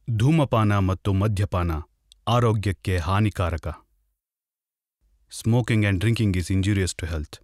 ಧೂಮಪಾನ ಮತ್ತು ಮದ್ಯಪಾನ ಆರೋಗ್ಯಕ್ಕೆ ಹಾನಿಕಾರಕ smoking and drinking is injurious to health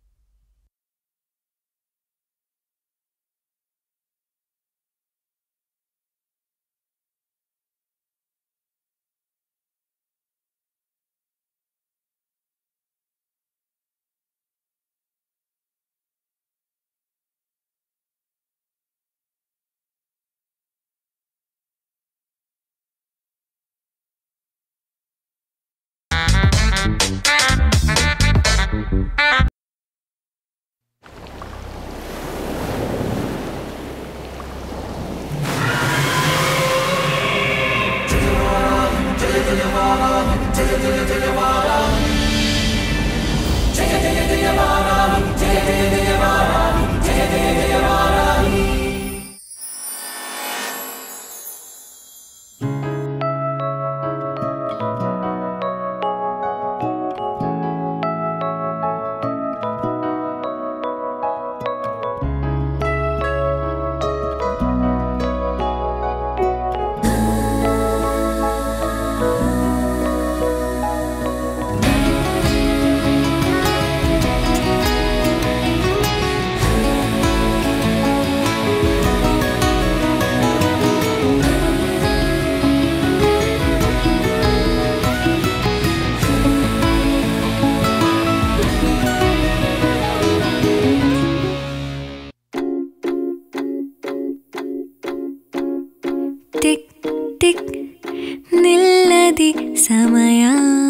ಟಿಕ್ ಟಿಕ್ ನಿಲ್ಲದಿ ಸಮಯ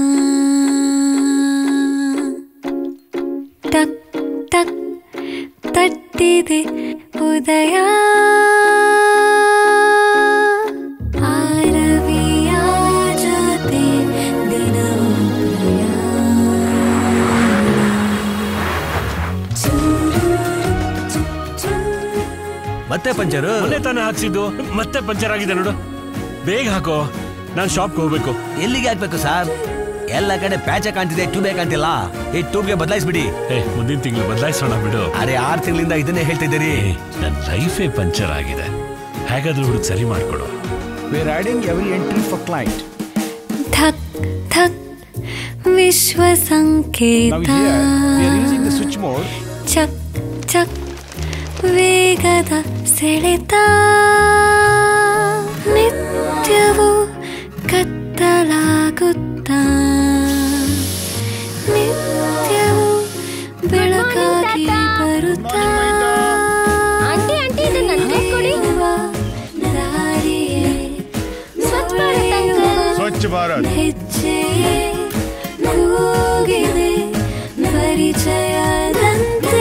ಟಕ್ ಟಕ್ ತಟ್ಟಿದೆ ಉದಯ ಆರವಿಯ ಜೊತೆ ದಿನವೂ ಮತ್ತೆ ಪಂಚರು ಮೊನ್ನೆ ತಾನೇ ಹಾಕ್ಸಿದ್ದು ಮತ್ತೆ ಪಂಚರ್ ಆಗಿದೆ ನೋಡು ಬೇಗ ಹಾಕೋ ನಾನು ಶಾಪ್ಗೆ ಹೋಗ್ಬೇಕು ಎಲ್ಲಿಗೆ ಹಾಕ್ಬೇಕು ಸರ್ ಎಲ್ಲ ಕಡೆ ಪ್ಯಾಚೆ ಕಾಣ್ತಿದೆ ಟ್ಯೂಬೇ ಕಾಣ್ತಿಲ್ಲ ಈ ಟ್ಯೂಬ್ಗೆ ಬದಲಾಯಿಸ್ಬಿಡಿ ಏ ಮುಂದಿನ ತಿಂಗಳು ಬದಲಾಯಿಸೋಣ ಬಿಡು ಅರೆ ಆರು ತಿಂಗಳಿಂದ ಇದನ್ನೇ ಹೇಳ್ತಿದ್ದೀರಿ ಏ, ನನ್ ಲೈಫೇ ಪಂಚರ್ ಆಗಿದೆ ಹೇಗಾದ್ರೂ ಹುಡುಗ ಸರಿ ಮಾಡ್ಕೊಡು We're adding every entry for client. ಥಕ್ ಥಕ್ ವಿಶ್ವ Now ಸಂಕೇತ here, we are using the switch mode. ಚಕ್ ಚಕ್ ವೇಗದ ಸೆಳೆತ ನಿತ್ಯವೂ ಕತ್ತಲಾಗುತ್ತಾ ನಿತ್ಯವೂ ಬೆಳಕಾಗಿ ಬರುತ್ತಾ ಆಂಟಿ ಆಂಟಿ ಇದು ನನ್ಗೆ ಕೊಡಿ ದಾರಿಯೇ ಸ್ವಚ್ಛ ಭಾರತ್ ಅಂಕಲ್ Swachh Bharat. ಹೆಜ್ಜೆ ಕೂಗಿದೆ ಪರಿಚಯದಂತೆ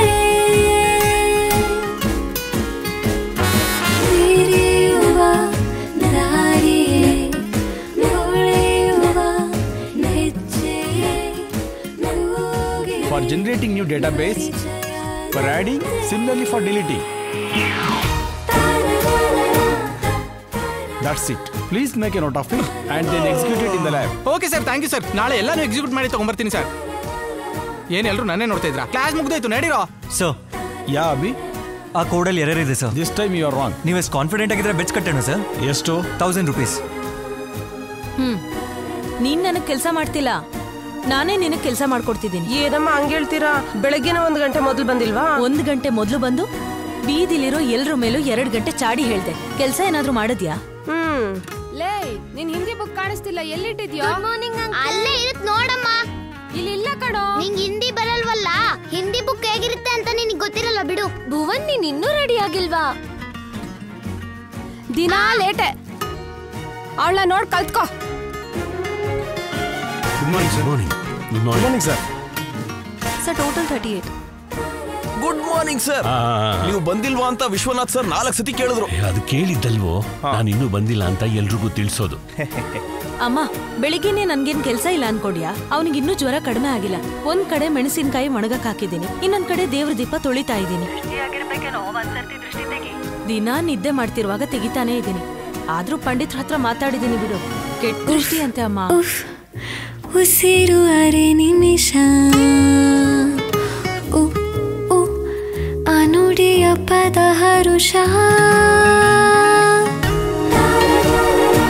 ಹಿರಿಯುವ ದಾರಿಯೇ ಹೊಳೆಯುವ ಹೆಜ್ಜೆಯೇ ಕೂಗಿದೆ For generating new database, for adding, similarly for deleting. That's it. Please make a note of it and then execute it in the lab. Okay sir thank you sir ನಾಳೆ ಎಲ್ಲಾನು execute ಮಾಡಿ ತಗೊಂಬರ್ತೀನಿ sir ಏನ್ ಎಲ್ರು ನನ್ನೇ ನೋಡ್ತಾ ಇದ್ರಾ class ಮುಗ್ದೋಯ್ತು ನಡೀರೋ ಸೊ Yeah, Abhi. ಆ ಕೋಡಲ್ಲಿ ಎರರ್ ಇದೆ sir This time you are wrong. ನೀವು ಎಷ್ಟು ಕಾನ್ಫಿಡೆಂಟ್ ಆಗಿದ್ರೆ ಬೆಚ್ ಕಟ್ಟೋಣ ಸರ್ ಎಷ್ಟು ತೌಸಂಡ್ ರುಪೀಸ್ ಹ್ಮ್ ನೀನ್ ನನಗ್ ಕೆಲಸ ಮಾಡ್ತಿಲ್ಲ ನಾನೇ ನಿನಗ್ ಕೆಲಸ ಮಾಡ್ಕೊಡ್ತಿದ್ದೀನಿ ಏನಮ್ಮ ಹಂಗ ಹೇಳ್ತೀರಾ ಬೆಳಗ್ಗೆನ ಒಂದ್ ಗಂಟೆ ಮೊದಲು ಬಂದಿಲ್ವಾ ಒಂದ್ ಗಂಟೆ ಮೊದ್ಲು ಬಂದು ಬೀದಿಲಿರೋ ಎಲ್ರ ಮೇಲೂ ಎರಡ್ ಗಂಟೆ ಚಾಡಿ ಹೇಳ್ದೆ ಕೆಲ್ಸ ಏನಾದ್ರೂ ಮಾಡಿದ್ಯಾ ಹ್ಮ್ ಲೇ ನಿನ್ ಹಿಂದಿ ಬುಕ್ ಕಾಣಿಸ್ತಿಲ್ಲ ಎಲ್ಲಿಟ್ಟಿದ್ಯೋ ಗುಡ್ ಮಾರ್ನಿಂಗ್ ಅಲ್ಲೇ ಇರುತ್ ನೋಡಮ್ಮ ಇಲ್ಲಿ ಇಲ್ಲ ಕಣೋ ನಿಂಗ್ ಹಿಂದಿ ಬರಲ್ವಲ್ಲ ಹಿಂದಿ ಬುಕ್ ಹೇಗಿರುತ್ತೆ ಅಂತ ನಿನಗೆ ಗೊತ್ತಿರಲ್ಲ ಬಿಡು ಭುವನ್ ನೀನ್ ಇನ್ನೂ ರೆಡಿ ಆಗಿಲ್ವಾ ದಿನಾ ಲೇಟೆ ಅವಳ ನೋಡ್ ಕಲ್ತ್ಕೋ Good morning, sir. Morning good Good morning, sir. Sir total thirty eight good morning sir ನೀವು ಬಂದಿಲ್ವಾ ಅಂತ ವಿಶ್ವನಾಥ್ ಸರ್ ನಾಲ್ಕು ಸತಿ ಕೇಳಿದ್ರು ಅದು ಕೇಳಿದ್ದಲ್ವೋ ನಾನು ಇನ್ನೂ ಬಂದಿಲ್ಲ ಅಂತ ಎಲ್ರಿಗೂ ತಿಳಿಸೋದು ಅಮ್ಮ ಬೆಳಿಗ್ಗೆನೆ ನನ್ಗೇನ್ ಕೆಲ್ಸ ಇಲ್ಲ ಅನ್ಕೊಡ್ಯಾ ಅವನಿಗೆ ಇನ್ನೂ ಜ್ವರ ಕಡಿಮೆ ಆಗಿಲ್ಲ ಒಂದ್ ಕಡೆ ಮೆಣಸಿನಕಾಯಿ ಒಣಗಕ್ ಹಾಕಿದ್ದೀನಿ ಇನ್ನೊಂದ್ ಕಡೆ ದೇವ್ರ ದೀಪ ತೊಳಿತಾ ಇದ್ದೀನಿ ದಿನಾ ನಿದ್ದೆ ಮಾಡ್ತಿರುವಾಗ ತೆಗಿತಾನೆ ಇದ್ದೀನಿ ಆದ್ರೂ ಪಂಡಿತ್ ಹತ್ರ ಮಾತಾಡಿದೀನಿ ಬಿಡು ಕೆಟ್ಟ ದೃಷ್ಟಿ ಅಂತೆ ಅಮ್ಮ ಉಫ್ ಉಸಿರು ಅರೆ ನಿಮಿಷ ಉ ಉ ಅನುಡಿಯ ಪದ ಹರುಷ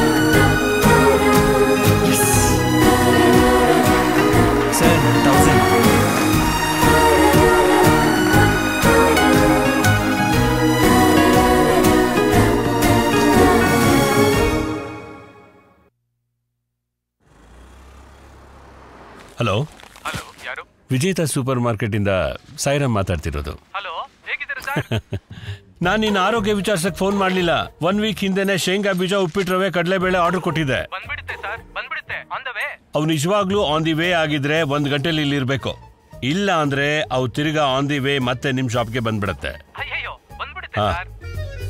ಹಲೋ ಹಲೋ ಯಾರು ವಿಜೇತ ಸೂಪರ್ ಮಾರ್ಕೆಟಿಂದ ಸಾಯಿರಾಮ್ ಮಾತಾಡ್ತಿರೋದು ಹಲೋ ಹೇಗಿದ್ದೀರಾ ಸರ್ ನಾನು ನಿನ್ನ ಆರೋಗ್ಯ ವಿಚಾರಿಸಕ್ ಫೋನ್ ಮಾಡಲಿಲ್ಲ ಒನ್ ವೀಕ್ ಹಿಂದೆನೆ ಶೇಂಗಾ ಬೀಜ ಉಪ್ಪಿಟ್ಟು ರವೆ ಕಡಲೆಬೇಳೆ ಆರ್ಡರ್ ಕೊಟ್ಟಿದ್ದೆ ಬಂದ್ಬಿಡುತ್ತೆ ಸರ್ ಬಂದ್ಬಿಡುತ್ತೆ ಆನ್ ದ ವೇ ಅವು ನಿಜವಾಗ್ಲೂ ಆನ್ ದಿ ವೇ ಆಗಿದ್ರೆ ಒಂದ್ ಗಂಟೆಲಿ ಇಲ್ಲಿ ಇರ್ಬೇಕು ಇಲ್ಲ ಅಂದ್ರೆ ಅವು ತಿರ್ಗಾ ಆನ್ ದಿ ವೇ ಮತ್ತೆ ನಿಮ್ ಶಾಪ್ಗೆ ಬಂದ್ಬಿಡತ್ತೆ ಅಯ್ಯಯ್ಯೋ ಬಂದ್ಬಿಡುತ್ತೆ ಹಾ. ಸರ್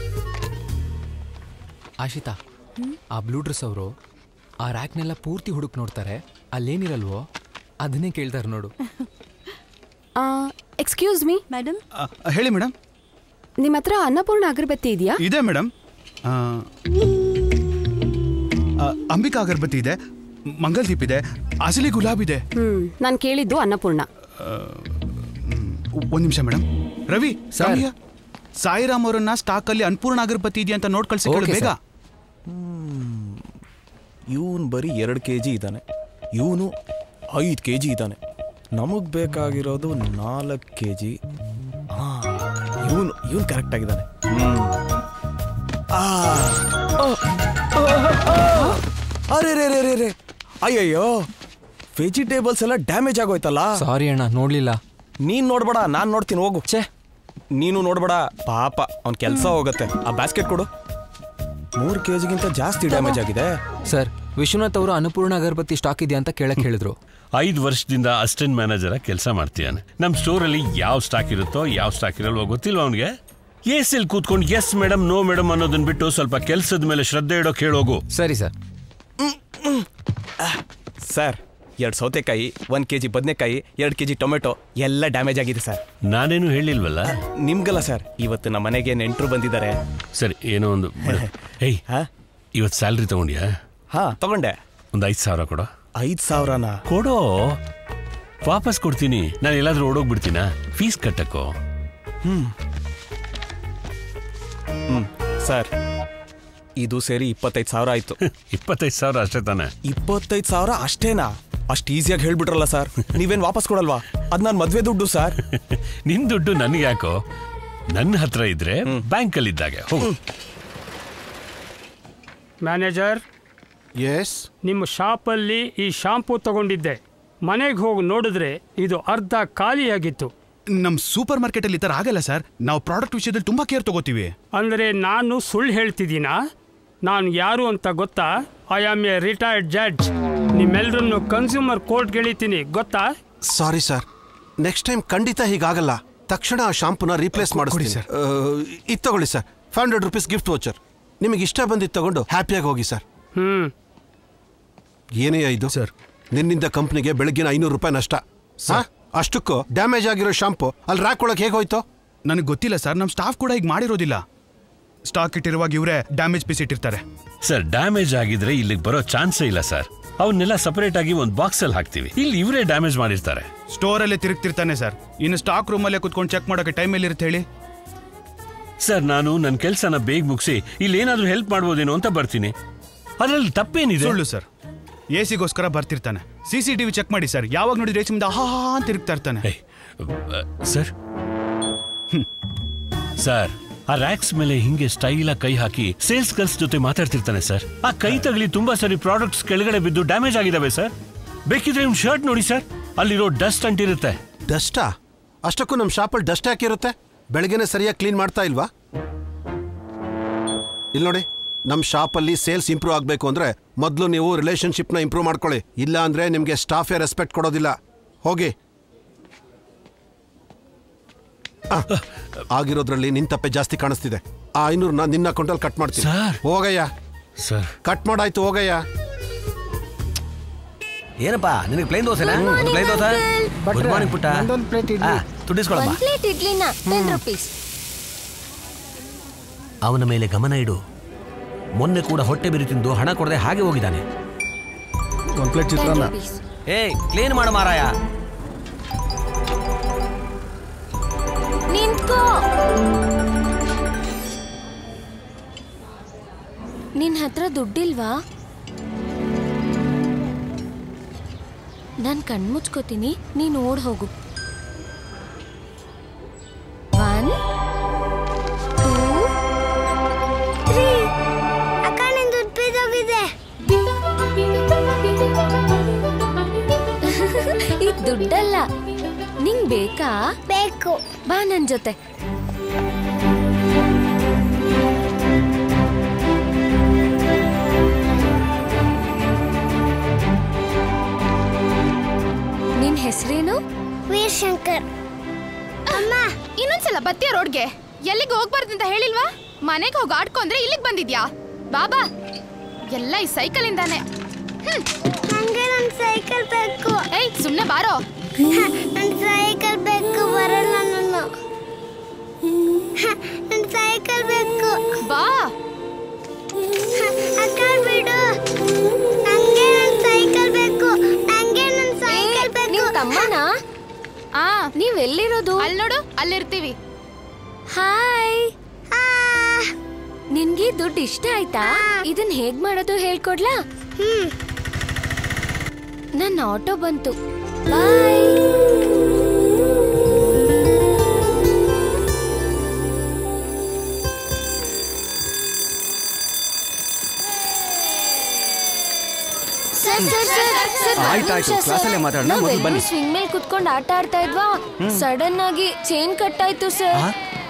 ಆಶಿತಾ ಆ ಬ್ಲೂ ಡ್ರೆಸ್ ಅವರು ಆ ರ್ಯಾಕ್ನೆಲ್ಲ ಪೂರ್ತಿ ಹುಡುಕ್ ನೋಡ್ತಾರೆ ಅಲ್ಲೇನಿರಲ್ವೋ ಅದನ್ನೇ ಕೇಳ್ತಾರೆ ನೋಡು ಎಕ್ಸ್ಕ್ಯೂಸ್ ಮೀ ಮೇಡಮ್ ಹೇಳಿ ಮೇಡಮ್ ನಿಮ್ಮ ಹತ್ರ ಅನ್ನಪೂರ್ಣ ಅಗರಬತ್ತಿ ಇದೆಯಾ ಇದೆ ಮೇಡಮ್ ಆ, ಆ, ಅಂಬಿಕಾ ಅಗರಬತ್ತಿ ಇದೆ ಮಂಗಲ್ದೀಪ್ ಇದೆ ಅಸಲಿ ಗುಲಾಬ್ ಇದೆ ಹ್ಮ್ ನಾನು ಕೇಳಿದ್ದು ಅನ್ನಪೂರ್ಣ ಒಂದ್ ನಿಮಿಷ ಮೇಡಮ್ ರವಿ Sir. ಸಾಮಿಯ ಸಾಯಿರಾಮ್ ಅವರನ್ನ ಸ್ಟಾಕ್ ಅಲ್ಲಿ ಅನ್ಪೂರ್ಣ ಅಗರಬತ್ತಿ ಇದೆಯಾ ಅಂತ ನೋಟ್ ಕಳ್ಸಿ ಕೇಳು Okay, ಬೇಗ sir. ಇವನು ಬರೀ ಎರಡು ಕೆ ಜಿ ಇದ್ದಾನೆ ಇವನು ಐದು ಕೆ ಜಿ ಇದ್ದಾನೆ ನಮಗೆ ಬೇಕಾಗಿರೋದು ನಾಲ್ಕು ಕೆ ಜಿ ಇವನು ಇವನು ಕರೆಕ್ಟ್ ಆಗಿದ್ದಾನೆ ಅರೆ ರೇ ರೇ ರೇ ರೇ ಅಯ್ಯಯ್ಯೋ ವೆಜಿಟೇಬಲ್ಸ್ ಎಲ್ಲ ಡ್ಯಾಮೇಜ್ ಆಗೋಯ್ತಲ್ಲ ಸಾರಿ ಅಣ್ಣ ನೋಡ್ಲಿಲ್ಲ ನೀನ್ ನೋಡ್ಬೇಡ ನಾನ್ ನೋಡ್ತೀನಿ ಹೋಗು ಛೇ ನೀನು ನೋಡ್ಬೇಡ ಪಾಪ ಅವ್ನ ಕೆಲಸ ಹೋಗತ್ತೆ ಆ ಬ್ಯಾಸ್ಕೆಟ್ ಕೊಡು ಮೂರು ಕೆ ಜಿಗಿಂತ ಜಾಸ್ತಿ ಡ್ಯಾಮೇಜ್ ಆಗಿದೆ ಸರ್ ವಿಶ್ವನಾಥ್ ಅವರು ಅನ್ನಪೂರ್ಣ ಅಗರಬತ್ತಿ ಸ್ಟಾಕ್ ಇದೆಯಾ ಅಂತ ಕೇಳಕ್ ಹೇಳಿದ್ರು ಐದು ವರ್ಷದಿಂದ ಅಸಿಸ್ಟೆಂಟ್ ಮ್ಯಾನೇಜರ್ ಕೆಲಸ ಮಾಡ್ತೀಯಾನೆ ನಮ್ಮ ಸ್ಟೋರಲ್ಲಿ ಯಾವ ಸ್ಟಾಕ್ ಇರುತ್ತೋ ಯಾವ ಸ್ಟಾಕ್ ಇರಲ್ವೋ ಗೊತ್ತಿಲ್ವಾ ಅವನಿಗೆ ಎಲ್ ಕೂತ್ಕೊಂಡು ಎಸ್ ಮೇಡಮ್ ನೋ ಮೇಡಮ್ ಅನ್ನೋದನ್ನ ಬಿಟ್ಟು ಸ್ವಲ್ಪ ಕೆಲಸದ ಮೇಲೆ ಶ್ರದ್ಧೆ ಇಡೋಕೆ ಹೇಳೋಗು ಸರಿ ಸರ್ ಸರ್ ಎರಡು ಸೌತೆಕಾಯಿ ಒಂದು ಕೆ ಜಿ ಬದನೆಕಾಯಿ ಎರಡು ಕೆ ಜಿ ಟೊಮೆಟೊ ಎಲ್ಲ ಡ್ಯಾಮೇಜ್ ಆಗಿದೆ ಸರ್ ನಾನೇನು ಹೇಳಿಲ್ವಲ್ಲ ನಿಮ್ಗಲ್ಲ ಸರ್ ಇವತ್ತು ನಮ್ಮ ಮನೆಗೆ ನೆಂಟರು ಬಂದಿದ್ದಾರೆ ಸರಿ ಏನೋ ಒಂದು ಬಿಡು. ಏಯ್ ಇವತ್ತು ಸ್ಯಾಲ್ರಿ ತಗೊಂಡ್ಯಾ ಹಾ ತಗೊಂಡೆ ಒಂದು ಐದು ಸಾವಿರ ಕೊಡೋ ಐದು ಸಾವಿರನಾ ಕೊಡೋ ವಾಪಸ್ ಕೊಡ್ತೀನಿ ನಾನು ಎಲ್ಲಾದ್ರೂ ಓಡೋಗ್ಬಿಡ್ತೀನಾ ಫೀಸ್ ಕಟ್ಟಕ್ಕೋ ಹ್ಮ್ ಹ್ಮ್ ಸರ್ ಇದು ಸೇರಿ ಇಪ್ಪತ್ತೈದು ಸಾವಿರ ಆಯ್ತು ಇಪ್ಪತ್ತೈದು ಸಾವಿರ ಅಷ್ಟೇ ತಾನೆ ಇಪ್ಪತ್ತೈದು ಸಾವಿರ ಅಷ್ಟೇನಾ ಅಷ್ಟು ಈಸಿಯಾಗಿ ಹೇಳ್ಬಿಟ್ರಲ್ಲ ಸರ್ ನೀವೇನ್ ವಾಪಸ್ ಕೊಡಲ್ವಾ ಅದ್ ನಾನು ಮದ್ವೆ ದುಡ್ಡು ಸರ್ ನಿನ್ ದುಡ್ಡು ನನ್ಗೆ ಯಾಕೋ ನನ್ನ ಹತ್ರ ಇದ್ರೆ ಬ್ಯಾಂಕಲ್ಲಿ ಇದ್ದಾಗೆ ಹೋಗು ಮ್ಯಾನೇಜರ್ ಎಸ್ ನಿಮ್ಮ ಶಾಪಲ್ಲಿ ಈ ಶಾಂಪೂ ತಗೊಂಡಿದ್ದೆ ಮನೆಗೆ ಹೋಗಿ ನೋಡಿದ್ರೆ ಇದು ಅರ್ಧ ಖಾಲಿಯಾಗಿತ್ತು ನಮ್ ಸೂಪರ್ ಮಾರ್ಕೆಟ್ ಅಲ್ಲಿ ಈ ತರ ಆಗಲ್ಲ ಸರ್ ನಾವು ಪ್ರಾಡಕ್ಟ್ ವಿಷಯದಲ್ಲಿ ತುಂಬಾ ಕೇರ್ ತಗೋತೀವಿ ಅಂದರೆ ನಾನು ಸುಳ್ಳು ಹೇಳ್ತಿದ್ದೀನಾ ನಾನು ಯಾರು ಅಂತ ಗೊತ್ತಾ I am a retired judge ನಿಮ್ಮೆಲ್ಲರನ್ನು ಕನ್ಸ್ಯೂಮರ್ ಕೋರ್ಟ್ಗೆ ಎಳಿತೀನಿ ಗೊತ್ತಾ ಸಾರಿ ಸರ್ ನೆಕ್ಸ್ಟ್ ಟೈಮ್ ಖಂಡಿತ ಹೀಗಾಗಲ್ಲ ತಕ್ಷಣ ಆ ಶಾಂಪೂನ ರೀಪ್ಲೇಸ್ ಮಾಡಿಸ್ಕೊಡಿ ಸರ್ ಇದು ತಗೊಳ್ಳಿ sir five hundred rupees gift voucher ನಿಮಗೆ ಇಷ್ಟ ಬಂದಿದ್ದು ತಗೊಂಡು ಹ್ಯಾಪಿಯಾಗಿ ಹೋಗಿ ಸರ್ ಹ್ಮ್ ಏನೇ ಇದು ಸರ್ ನಿನ್ನಿಂದ ಕಂಪ್ನಿಗೆ ಬೆಳಗ್ಗಿನ ಐನೂರು ರೂಪಾಯಿ ನಷ್ಟ ಹಾ ಅಷ್ಟಕ್ಕೂ ಡ್ಯಾಮೇಜ್ ಆಗಿರೋ ಶಾಂಪು ಅಲ್ಲಿ ರ್ಯಾಕ್ ಒಳಗೆ ಹೇಗೆ ಹೋಯ್ತು ನನಗೆ ಗೊತ್ತಿಲ್ಲ ಸರ್ ನಮ್ಮ ಸ್ಟಾಫ್ ಕೂಡ ಈಗ ಮಾಡಿರೋದಿಲ್ಲ ಸ್ಟಾಕ್ ಇಟ್ಟಿರುವಾಗ ಇವರೇ ಡ್ಯಾಮೇಜ್ ಪೀಸ್ ಇಟ್ಟಿರ್ತಾರೆ ಸರ್ ಡ್ಯಾಮೇಜ್ ಆಗಿದ್ರೆ ಇಲ್ಲಿಗೆ ಬರೋ ಚಾನ್ಸೇ ಇಲ್ಲ ಸರ್ ಅವನ್ನೆಲ್ಲ ಸಪರೇಟ್ ಆಗಿ ಒಂದು ಬಾಕ್ಸ್ ಅಲ್ಲಿ ಹಾಕ್ತಿವಿ ಇಲ್ಲಿ ಇವರೇ ಡ್ಯಾಮೇಜ್ ಮಾಡಿರ್ತಾರೆ ಸ್ಟೋರ್ ಅಲ್ಲೇ ತಿರುಗ್ತಿರ್ತಾನೆ ಸರ್ ಇನ್ನು ಸ್ಟಾಕ್ ರೂಮ್ ಅಲ್ಲೇ ಕುತ್ಕೊಂಡು ಚೆಕ್ ಮಾಡೋಕೆ ಟೈಮ್ ಎಲ್ಲಿರುತ್ತೆ ಹೇಳಿ ಸರ್ ನಾನು ನನ್ನ ಕೆಲಸನ ಬೇಗ ಮುಗಿಸಿ ಇಲ್ಲಿ ಏನಾದ್ರೂ ಹೆಲ್ಪ್ ಮಾಡ್ಬೋದೇನೋ ಅಂತ ಬರ್ತೀನಿ ಅದ್ರಲ್ಲಿ ತಪ್ಪೇನಿದೆ ಸುಳ್ಳು ಸರ್ ಎ ಸಿಗೋಸ್ಕರ ಬರ್ತಿರ್ತಾನೆ ಸಿ ಸಿ ಟಿವಿ ಚೆಕ್ ಮಾಡಿ ಸರ್ ಯಾವಾಗ ನೋಡಿದ್ರೆ ಎ ಮುಂದೆ ಆಹಾ ಅಂತ ತಿರುಗ್ತಾ ಇರ್ತಾನೆ ಸರ್ ಸರ್ ಆ ರ್ಯಾಕ್ಸ್ ಮೇಲೆ ಹಿಂಗೆ ಸ್ಟೈಲ್ ಕೈ ಹಾಕಿ ಸೇಲ್ಸ್ ಗರ್ಲ್ಸ್ ಜೊತೆ ಮಾತಾಡ್ತಿರ್ತಾನೆ ಸರ್ ಆ ಕೈ ತಗಲಿ ತುಂಬಾ ಸರಿ ಪ್ರಾಡಕ್ಟ್ಸ್ ಕೆಳಗಡೆ ಬಿದ್ದು ಡ್ಯಾಮೇಜ್ ಆಗಿದಾವೆ ಸರ್ ಬೇಕಿದ್ರೆ ನಿಮ್ ಶರ್ಟ್ ನೋಡಿ ಸರ್ ಅಲ್ಲಿರೋ ಡಸ್ಟ್ ಅಂಟಿರುತ್ತೆ ಡಸ್ಟಾ ಅಷ್ಟಕ್ಕೂ ನಮ್ಮ ಶಾಪಲ್ಲಿ ಡಸ್ಟ್ ಯಾಕಿರುತ್ತೆ ಬೆಳಗ್ಗೆನೆ ಸರಿಯಾಗಿ ಕ್ಲೀನ್ ಮಾಡ್ತಾ ಇಲ್ವಾ ಇಲ್ಲಿ ನೋಡಿ ನಮ್ಮ ಶಾಪಲ್ಲಿ ಸೇಲ್ಸ್ ಇಂಪ್ರೂವ್ ಆಗಬೇಕು ಅಂದ್ರೆ ಮೊದಲು ನೀವು ರಿಲೇಶನ್ಶಿಪ್ನ ಇಂಪ್ರೂವ್ ಮಾಡ್ಕೊಳ್ಳಿ ಇಲ್ಲ ಅಂದ್ರೆ ನಿಮಗೆ ಸ್ಟಾಫೇ ರೆಸ್ಪೆಕ್ಟ್ ಕೊಡೋದಿಲ್ಲ ಹೋಗಿ ಆ, ಆಗಿರೋದ್ರಲ್ಲಿ ನಿನ್ ತಪ್ಪೆ ಜಾಸ್ತಿ ಕಾಣಿಸ್ತಿದೆ ಆ ಐನೂರ್ನ ನಿನ್ನ ಅಕೌಂಟಲ್ಲಿ ಕಟ್ ಮಾಡ್ತೀನಿ ಹೋಗಯ್ಯ ಸರ್ ಕಟ್ ಮಾಡಾಯ್ತು ಹೋಗಯ್ಯ ಏನಪ್ಪ ನಿನಗೆ ಪ್ಲೇನ್ ದೋಸೆನಾ ಒಂದು ಪ್ಲೇನ್ ದೋಸೆ ಗುಡ್ ಮಾರ್ನಿಂಗ್ ಪುಟ್ಟ ಆ, ದುಡ್ಡಿಸ್ಕೊಳಪ್ಪ ಒಂದ್ ಪ್ಲೇಟ್ ಇಡ್ಲಿನ ಟೆನ್ ರುಪೀಸ್ ಅವನ ಮೇಲೆ ಗಮನ ಇಡು ಮೊನ್ನೆ ಕೂಡ ಹೊಟ್ಟೆ ಬಿರಿ ತಿಂದು ಹಣ ಕೊಡದೆ ಹಾಗೆ ಹೋಗಿದ್ದಾನೆ ಒಂದು ಪ್ಲೇಟ್ ಚಿತ್ರಾನ್ನ ಏ ಕ್ಲೀನ್ ಮಾಡು ಮಾರಾಯ ನಿಂತ್ಕೋ ನಿನ್ ಹತ್ರ ದುಡ್ಡಿಲ್ವಾ ನಾನ್ ಕಣ್ಮುಚ್ಕೋತೀನಿ ನೀನ್ ಓಡ್ ಹೋಗು ಒನ್ ಟೂ ತ್ರೀ ಅಕ್ಕ ನಿನ್ ದುಡ್ಡು ಬಿದ್ದೋಗಿದೆ ಬೇಕಾ ಬೇಕು ಬಾ ನನ್ ಜೊತೆ ನಿನ್ ಹೆಸರೇನು ವೀರಶಂಕರ್ ಅಮ್ಮ ಇನ್ನೊಂದ್ಸಲ ಬತ್ತೀಯ ರೋಡ್ಗೆ ಎಲ್ಲಿಗೆ ಹೋಗ್ಬಾರ್ದು ಅಂತ ಹೇಳಿಲ್ವಾ ಮನೆಗೆ ಹೋಗಿ ಆಡ್ಕೊಂಡ್ರೆ ಇಲ್ಲಿಗೆ ಬಂದಿದ್ಯಾ ಬಾಬಾ ಎಲ್ಲ ಈ ಸೈಕಲ್ ಇಂದಾನೆ ನಂಗೆ ನನ್ ಸೈಕಲ್ ಬೇಕು ಏಯ್ ಸುಮ್ನೆ ಬಾರೋ ನನ್ ಸೈಕಲ್ ಬೇಕು ಬರಲ್ಲ ನಾನು ನನ್ ಸೈಕಲ್ ಬೇಕು ಬಾ ಅಕ್ಕ ಬಿಡು ನಂಗೆ ನನ್ ಸೈಕಲ್ ಬೇಕು ನಂಗೆ ನನ್ ಸೈಕಲ್ ಬೇಕು ನಿಮ್ ತಮ್ಮನ ಆ ನೀವ್ ಎಲ್ಲಿರೋದು ಅಲ್ಲಿ ನೋಡು ಅಲ್ಲಿರ್ತೀವಿ ಹಾಯ್ ನಿನ್ಗೆ ದುಡ್ಡು ಇಷ್ಟ ಆಯ್ತಾ ಇದನ್ ಹೇಗ್ ಮಾಡೋದು ಹೇಳ್ಕೊಡ್ಲಾ ಹ್ಮ್ ನನ್ನ ಆಟೋ ಬಂತು bye sir sir sir sir ಆಯ್ತಾಯ್ತು, ಕ್ಲಾಸಲ್ಲೇ ಮಾತಾಡೋಣ, ಮೊದ್ಲು ಬನ್ನಿ. ಸ್ವಿಂಗ್ ಮೇಲೆ ಕುತ್ಕೊಂಡು ಆಟ ಆಡ್ತಾ ಇದ್ವಾ ಹ್ಮ್. ಸಡನ್ ಆಗಿ ಚೈನ್ ಕಟ್ ಆಯ್ತು ಸರ್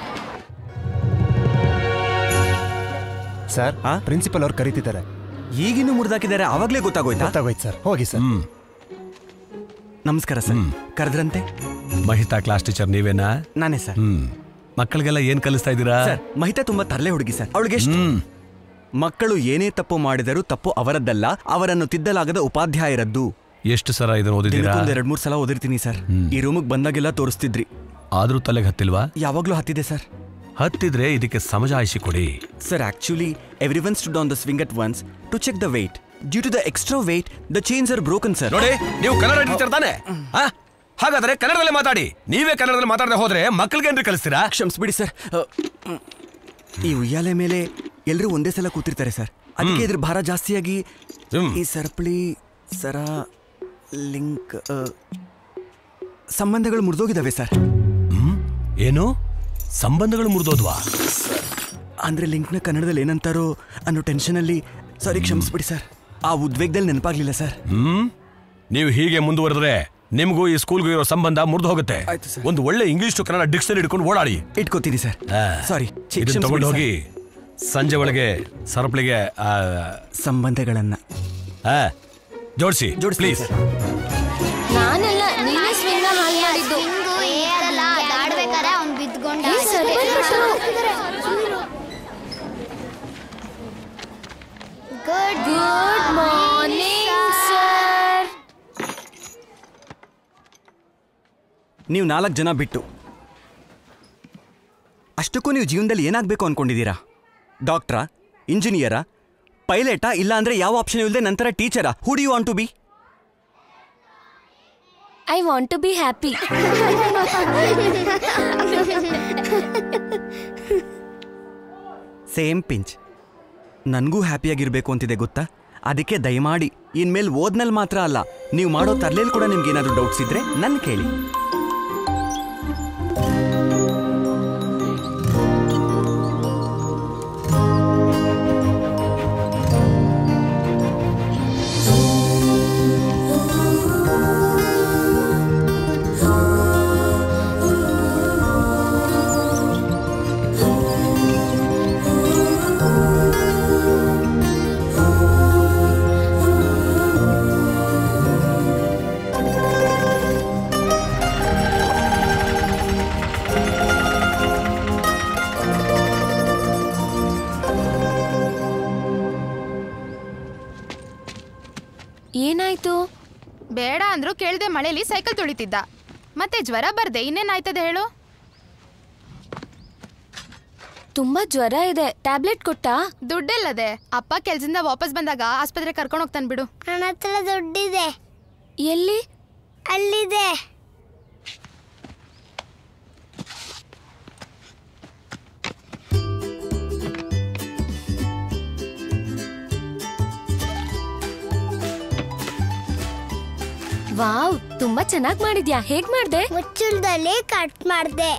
ಸರ್ ಪ್ರಿನ್ಸಿಪಲ್ ಅವ್ರು ಕರೀತಿದ್ದಾರೆ ಈಗಿನ್ನೂ ಮುರಿದಾಕಿದ್ದಾರೆ ಆವಾಗಲೇ ಗೊತ್ತಾಗೋಯ್ತಾ ಗೊತ್ತಾಗೋಯ್ತು ಸರ್ ಹೋಗಿ ಸರ್ ನಮಸ್ಕಾರ ಸರ್ ಕರೆದ್ರಂತೆ ಮಹಿತಾ ಕ್ಲಾಸ್ ಟೀಚರ್ ನೀವೇನಾ ನಾನೇ ಸರ್ ಹ್ಮ್ ಮಕ್ಕಳಿಗೆಲ್ಲ ಏನ್ ಕಲಿಸ್ತಾ ಇದ್ದೀರಾ ಸರ್ ಮಹಿತಾ ತುಂಬಾ ತರಲೆ ಹುಡುಗಿ ಸರ್ ಅವಳಿಗೆ ಮಕ್ಕಳು ಏನೇ ತಪ್ಪು ಮಾಡಿದರೂ ತಪ್ಪು ಅವರದ್ದಲ್ಲ ಅವರನ್ನು ತಿದ್ದಲಾಗದ ಉಪಾಧ್ಯಾಯರದ್ದು ಎಷ್ಟು ಸಲ ಇದನ್ನ ಓದಿದ್ದೀರಾ ದಿನಕ್ಕೊಂದ್ ಎರಡ್ ಮೂರ್ ಸಲ ಓದಿರ್ತೀನಿ ಸರ್ ಈ ರೂಮಿಗೆ ಬಂದಾಗೆಲ್ಲ ತೋರಿಸ್ತಿದ್ರಿ ಆದ್ರೂ ತಲೆಗೆ ಹತ್ತಿಲ್ವಾ ಯಾವಾಗ್ಲೂ ಹತ್ತಿದೆ ಸರ್ ಹತ್ತಿದ್ರೆ ಇದಕ್ಕೆ ಸಮಜಾಯಿಷಿ ಕೊಡಿ sir actually every one stud on the swing at once to check the weight due to the extra weight the change are broken sir ನೋಡಿ ನೀವು ಕನ್ನಡ ಟೀಚರ್ ತಾನೆ ಆ? ಹಾಗಾದ್ರೆ ಕನ್ನಡದಲ್ಲೇ ಮಾತಾಡಿ ನೀವೇ ಕನ್ನಡದಲ್ಲಿ ಮಾತಾಡದೆ ಹೋದ್ರೆ ಮಕ್ಕಳಿಗೆ ಏನ್ರಿ ಕಲಿಸ್ತೀರಾ ಕ್ಷಮಿಸ್ಬಿಡಿ ಸರ್ ಈ ಉಯ್ಯಾಲೆ ಮೇಲೆ ಎಲ್ಲರೂ ಒಂದೇ ಸಲ ಕೂತಿರ್ತಾರೆ ಸರ್ ಅದಕ್ಕೆ ಇದ್ರ ಭಾರ ಜಾಸ್ತಿಯಾಗಿ ಈ ಸರಪಳಿ ಸರ ಲಿಂಕ್ ಆ, ಸಂಬಂಧಗಳು ಮುರಿದೋಗಿದಾವೆ ಸರ್ ಏನು ಸಂಬಂಧಗಳು ಮುರಿದೋದ್ವಾ ಅಂದ್ರೆ ಲಿಂಕ್ನ ಕನ್ನಡದಲ್ಲಿ ಏನಂತಾರೋ ಅನ್ನೋ ಟೆನ್ಷನಲ್ಲಿ ಸಾರಿ ಕ್ಷಮಿಸ್ಬಿಡಿ ಸರ್ ಆ ಉದ್ವೇಗದಲ್ಲಿ ನೆನಪಾಗ್ಲಿಲ್ಲ ಸರ್ ಹ್ಮ್ ನೀವು ಹೀಗೆ ಮುಂದುವರೆದ್ರೆ ನಿಮಗೂ ಈ ಸ್ಕೂಲ್ಗೂ ಇರೋ ಸಂಬಂಧ ಮುರಿದು ಹೋಗುತ್ತೆ ಒಂದು ಒಳ್ಳೆ ಇಂಗ್ಲಿಷ್ ಟು ಕನ್ನಡ ಡಿಕ್ಷನರಿ ಇಟ್ಕೊಂಡು ಓಡಾಡಿ ಇಟ್ಕೋತೀನಿ ಸರ್ ಸಾರಿ ಇದನ್ನ ತಗೊಂಡು ಹೋಗಿ ಸಂಜೆ ಒಳಗೆ ಸರಪಳಿಗೆ ಸಂಬಂಧಗಳನ್ನ ಜೋಡಿಸಿ ಪ್ಲೀಸ್ ನಾನೆಲ್ಲ ನೀನೇ ಸ್ವಿಂಗ್ ಹಾಳು ಮಾಡಿದ್ದು ಏಕಲ್ಲ ಆಡ್ಬೇಕಾರೆ ಅವ್ನ್ ಬಿದ್ಕೊಂಡ ಏ, ಸರಿ ಗುಡ್ ಗುಡ್ ಮಾರ್ನಿಂಗ್ ಸರ್ ನೀವು ನಾಲ್ಕು ಜನ ಬಿಟ್ಟು ಅಷ್ಟಕ್ಕೂ ನೀವು ಜೀವನದಲ್ಲಿ ಏನಾಗಬೇಕು ಅನ್ಕೊಂಡಿದ್ದೀರಾ ಡಾಕ್ಟ್ರಾ ಇಂಜಿನಿಯರಾ ಪೈಲಟಾ ಇಲ್ಲ ಅಂದ್ರೆ ಯಾವ ಆಪ್ಷನ್ ಇಲ್ಲದೆ ನಂತರ ಟೀಚರಾ who do you want to be I want to be happy same pinch ನನಗೂ ಹ್ಯಾಪಿಯಾಗಿರ್ಬೇಕು ಅಂತಿದೆ ಗೊತ್ತಾ ಅದಕ್ಕೆ ದಯಮಾಡಿ ಇನ್ಮೇಲೆ ಓದ್ನಲ್ಲಿ ಮಾತ್ರ ಅಲ್ಲ ನೀವು ಮಾಡೋ ತರ್ಲೇಲಿ ಕೂಡ ನಿಮ್ಗೆ ಏನಾದರೂ ಡೌಟ್ಸ್ ಇದ್ರೆ ನನ್ನ ಕೇಳಿ ಏನಾಯ್ತು ಬೇಡ ಅಂದ್ರು ಕೇಳ್ದೆ ಮಳೆಲಿ ಸೈಕಲ್ ತುಳಿತಿದ್ದ ಮತ್ತೆ ಜ್ವರ ಬರ್ದೆ ಇನ್ನೇನಾಯ್ತದೆ ಹೇಳು ತುಂಬಾ ಜ್ವರ ಇದೆ ಟ್ಯಾಬ್ಲೆಟ್ ಕೊಟ್ಟಾ ದುಡ್ಡಿಲ್ಲದೆ ಅಪ್ಪ ಕೆಲ್ಸದಿಂದ ವಾಪಸ್ ಬಂದಾಗ ಆಸ್ಪತ್ರೆ ಕರ್ಕೊಂಡು ಹೋಗ್ತಾನೆ ಬಿಡು ನನ್ನ ಹತ್ರ ದುಡ್ಡಿದೆ ಎಲ್ಲಿ ಅಲ್ಲಿದೆ ವಾವ್ ತುಂಬಾ ಚೆನ್ನಾಗ್ ಮಾಡಿದ್ಯಾ ಹೇಗ್ ಮಾಡ್ದೆ ಮುಚ್ಚಳದಲ್ಲಿ ಕಟ್ ಮಾಡ್ದೆ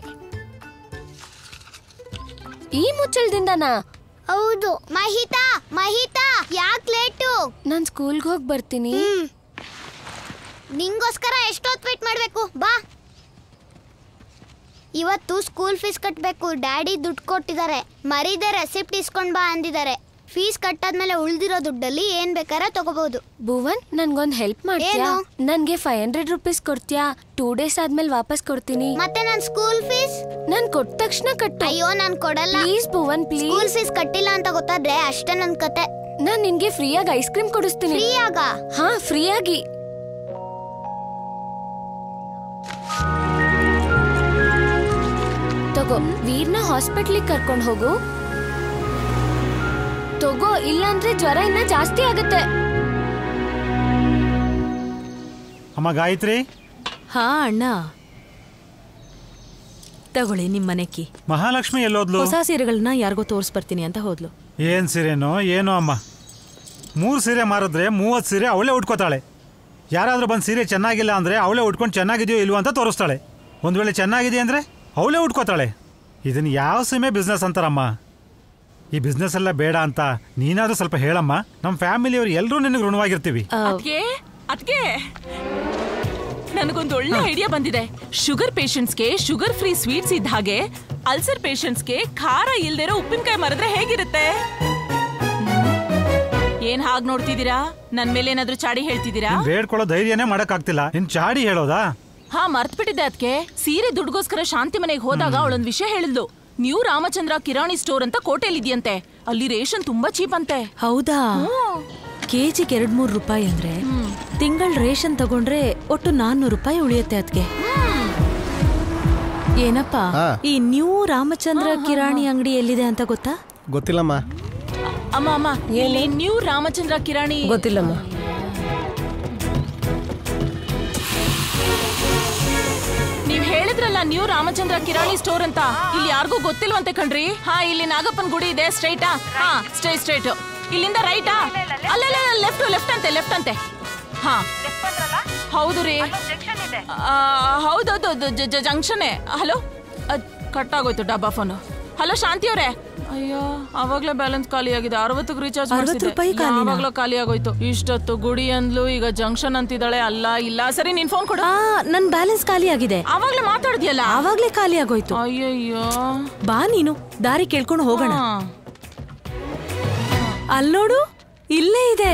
ಈ ಮುಚ್ಚಳದಿಂದನಾ ಹೌದು ಮಹಿತಾ ಮಹಿತಾ ಯಾಕ್ ಲೇಟು ನಾನ್ ಸ್ಕೂಲ್ಗೆ ಹೋಗಿ ಬರ್ತೀನಿ ನಿಂಗೋಸ್ಕರ ಎಷ್ಟೊತ್ತು ವೇಟ್ ಮಾಡ್ಬೇಕು ಬಾ ಇವತ್ತು ಸ್ಕೂಲ್ ಫೀಸ್ ಕಟ್ಟಬೇಕು ಡ್ಯಾಡಿ ದುಡ್ಡು ಕೊಟ್ಟಿದ್ದಾರೆ ಮರೀದೆ ರೆಸಿಪ್ಟ್ ಇಸ್ಕೊಂಡ್ ಬಾ ಅಂದಿದ್ದಾರೆ ಫೀಸ್ ಕಟ್ಟಾದ್ಮೇಲೆ ಉಳ್ದಿರೋ ದುಡ್ಡಲ್ಲಿ ಏನ್ ಬೇಕಾದ್ರೆ ತಗೋಬಹುದು ಭುವನ್ ನನ್ಗೊಂದ್ ಹೆಲ್ಪ್ ಮಾಡ್ತೀಯಾ ಏನು? ನನ್ಗೆ ಫೈವ್ ಹಂಡ್ರೆಡ್ ರುಪೀಸ್ ಕೊಡ್ತೀಯಾ ಟೂ ಡೇಸ್ ಆದ್ಮೇಲೆ ವಾಪಸ್ ಕೊಡ್ತೀನಿ ಮತ್ತೆ ನನ್ ಸ್ಕೂಲ್ ಫೀಸ್ ನಾನ್ ಕೊಟ್ಟ ತಕ್ಷಣ ಕಟ್ಟು ಅಯ್ಯೋ ನಾನ್ ಕೊಡಲ್ಲ please Bhuvan school please fees ಕಟ್ಟಿಲ್ಲ ಅಂತ ಗೊತ್ತಾದ್ರೆ ಅಷ್ಟೇ ನನ್ ಕತೆ ನಾನ್ ನಿನ್ಗೆ ಫ್ರೀಯಾಗಿ ಐಸ್ ಕ್ರೀಮ್ ಕೊಡಿಸ್ತೀನಿ ಫ್ರೀ ಆಗ ಹಾ ಫ್ರೀಯಾಗಿ ತಗೋ ವೀರ್ನ ಹಾಸ್ಪಿಟ್ಲಿಗೆ ಕರ್ಕೊಂಡು ಹೋಗು ತಗೋ ಇಲ್ಲಾಂದ್ರೆ ಜ್ವರ ಇನ್ನ ಜಾಸ್ತಿ ಆಗುತ್ತೆ ಅಮ್ಮ ಗಾಯತ್ರಿ ಹಾ ಅಣ್ಣ ತಗೊಳ್ಳಿ ನಿಮ್ ಮನೆಕ್ಕಿ ಮಹಾಲಕ್ಷ್ಮಿ ಎಲ್ಲೋದ್ಲು ಹೊಸ ಸೀರೆಗಳನ್ನ ಯಾರಿಗೋ ತೋರ್ಸ್ಬರ್ತೀನಿ ಅಂತ ಹೋದ್ಲು ಏನ್ ಸೀರೆನೋ ಏನೋ ಅಮ್ಮ ಮೂರು ಸೀರೆ ಮಾರಿದ್ರೆ ಮೂವತ್ತು ಸೀರೆ ಅವಳೇ ಉಟ್ಕೋತಾಳೆ ಯಾರಾದ್ರೂ ಬಂದು ಸೀರೆ ಚೆನ್ನಾಗಿಲ್ಲ ಅಂದ್ರೆ ಅವಳೇ ಉಟ್ಕೊಂಡು ಚೆನ್ನಾಗಿದೆಯೋ ಇಲ್ವೋ ಅಂತ ತೋರಿಸ್ತಾಳೆ ಒಂದು ವೇಳೆ ಚೆನ್ನಾಗಿದೆ ಅಂದ್ರೆ ಅವಳೇ ಉಟ್ಕೋತಾಳೆ ಇದನ್ನ ಯಾವ ಸೀಮೆ ಬಿಸ್ನೆಸ್ ಅಂತಾರಮ್ಮ ಈ ಬಿಸ್ನೆಸ್ ಎಲ್ಲ ಬೇಡ ಅಂತ ನೀನಾದ್ರೂ ಸ್ವಲ್ಪ ಹೇಳಮ್ಮ ನಮ್ಮ ಫ್ಯಾಮಿಲಿಯವ್ರು ಎಲ್ಲರೂ ನಿನಗೆ ಋಣವಾಗಿರ್ತೀವಿ ಅದ್ಕೆ ಅದ್ಕೆ ನನಗೊಂದು ಒಳ್ಳೆ ಐಡಿಯಾ ಬಂದಿದೆ ಶುಗರ್ ಪೇಷಂಟ್ಸ್ಗೆ ಶುಗರ್ ಫ್ರೀ ಸ್ವೀಟ್ಸ್ ಇದ್ದ ಹಾಗೆ ಅಲ್ಸರ್ ಪೇಷಂಟ್ಸ್ಗೆ ಖಾರ ಇಲ್ದಿರೋ ಉಪ್ಪಿನಕಾಯಿ ಮರದ್ರೆ ಹೇಗಿರುತ್ತೆ ಏನ್ ಹಾಗ್ ನೋಡ್ತಿದ್ದೀರಾ ನನ್ ಮೇಲೆ ಏನಾದ್ರೂ ಚಾಡಿ ಹೇಳ್ತಿದ್ದೀರಾ ನೀನ್ ಬೇಡ್ಕೊಳ್ಳೋ ಧೈರ್ಯನೇ ಮಾಡಕ್ಕಾಗ್ತಿಲ್ಲ ನಿನ್ ಚಾಡಿ ಹೇಳೋದಾ ಹಾ ಮರ್ತ್ಬಿಟ್ಟಿದ್ದೆ ಅದಕ್ಕೆ ಸೀರೆ ದುಡ್ಗೋಸ್ಕರ ಶಾಂತಿ ಮನೆಗೆ ಹೋದಾಗ ಅವಳೊಂದ್ ವಿಷಯ ಹೇಳಿದ್ಲು ನ್ಯೂ ರಾಮಚಂದ್ರ ಕಿರಾಣಿ ಸ್ಟೋರ್ ಅಂತ ಕೋಟೆಲ್ ಇದೆಯಂತೆ ಅಲ್ಲಿ ರೇಷನ್ ತುಂಬಾ ಚೀಪ್ ಅಂತೆ ಹೌದಾ ಕೆಜಿಗೆ ಎರಡ್ ಮೂರ್ ರೂಪಾಯಿ ಅಂದ್ರೆ ತಿಂಗಳ ರೇಷನ್ ತಗೊಂಡ್ರೆ ಒಟ್ಟು ನಾನ್ನೂರು ರೂಪಾಯಿ ಉಳಿಯುತ್ತೆ ಅದಕ್ಕೆ ಏನಪ್ಪ ಹಾ. ಈ ನ್ಯೂ ರಾಮಚಂದ್ರ ಕಿರಾಣಿ ಅಂಗಡಿ ಎಲ್ಲಿದೆ ಅಂತ ಗೊತ್ತಾ ಗೊತ್ತಿಲ್ಲಮ್ಮ ಅಮ್ಮ ಅಮ್ಮ ಇಲ್ಲಿ ನ್ಯೂ ರಾಮಚಂದ್ರ ಕಿರಾಣಿ ಗೊತ್ತಿಲ್ಲಮ್ಮ ನೀವ್ ಹೇಳಿದ್ರಲ್ಲ ನ್ಯೂ ರಾಮಚಂದ್ರ ಕಿರಾಣಿ ಸ್ಟೋರ್ ಅಂತ ಇಲ್ಲಿ ಯಾರಿಗೂ ಗೊತ್ತಿಲ್ವಂತೆ ಕಣ್ರಿ ಹಾ ಇಲ್ಲಿ ನಾಗಪ್ಪನ್ ಗುಡಿ ಇದೆ ಸ್ಟ್ರೈಟಾ ಹಾ ಸ್ಟ್ರೈಟ್ ಸ್ಟ್ರೈಟ್ ಇಲ್ಲಿಂದ ರೈಟಾ ಅಲ್ಲ ಲೆಫ್ಟ್ ಲೆಫ್ಟ್ ಅಂತೆ ಲೆಫ್ಟ್ ಅಂತೆ ಹಾ ಹೌದು ರೀ ಆ, ಹೌದೌದು ಜಂಕ್ಷನ್ ಹಲೋ ಕಟ್ ಆಗೋಯ್ತು ಡಬ್ಬಾ ಫೋನು ಹಲೋ ಶಾಂತಿ ಅವರೇ ಅಯ್ಯೋ ಅವಾಗ್ಲೇ ಬ್ಯಾಲೆನ್ಸ್ ಖಾಲಿ ಆಗಿದೆ ಅರವತ್ತಕ್ಕೆ ರೀಚಾರ್ಜ್ ಅರವತ್ತು ರೂಪಾಯಿ ಖಾಲಿನಾ? ಯಾವಾಗ್ಲೂ ಖಾಲಿ ಆಗೋಯ್ತು ಇಷ್ಟೊತ್ತು ಗುಡಿ ಅಂದ್ಲು ಈಗ ಜಂಕ್ಷನ್ ಅಂತಿದ್ದಾಳೆ ಅಲ್ಲ ಇಲ್ಲ ಸರಿ ನಿನ್ ಫೋನ್ ಕೊಡು ನನ್ ಬ್ಯಾಲೆನ್ಸ್ ಖಾಲಿ ಆಗಿದೆ ಆವಾಗ್ಲೇ ಮಾತಾಡಿದ್ಯಲ್ಲ ಆವಾಗ್ಲೇ ಖಾಲಿ ಆಗೋಯ್ತು ಅಯ್ಯಯ್ಯೋ ಬಾ ನೀನು ದಾರಿ ಕೇಳ್ಕೊಂಡು ಹೋಗೋಣ ಅಲ್ಲೋಡು ಇಲ್ಲೇ ಇದೆ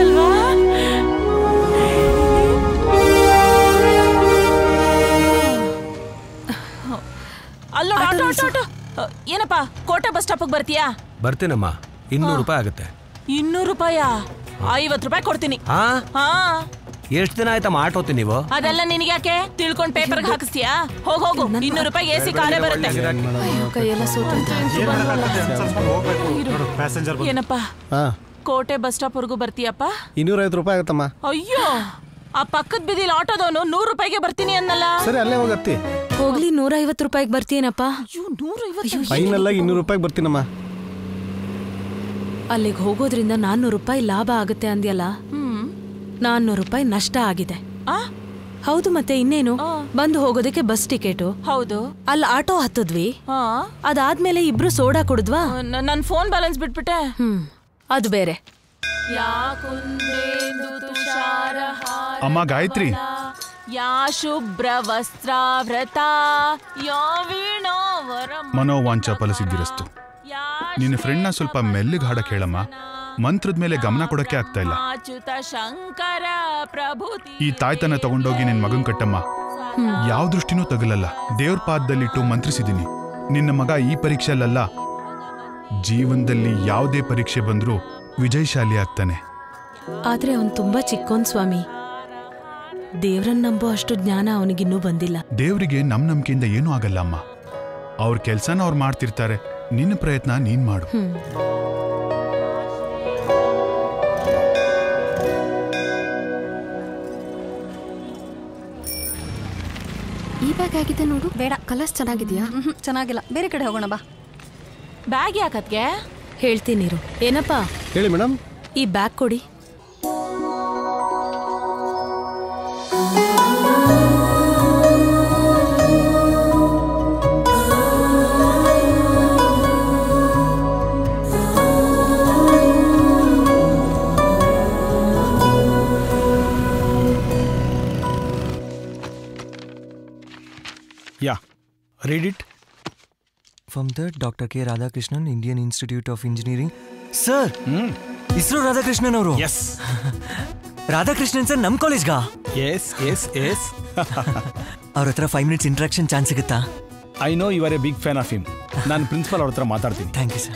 ಅಲ್ಲೋ ಆಟೋ ಆಟೋ ಆಟೋ ಅ, ಏನಪ್ಪ ಕೋಟೆ ಬಸ್ ಸ್ಟಾಪ್ ಬರ್ತೀಯಾ ಬರ್ತೀನಮ್ಮ ಇನ್ನೂರು ರೂಪಾಯಿ ಆಗುತ್ತೆ ಇನ್ನೂರು ರೂಪಾಯ ಐವತ್ ರೂಪಾಯಿ ಕೊಡ್ತೀನಿ ಹಾ ಹಾ ಎಷ್ಟು ದಿನ ಆಯ್ತಮ್ಮ ಆಟೋತಿ ನೀವು ಅದೆಲ್ಲ ನಿನಗ್ಯಾಕೆ ತಿಳ್ಕೊಂಡ್ ಪೇಪರ್ಗೆ ಹಾಕಿಸ್ತೀಯಾ ಹೋಗ್ ಹೋಗು ಇನ್ನೂರು ರೂಪಾಯಿ ಎ ಸಿ ಕಾರೇ ಬರುತ್ತೆ ಕೈಯೆಲ್ಲ ಪ್ಯಾಸೆಂಜರ್ ಏನಪ್ಪ ಹಾ ಕೋಟೆ ಬಸ್ ಸ್ಟಾಪ್ ವರ್ಗೂ ಬರ್ತೀಯಪ್ಪ ಇನ್ನೂರೈವತ್ತು ರೂಪಾಯಿ ಆಗುತ್ತಮ್ಮ ಅಯ್ಯೋ ಆ ಪಕ್ಕದ ಬಿದಿಲ್ ಆಟೋದವನು ನೂರು ರೂಪಾಯಿಗೆ ಬರ್ತೀನಿ ಅನ್ನಲ್ಲ ಸರಿ ಅಲ್ಲೇ ಹೋಗತ್ತಿ ಹೋಗ್ಲಿ ನೂರ ಐವತ್ತು ರೂಪಾಯಿಗೆ ಬರ್ತೀನಪ್ಪ ಫೈನಲ್ ಆಗಿ ಇನ್ನೂರು ರೂಪಾಯಿಗೆ ಬರ್ತೀನಮ್ಮ ಅಲ್ಲಿಗೆ ಹೋಗೋದ್ರಿಂದ ನಾನ್ನೂರು ರೂಪಾಯಿ ಲಾಭ ಆಗುತ್ತೆ ಅಂದ್ಯಲ್ಲ ನಾನ್ನೂರು ರೂಪಾಯಿ ನಷ್ಟ ಆಗಿದೆ ಹೌದು ಮತ್ತೆ ಇನ್ನೇನು ಬಂದು ಹೋಗೋದಕ್ಕೆ ಬಸ್ ಟಿಕೆಟು ಹೌದು ಅಲ್ಲಿ ಆಟೋ ಹತ್ತದ್ವಿ ಹಾ ಅದಾದ್ಮೇಲೆ ಇಬ್ರು ಸೋಡಾ ಕುಡಿದ್ವಾ ನ- ನನ್ ಫೋನ್ ಬ್ಯಾಲೆನ್ಸ್ ಬಿಟ್ಬಿಟ್ಟೆ ಹ್ಮ್ ಅದು ಬೇರೆ ಅಮ್ಮ ಗಾಯತ್ರಿ ಯಾ ಶುಭ್ರ ವಸ್ತ್ರಾವ್ರತ ಯಾ ವೀಣಾವರ ಮನೋವಾಂಚ ಫಲಸಿದ್ದಿರಸ್ತು ನಿನ್ನ ಫ್ರೆಂಡ್ನ ಸ್ವಲ್ಪ ಮೆಲ್ಲಿಗೆ ಹಾಡಕ್ ಹೇಳಮ್ಮ ಮಂತ್ರದ ಮೇಲೆ ಗಮನ ಕೊಡಕ್ಕೆ ಆಗ್ತಾ ಇಲ್ಲ ಅಚ್ಯುತ ಶಂಕರ ಪ್ರಭುತಿ ಈ ತಾಯ್ತನ ತಗೊಂಡೋಗಿ ನಿನ್ ಮಗನ್ ಕಟ್ಟಮ್ಮ ಯಾವ ದೃಷ್ಟಿನೂ ತಗಲಲ್ಲ ದೇವ್ರ ಪಾದದಲ್ಲಿಟ್ಟು ಮಂತ್ರಿಸಿದೀನಿ ನಿನ್ನ ಮಗ ಈ ಪರೀಕ್ಷೆಯಲ್ಲ ಜೀವನದಲ್ಲಿ ಯಾವುದೇ ಪರೀಕ್ಷೆ ಬಂದ್ರೂ ವಿಜಯಶಾಲಿ ಆಗ್ತಾನೆ ಆದ್ರೆ ಅವನ್ ತುಂಬಾ ಚಿಕ್ಕೋನ್ ಸ್ವಾಮಿ ದೇವ್ರನ್ ನಂಬೋ ಅಷ್ಟು ಜ್ಞಾನ ಅವನಿಗಿನ್ನೂ ಬಂದಿಲ್ಲ ದೇವ್ರಿಗೆ ನಮ್ ನಂಬಿಕೆಯಿಂದ ಏನೂ ಆಗಲ್ಲ ಅಮ್ಮ ಅವ್ರ ಕೆಲ್ಸನ ಅವ್ರು ಮಾಡ್ತಿರ್ತಾರೆ ನಿನ್ನ ಪ್ರಯತ್ನ ನೀನ್ ಮಾಡು ಹ್ಮ್ ಈ ಬ್ಯಾಗ್ ಆಗಿದೆ ನೋಡು ಬೇಡ ಕಲರ್ಸ್ ಚೆನ್ನಾಗಿದೆಯಾ ಚೆನ್ನಾಗಿಲ್ಲ ಬೇರೆ ಕಡೆ ಹೋಗೋಣ ಬಾ ಬ್ಯಾಗ್ ಯಾಕತ್ಗೆ ಹೇಳ್ತೀನಿರು ಏನಪ್ಪ ಹೇಳಿ ಮೇಡಮ್ ಈ ಬ್ಯಾಗ್ ಕೊಡಿ yeah read it from the doctor K Radhakrishnan Indian Institute of Engineering sir ISRO Radhakrishnan ಅವರು ಎಸ್ ರಾಧಾಕೃಷ್ಣನ್ ಸರ್ ನಮ್ಮ ಕಾಲೇಜ್ಗಾ ಎಸ್ ಎಸ್ ಎಸ್ ಅವ್ರ ಹತ್ರ ಫೈವ್ ಮಿನಿಟ್ಸ್ ಇಂಟ್ರಾಕ್ಷನ್ ಚಾನ್ಸ್ ಸಿಗುತ್ತಾ I know you are a big fan of him ನಾನು principal ಅವ್ರ ಹತ್ರ ಮಾತಾಡ್ತೀನಿ thank you sir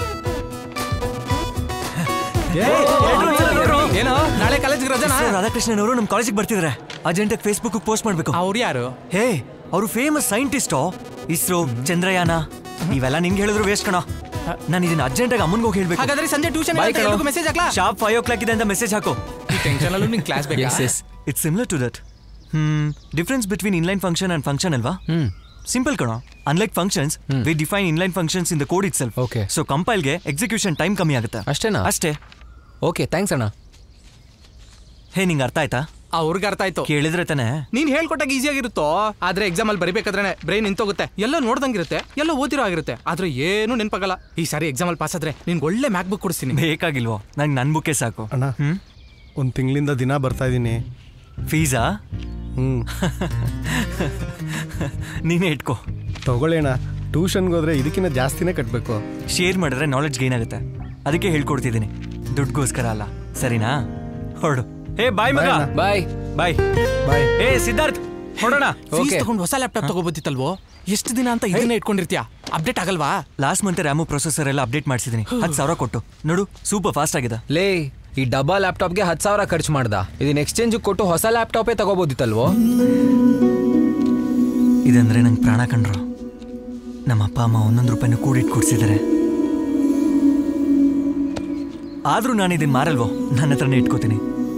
ಏನೋ ನಾಳೆ ಕಾಲೇಜ್ಗೆ ರಜನಾ ಇಸ್ರೋ ರಾಧಾಕೃಷ್ಣನ್ ಅವರು ನಮ್ಮ ಕಾಲೇಜಿಗೆ ಬರ್ತಿದ್ದಾರೆ ಅರ್ಜೆಂಟಾಗಿ ಫೇಸ್ಬುಕ್ ಪೋಸ್ಟ್ ಮಾಡಬೇಕು ಅವ್ರು ಯಾರು ಹೇ ಅವರು ಫೇಮಸ್ ಸೈಂಟಿಸ್ಟೋ ಇಸ್ರೋ ಚಂದ್ರಯಾನ ಇವೆಲ್ಲ ನಿಂಗೆ ಹೇಳಿದ್ರು ವೇಸ್ಟ್ ಕಣ ನಾನು ಇದನ್ನ ಅರ್ಜೆಂಟಾಗಿ ಅಮ್ಮನ್ಗೆ ಹೋಗಿ ಹೇಳ್ಬೇಕು ಹಾಗಾದ್ರೆ ಸಂಜೆ ಟ್ಯೂಷನ್ ಮೆಸೇಜ್ ಹಾಕ್ಲಾ ಶಾರ್ಪ್ ಫೈವ್ ಓ ಕ್ಲಾಕ್ ಇದೆ ಅಂತ ಮೆಸೇಜ್ ಹಾಕು ಈ ಟೆನ್ಷನ್ ಅಲ್ಲೂ ನಿಂಗೆ ಕ್ಲಾಸ್ ಬೇಕಾ it's similar to that hmm difference between inline function and function ಅಲ್ವಾ ಸಿಂಪಲ್ ಕಣೋ unlike functions we define inline functions in the code itself okay so ಕಂಪೈಲ್ಗೆ ಎಕ್ಸಿಕ್ಯೂಷನ್ ಟೈಮ್ ಕಮ್ಮಿ ಆಗುತ್ತೆ ಅಷ್ಟೇನಾ ಅಷ್ಟೇ ಓಕೆ ಥ್ಯಾಂಕ್ಸ್ ಅಣ್ಣ ಹೇ ನಿಂಗೆ ಅರ್ಥ ಆಯ್ತಾ ಅವ್ರಿಗೆ ಅರ್ಥ ಆಯ್ತು ಕೇಳಿದ್ರೆ ತಾನೆ ನೀನ್ ಹೇಳ್ಕೊಟ್ಟಾಗ ಈಸಿಯಾಗಿರುತ್ತೋ ಆದ್ರೆ ಎಕ್ಸಾಮ್ ಅಲ್ಲಿ ಬರಿಬೇಕಾದ್ರೆ ಬ್ರೈನ್ ನಿಂತೋಗುತ್ತೆ ಎಲ್ಲ ನೋಡ್ದಂಗಿರುತ್ತೆ ಎಲ್ಲ ಓದಿರೋ ಆಗಿರುತ್ತೆ ಆದ್ರೆ ಏನು ನೆನಪಾಗಲ್ಲ ಈ ಸಾರಿ ಎಕ್ಸಾಮ್ ಅಲ್ಲಿ ಪಾಸ್ ಆದ್ರೆ ನಿನ್ಗೆ ಒಳ್ಳೆ ಮ್ಯಾಕ್ ಬುಕ್ ಕೊಡಿಸ್ತೀನಿ ಬೇಕಾಗಿಲ್ವೋ ನಂಗೆ ನನ್ನ ಬುಕ್ಕೇ ಸಾಕು ಅಣ್ಣ ಒಂದು ತಿಂಗಳಿಂದ ದಿನ ಬರ್ತಾ ಇದ್ದೀನಿ ಫೀಸಾ ಹ್ಞೂ ನೀನೇ ಇಟ್ಕೋ ತಗೊಳ್ಳೋಣ ಟ್ಯೂಷನ್ಗೆ ಹೋದ್ರೆ ಇದಕ್ಕಿಂತ ಜಾಸ್ತಿನೇ ಕಟ್ಟಬೇಕು ಶೇರ್ ಮಾಡಿದ್ರೆ ನಾಲೆಡ್ಜ್ ಗೇನ್ ಆಗುತ್ತೆ ಅದಕ್ಕೆ ಹೇಳ್ಕೊಡ್ತಿದ್ದೀನಿ ದುಡ್ಗೋಸ್ಕರ ಅಲ್ಲ ಸರಿನಾ ಹೊರಡು ಏ ಬಾಯ್ ಮಗ ಬಾಯ್ ಬಾಯ್ ಬಾಯ್ ಏ ಸಿದ್ಧಾರ್ಥ್ ಹೊರಡೋಣ ಫೀಸ್ ತಗೊಂಡು ಹೊಸ ಲ್ಯಾಪ್ಟಾಪ್ ತಗೋಬೋದಿತ್ತಲ್ವೋ ಎಷ್ಟು ದಿನ ಅಂತ ಇದನ್ನೇ ಇಟ್ಕೊಂಡಿರ್ತೀಯ ಅಪ್ಡೇಟ್ ಆಗಲ್ವಾ ಲಾಸ್ಟ್ ಮಂತ್ ರ್ಯಾಮು ಪ್ರೊಸೆಸರ್ ಎಲ್ಲ ಅಪ್ಡೇಟ್ ಮಾಡಿಸಿದ್ದೀನಿ ಹತ್ತು ಸಾವಿರ ಕೊಟ್ಟು ನೋಡು ಸೂಪರ್ ಫಾಸ್ಟ್ ಆಗಿದೆ ಲೇ ಈ ಡಬ್ಬಾ ಲ್ಯಾಪ್ಟಾಪ್ಗೆ ಹತ್ತು ಸಾವಿರ ಖರ್ಚು ಮಾಡ್ದ ಇದನ್ನ ಎಕ್ಸ್ಚೇಂಜ್ ಕೊಟ್ಟು ಹೊಸ ಲ್ಯಾಪ್ಟಾಪೇ ತಗೋಬೋದಿತ್ತಲ್ವೋ ಇದಂದ್ರೆ ನಂಗೆ ಪ್ರಾಣ ಕಂಡ್ರು ನಮ್ಮ ಅಪ್ಪ ಅಮ್ಮ ಒಂದೊಂದು ರೂಪಾಯಿನೂ ಕೂಡಿಟ್ಟು ಕೊಡ್ಸಿದ್ದಾರೆ ಆದ್ರೂ ನಾನು ಇದನ್ನ ಮಾರಲ್ವೋ ನನ್ನ ಹತ್ರನೇ ಇಟ್ಕೋತೀನಿ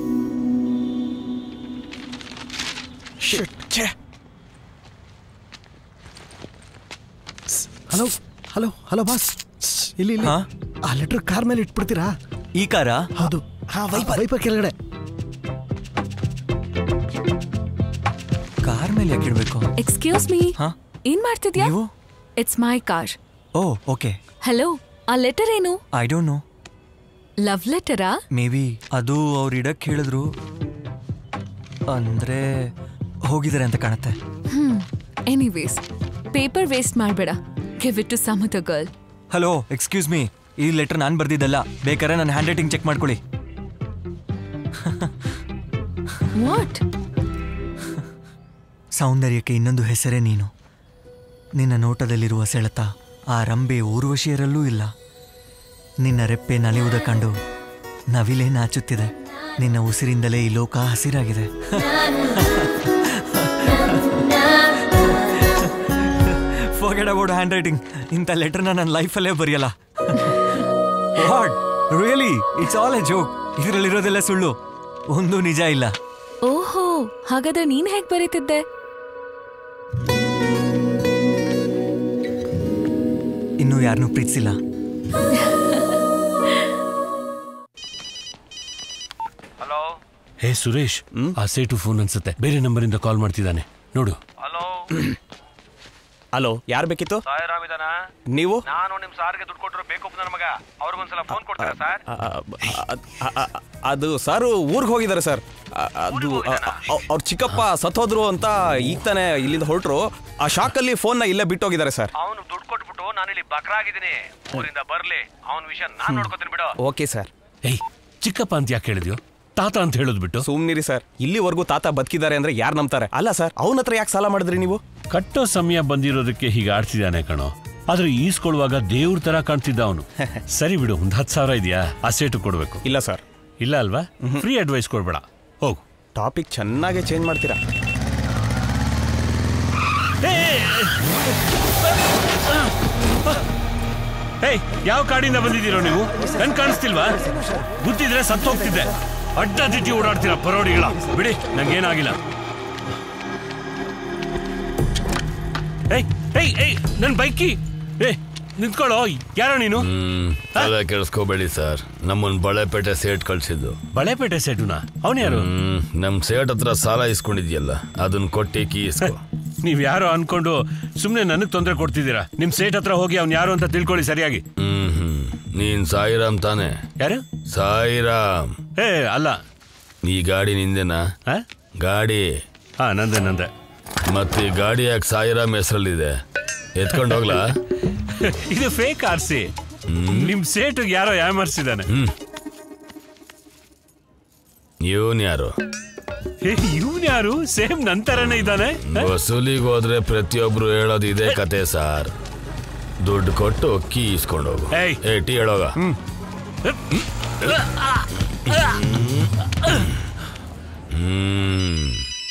ಹಲೋ ಹಲೋ ಹಲೋ ಬಾಸ್ ಇಲ್ಲಿ ಇಲ್ಲಿ ಹಾ? ಆ ಲೆಟರ್ ಕಾರ್ ಮೇಲೆ ಇಟ್ಬಿಡ್ತೀರಾ ಈ ಕಾರ ಹೌದು ಹಾ ವೈಪರ್ ವೈಪರ್ ಕೆಳಗಡೆ ಕಾರ್ ಮೇಲೆ ಯಾಕೆ ಇಡಬೇಕು ಎಕ್ಸ್ಕ್ಯೂಸ್ ಮೀ ಹಾ ಏನ್ ಮಾಡ್ತಿದ್ಯಾ ನೀವು it's my car oh okay hello ಆ ಲೆಟರ್ ಏನು ಐ ಡೋಂಟ್ ನೋ ಲವ್ ಲೆಟರಾ ಮೇ ಬಿ ಅದು ಅವ್ರು ಇಡಕ್ ಹೇಳಿದ್ರು ಅಂದ್ರೆ ಹೋಗಿದ್ದಾರೆ ಅಂತ ಕಾಣುತ್ತೆ ಹ್ಮ್ ಎನಿವೇಸ್ ಪೇಪರ್ ವೇಸ್ಟ್ ಮಾಡಬೇಡ ಗಿವ್ ಇಟ್ ಟು ಸಮ್ ಅದ ಗರ್ಲ್ ಹಲೋ ಎಕ್ಸ್ಕ್ಯೂಸ್ ಮೀ ಈ ಲೆಟರ್ ನಾನು ಬರ್ದಿದ್ದಲ್ಲ ಬೇಕಾದ್ರೆ ನನ್ನ ಹ್ಯಾಂಡ್ ರೈಟಿಂಗ್ ಚೆಕ್ ಮಾಡ್ಕೊಳ್ಳಿ ವಾಟ್ ಸೌಂದರ್ಯಕ್ಕೆ ಇನ್ನೊಂದು ಹೆಸರೇ ನೀನು ನಿನ್ನ ನೋಟದಲ್ಲಿರುವ ಸೆಳೆತ ಆ ರಂಬೆ ಊರ್ವಶಿಯರಲ್ಲೂ ಇಲ್ಲ ನಿನ್ನ ರೆಪ್ಪೆ ನಲಿಯುವುದ ಕಂಡು ನವಿಲೇ ನಾಚುತ್ತಿದೆ ನಿನ್ನ ಉಸಿರಿಂದಲೇ ಈ ಲೋಕ ಹಸಿರಾಗಿದೆ ಫೋಗೆಡ್ ಅಬೌಟ್ ಹ್ಯಾಂಡ್ ರೈಟಿಂಗ್ ಇಂಥ ಲೆಟರ್ನ ನನ್ನ ಲೈಫಲ್ಲೇ ಬರೆಯಲ್ಲ what really it's all a joke ಇದರಲ್ಲಿರೋದೆಲ್ಲ ಸುಳ್ಳು ಒಂದು ನಿಜ ಇಲ್ಲ ಓಹೋ ಹಾಗಾದ್ರೆ ನೀನ್ ಹೇಗ್ ಬರೀತಿದ್ದೆ ಇನ್ನೂ ಯಾರನ್ನೂ ಪ್ರೀತಿಸಿಲ್ಲ ಹೇ ಸುರೇಶ್ ಆ ಸೇಟು ಫೋನ್ ಅನ್ಸುತ್ತೆ ಬೇರೆ ನಂಬರಿಂದ ಕಾಲ್ ಮಾಡ್ತಿದ್ದಾನೆ ನೋಡು ಹಲೋ ಯಾರು ಬೇಕಿತ್ತು ಸಾಯಿರಾಮ್ ಇದಾನ ನೀವು ನಾನು ನಿಮ್ ಸಾರ್ಗೆ ದುಡ್ಡು ಕೊಟ್ಟರು ಬೇಕು ನನ್ನ ಮಗ ಅವ್ರಿಗೊಂದ್ಸಲ ಫೋನ್ ಕೊಡ್ತಾರ ಸರ್ ಆ, ಆ, ಆ, ಆ, ಅದು ಸಾರು ಊರಿಗೆ ಹೋಗಿದ್ದಾರೆ ಸರ್ ಆ, ಅದು ಅವ್ರ ಚಿಕ್ಕಪ್ಪ ಸತ್ತೋದ್ರು ಅಂತ ಈಗ ತಾನೇ ಇಲ್ಲಿಂದ ಹೊರಟ್ರು ಆ ಶಾಕಲ್ಲಿ ಫೋನ್ನ ಇಲ್ಲೇ ಬಿಟ್ಟೋಗಿದ್ದಾರೆ ಸರ್ ಅವನು ದುಡ್ಡು ಕೊಟ್ಬಿಟ್ಟು ನಾನು ಇಲ್ಲಿ ಬಕ್ರ ಆಗಿದ್ದೀನಿ ಊರಿಂದ ಬರ್ಲಿ ಅವನ ವಿಷಯ ನಾನ್ ನೋಡ್ಕೋತೀನಿ ಬಿಡು ಓಕೆ ಸರ್ ಏಯ್ ಚಿಕ್ಕಪ್ಪ ಅಂತ ಯಾಕೆ ಹೇಳಿದ್ಯೋ ತಾತ ಅಂತ ಹೇಳೋದು ಬಿಟ್ಟು ಸುಮ್ನಿರಿ ಸರ್ ಇಲ್ಲಿವರೆಗೂ ತಾತ ಬದುಕಿದ್ದಾರೆ ಅಂದ್ರೆ ಯಾರು ನಂಬ್ತಾರೆ ಅಲ್ಲ ಸರ್ ಅವನ ಹತ್ರ ಯಾಕೆ ಸಾಲ ಮಾಡಿದ್ರಿ ನೀವು ಕಟ್ಟೋ ಸಮಯ ಬಂದಿರೋದಕ್ಕೆ ಹೀಗೆ ಆಡ್ತಿದ್ದಾನೆ ಕಣೋ ಆದ್ರೆ ಈಸ್ಕೊಳ್ಳುವಾಗ ದೇವ್ರ ತರ ಕಾಣ್ತಿದ್ದ ಅವನು ಸರಿ ಬಿಡು ಒಂದ್ ಹತ್ತು ಸಾವಿರ ಇದೆಯಾ ಆ ಸೇಟು ಕೊಡ್ಬೇಕು ಇಲ್ಲ ಸರ್ ಇಲ್ಲ ಅಲ್ವಾ ಫ್ರೀ ಅಡ್ವೈಸ್ ಕೊಡ್ಬೇಡ ಹೋಗು ಟಾಪಿಕ್ ಚೆನ್ನಾಗೇ ಚೇಂಜ್ ಮಾಡ್ತೀರಾ ಏಯ್ ಯಾವ ಕಾಡಿಂದ ಬಂದಿದ್ದೀರೋ ನೀವು ನನ್ ಕಾಣಿಸ್ತಿಲ್ವಾ ಗೊತ್ತಿದ್ರೆ ಸತ್ತು ಹೋಗ್ತಿದ್ದೆ ಅಡ್ಡ ದಿಟ್ಟಿ ಓಡಾಡ್ತೀರಾ ಪರೋಡಿಗಳ ಬಿಡಿ ನಂಗೇನಾಗಿಲ್ಲ ಏಯ್ ಏಯ್ ಏಯ್ ನನ್ ಬೈಕಿ ಏ ನಿಂತ್ಕೊಳ್ಳೋ ಯಾರೋ ನೀನು ತಲೆ ಕೆಡಿಸ್ಕೋಬೇಡಿ ಸರ್ ನಮ್ಮನ್ ಬಳೆಪೇಟೆ ಸೇಟ್ ಕಳ್ಸಿದ್ದು ಬಳೆಪೇಟೆ ಸೇಟುನಾ ಅವನು ಯಾರು ಹ್ಮ್, ನಮ್ ಸೇಟ್ ಹತ್ರ ಸಾಲ ಇಸ್ಕೊಂಡಿದ್ಯಲ್ಲ ಅದನ್ನ ಕೊಟ್ಟಿ ಕೀ ಇಸ್ಕೋ ನೀವ್ ಯಾರೋ ಅನ್ಕೊಂಡು ಸುಮ್ನೆ ನನಗ್ ತೊಂದರೆ ಕೊಡ್ತಿದ್ದೀರಾ ನಿಮ್ ಸೇಟ್ ಹತ್ರ ಹೋಗಿ ಅವ್ನ್ ಯಾರು ಅಂತ ತಿಳ್ಕೊಳ್ಳಿ ಸರಿಯಾಗಿ ಹ್ಮ್ ಹ್ಮ್ ನೀನ್ ಸಾಯಿರಾಮ್ ತಾನೆ ಯಾರು ಸಾಯಿರಾಮ್ ಏ ಅಲ್ಲ ಈ ಗಾಡಿ ನಿಂದೆನಾ ಗಾಡಿ ಹಾ ನಂದೆ ನಂದೆ ಮತ್ತೆ ಈ ಗಾಡಿ ಯಾಕೆ ಸಾಯಿರಾಮ್ ಹೆಸರಲ್ಲಿದೆ ಎತ್ಕೊಂಡು ಹೋಗ್ಲಾ ಇದು ಫೇಕ್ ಆರ್ ಸಿ ನಿಮ್ ಸೇಟು ಯಾರೋ ಯಾಮರ್ಸಿದಾನೆ ಇವನ್ ಯಾರು ಇವನ್ ಯಾರು ಸೇಮ್ ನಂತರನೇ ಇದ್ದಾನೆ ವಸೂಲಿಗೆ ಹೋದ್ರೆ ಪ್ರತಿಯೊಬ್ರು ಹೇಳೋದು ಇದೇ ಕತೆ ಸಾರ್ ದುಡ್ಡು ಕೊಟ್ಟು ಕೀ ಇಸ್ಕೊಂಡು ಹೋಗು ಏ ಟೀ ಹೇಳೋಗ ಹ್ಮ್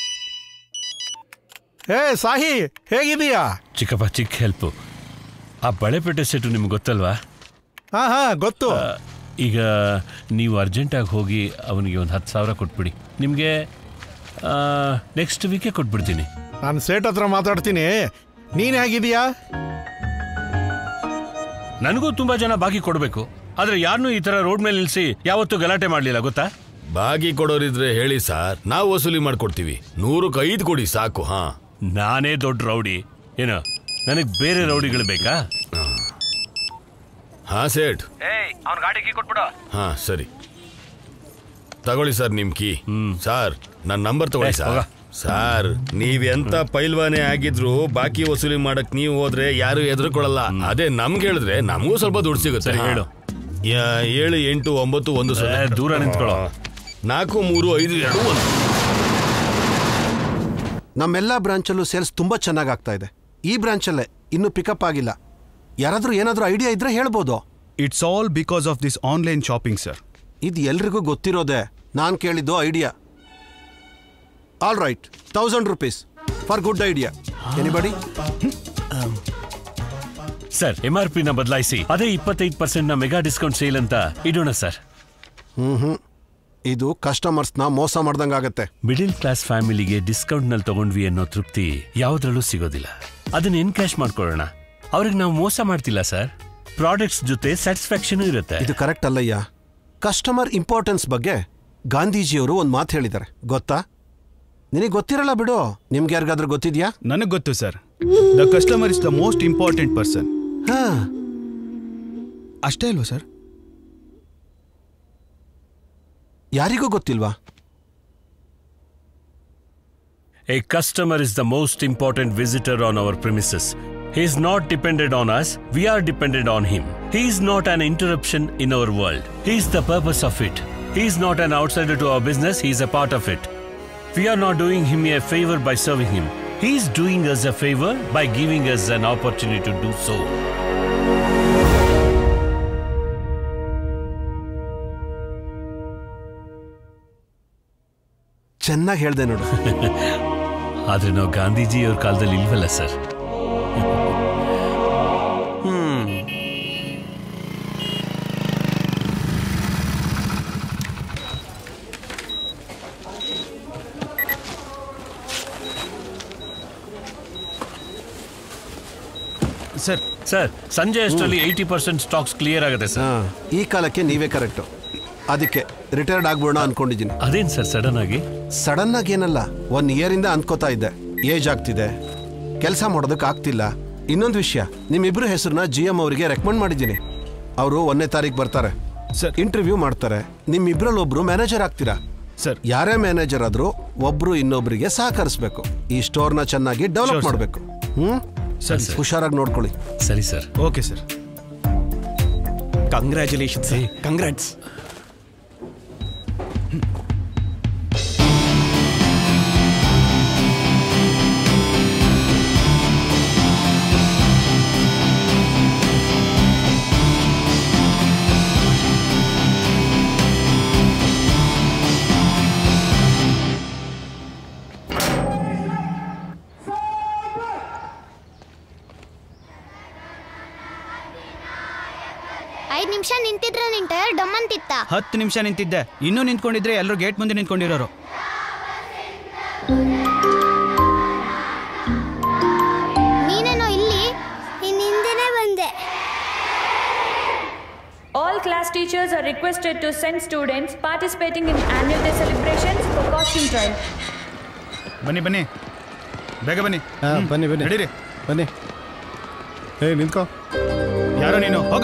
ಏ ಸಾಹಿ ಹೇಗಿದೀಯಾ ಚಿಕ್ಕಪ್ಪ ಚಿಕ್ಕ ಹೆಲ್ಪ್ ಆ ಬಳೆಪೇಟೆ ಸೆಟು ನಿಮ್ಗೆ ಗೊತ್ತಲ್ವಾ ಹಾ ಹಾ ಗೊತ್ತು ಈಗ ನೀವು ಅರ್ಜೆಂಟಾಗಿ ಹೋಗಿ ಅವನಿಗೆ ಒಂದು ಹತ್ತು ಸಾವಿರ ಕೊಟ್ಬಿಡಿ ನಿಮಗೆ ನೆಕ್ಸ್ಟ್ ವೀಕೆ ಕೊಟ್ಬಿಡ್ತೀನಿ ನಾನು ಸೇಟ್ ಹತ್ರ ಮಾತಾಡ್ತೀನಿ ನೀನ್ ಹೇಗಿದೀಯಾ ನನಗೂ ತುಂಬಾ ಜನ ಬಾಕಿ ಕೊಡಬೇಕು ಆದ್ರೆ ಯಾರನ್ನೂ ಈ ತರ ರೋಡ್ ಮೇಲೆ ನಿಲ್ಸಿ ಯಾವತ್ತೂ ಗಲಾಟೆ ಮಾಡಲಿಲ್ಲ ಗೊತ್ತಾ ಬಾಕಿ ಕೊಡೋರಿದ್ರೆ ಹೇಳಿ ಸಾರ್ ನಾವು ವಸೂಲಿ ಮಾಡ್ಕೊಡ್ತೀವಿ ನೂರಕ್ಕೆ ಐದು ಕೊಡಿ ಸಾಕು ಹಾ ನಾನೇ ದೊಡ್ಡ ರೌಡಿ ಏನು ನನಗೆ ಬೇರೆ ರೌಡಿಗಳು ಬೇಕಾ ಹಾ ಸೇಟ್ ಅವ್ನ ಗಾಡಿ ಕೀ ಕೊಟ್ಬಿಡು ಹಾ ಸರಿ ತಗೊಳ್ಳಿ ಸರ್ ನಿಮ್ ಕೀ ಸರ್ ನನ್ನ ನಂಬರ್ ತಗೊಳ್ಳಿ ಏ, ಸರ್ ಹೋಗ. ಸರ್ ನೀವೆಂತ ಪೈಲ್ವಾನೆ ಆಗಿದ್ರು ಬಾಕಿ ವಸೂಲಿ ಮಾಡಕ್ ನೀವು ಹೋದ್ರೆ ಯಾರು ಎದುರುಕೊಳ್ಳಲ್ಲ ಅದೇ ನಮ್ಗೆ ಹೇಳಿದ್ರೆ ನಮಗೂ ಸ್ವಲ್ಪ ದುಡ್ಡು ಸಿಗುತ್ತೆ ಸರಿ, ಹೇಳು. ಯಾ- ಏಳು ಎಂಟು ಒಂಬತ್ತು ಒಂದು ಸೊನ್ನೆ ದೂರ ನಿಂತ್ಕೊಳ್ಳೋ. ನಾಲ್ಕು ಮೂರು ಐದು ಎರಡು ಒಂದು ನಮ್ಮೆಲ್ಲ ಬ್ರಾಂಚಲ್ಲೂ ಸೇಲ್ಸ್ ತುಂಬಾ ಚೆನ್ನಾಗಿ ಆಗ್ತಾ ಇದೆ ಈ ಬ್ರಾಂಚಲ್ಲೇ ಇನ್ನೂ ಪಿಕಪ್ ಆಗಿಲ್ಲ ಯಾರಾದ್ರೂ ಏನಾದ್ರೂ ಐಡಿಯಾ ಇದ್ರೆ ಹೇಳ್ಬೋದು it's all because of this online shopping sir ಇದು ಎಲ್ರಿಗೂ ಗೊತ್ತಿರೋದೆ ನಾನು ಕೇಳಿದ್ದು idea all right thousand rupees for good idea anybody sir ಎಂ ಆರ್ ಪಿನ ಬದಲಾಯಿಸಿ ಅದೇ ಇಪ್ಪತ್ತೈದು ಪರ್ಸೆಂಟ್ ನ ಮೆಗಾ ಡಿಸ್ಕೌಂಟ್ ಸೇಲ್ ಅಂತ ಇಡೋಣ ಸರ್ ಹ್ಮ್ ಹ್ಮ್ ಇದು ಕಸ್ಟಮರ್ಸ್ನ ಮೋಸ ಮಾಡ್ದಂಗಾಗತ್ತೆ ಮಿಡಿಲ್ ಕ್ಲಾಸ್ ಫ್ಯಾಮಿಲಿಗೆ ಡಿಸ್ಕೌಂಟ್ ನಲ್ಲಿ ತಗೊಂಡ್ವಿ ಅನ್ನೋ ತೃಪ್ತಿ ಯಾವುದ್ರಲ್ಲೂ ಸಿಗೋದಿಲ್ಲ ಅದನ್ನ ಎನ್ ಕ್ಯಾಶ್ ಮಾಡ್ಕೊಳ್ಳೋಣ ಅವ್ರಿಗೆ ನಾವು ಮೋಸ ಮಾಡ್ತಿಲ್ಲ ಸರ್ ಪ್ರಾಡಕ್ಟ್ಸ್ ಜೊತೆ ಸ್ಯಾಟಿಸ್ಫ್ಯಾಕ್ಷನ್ ಇರುತ್ತೆ ಇದು ಕರೆಕ್ಟ್ ಅಲ್ಲಯ್ಯ ಕಸ್ಟಮರ್ ಇಂಪಾರ್ಟೆನ್ಸ್ ಬಗ್ಗೆ ಗಾಂಧೀಜಿಯವರು ಒಂದು ಮಾತು ಹೇಳಿದ್ದಾರೆ ಗೊತ್ತಾ ನಿನಗೆ ಗೊತ್ತಿರಲ್ಲ ಬಿಡು ನಿಮ್ಗೆ ಯಾರಿಗಾದ್ರೂ ಗೊತ್ತಿದ್ಯಾ ನನಗೆ ಗೊತ್ತು sir the customer is the most important person ಹಾ ಅಷ್ಟೇ ಅಲ್ವಾ ಸರ್ ಯಾರಿಗೂ ಗೊತ್ತಿಲ್ವಾ A customer is the most important visitor on our premises. He is not dependent on us, we are dependent on him. He is not an interruption in our world. He is the purpose of it. He is not an outsider to our business, he is a part of it. We are not doing him a favor by serving him. He is doing us a favor by giving us an opportunity to do so. ಚೆನ್ನಾಗಿ ಹೇಳ್ದೆ ನೋಡು ಆದ್ರೆ ನಾವು ಗಾಂಧೀಜಿಯವ್ರ ಕಾಲದಲ್ಲಿ ಇಲ್ವಲ್ಲ sir sir sir ಸಂಜೆ ಅಷ್ಟರಲ್ಲಿ eighty percent stocks clear ಆಗುತ್ತೆ ಸರ್ ಹಾ, ಈ ಕಾಲಕ್ಕೆ ನೀವೇ ಕರೆಕ್ಟು ಅದಕ್ಕೆ ರಿಟೈರ್ಡ್ ಆಗ್ಬೋಣ ಅನ್ಕೊಂಡಿದ್ದೀನಿ ಅದೇನ್ ಸರ್ ಸಡನ್ ಆಗಿ ಸಡನ್ ಆಗಿ ಏನಲ್ಲ ಒನ್ ಇಯರ್ ಇಂದ ಅನ್ಕೋತಾ ಇದ್ದೆ ಏಜ್ ಆಗ್ತಿದೆ ಕೆಲಸ ಮಾಡೋದಕ್ಕೆ ಆಗ್ತಿಲ್ಲ ಇನ್ನೊಂದು ವಿಷಯ ನಿಮ್ಮಿಬ್ರು ಹೆಸರನ್ನ ಜಿ ಎಂ ಅವರಿಗೆ ರೆಕಮೆಂಡ್ ಮಾಡಿದ್ದೀನಿ ಅವರು ಒಂದನೇ ತಾರೀಕು ಬರ್ತಾರೆ ಸರ್ ಇಂಟರ್ವ್ಯೂ ಮಾಡ್ತಾರೆ ನಿಮ್ಮಿಬ್ರಲ್ಲಿ ಒಬ್ರು ಮ್ಯಾನೇಜರ್ ಆಗ್ತೀರಾ ಸರ್ ಯಾರೇ ಮ್ಯಾನೇಜರ್ ಆದ್ರೂ ಒಬ್ರು ಇನ್ನೊಬ್ರಿಗೆ ಸಹಕರಿಸ್ಬೇಕು ಈ ಸ್ಟೋರ್ನ ಚೆನ್ನಾಗಿ ಡೆವಲಪ್ Sure, sir. ಮಾಡಬೇಕು ಹ್ಮ್ ಸರಿ, ಸರ್. ಹುಷಾರಾಗಿ ನೋಡ್ಕೊಳ್ಳಿ ಸರಿ sir okay sir congratulations congrats ಐದ್ ನಿಮಿಷ ನಿಂತಿದ್ರೆ ನಿನ್ ಟೈರ್ ಡಮ್ ಅಂತಿತ್ತ ಹತ್ತು ನಿಮಿಷ ನಿಂತಿದ್ದೆ ಇನ್ನೂ ನಿಂತ್ಕೊಂಡಿದ್ರೆ ಎಲ್ಲರೂ ಗೇಟ್ ಮುಂದೆ ನಿಂತ್ಕೊಂಡಿರೋರು ನೀನೇನೋ ಇಲ್ಲಿ ಇನ್ ಹಿಂದೆನೆ ಬಂದೆ All class teachers are requested to send students participating in annual day celebrations for costume trial. ಬನ್ನಿ ಬನ್ನಿ ಬೇಗ ಬನ್ನಿ ಹಾಂ ಬನ್ನಿ ಬನ್ನಿ ನಡೀರಿ ಬನ್ನಿ ಏ ನಿಂತ್ಕೋ ಯಾರೋ ನೀನು ಹೋಗ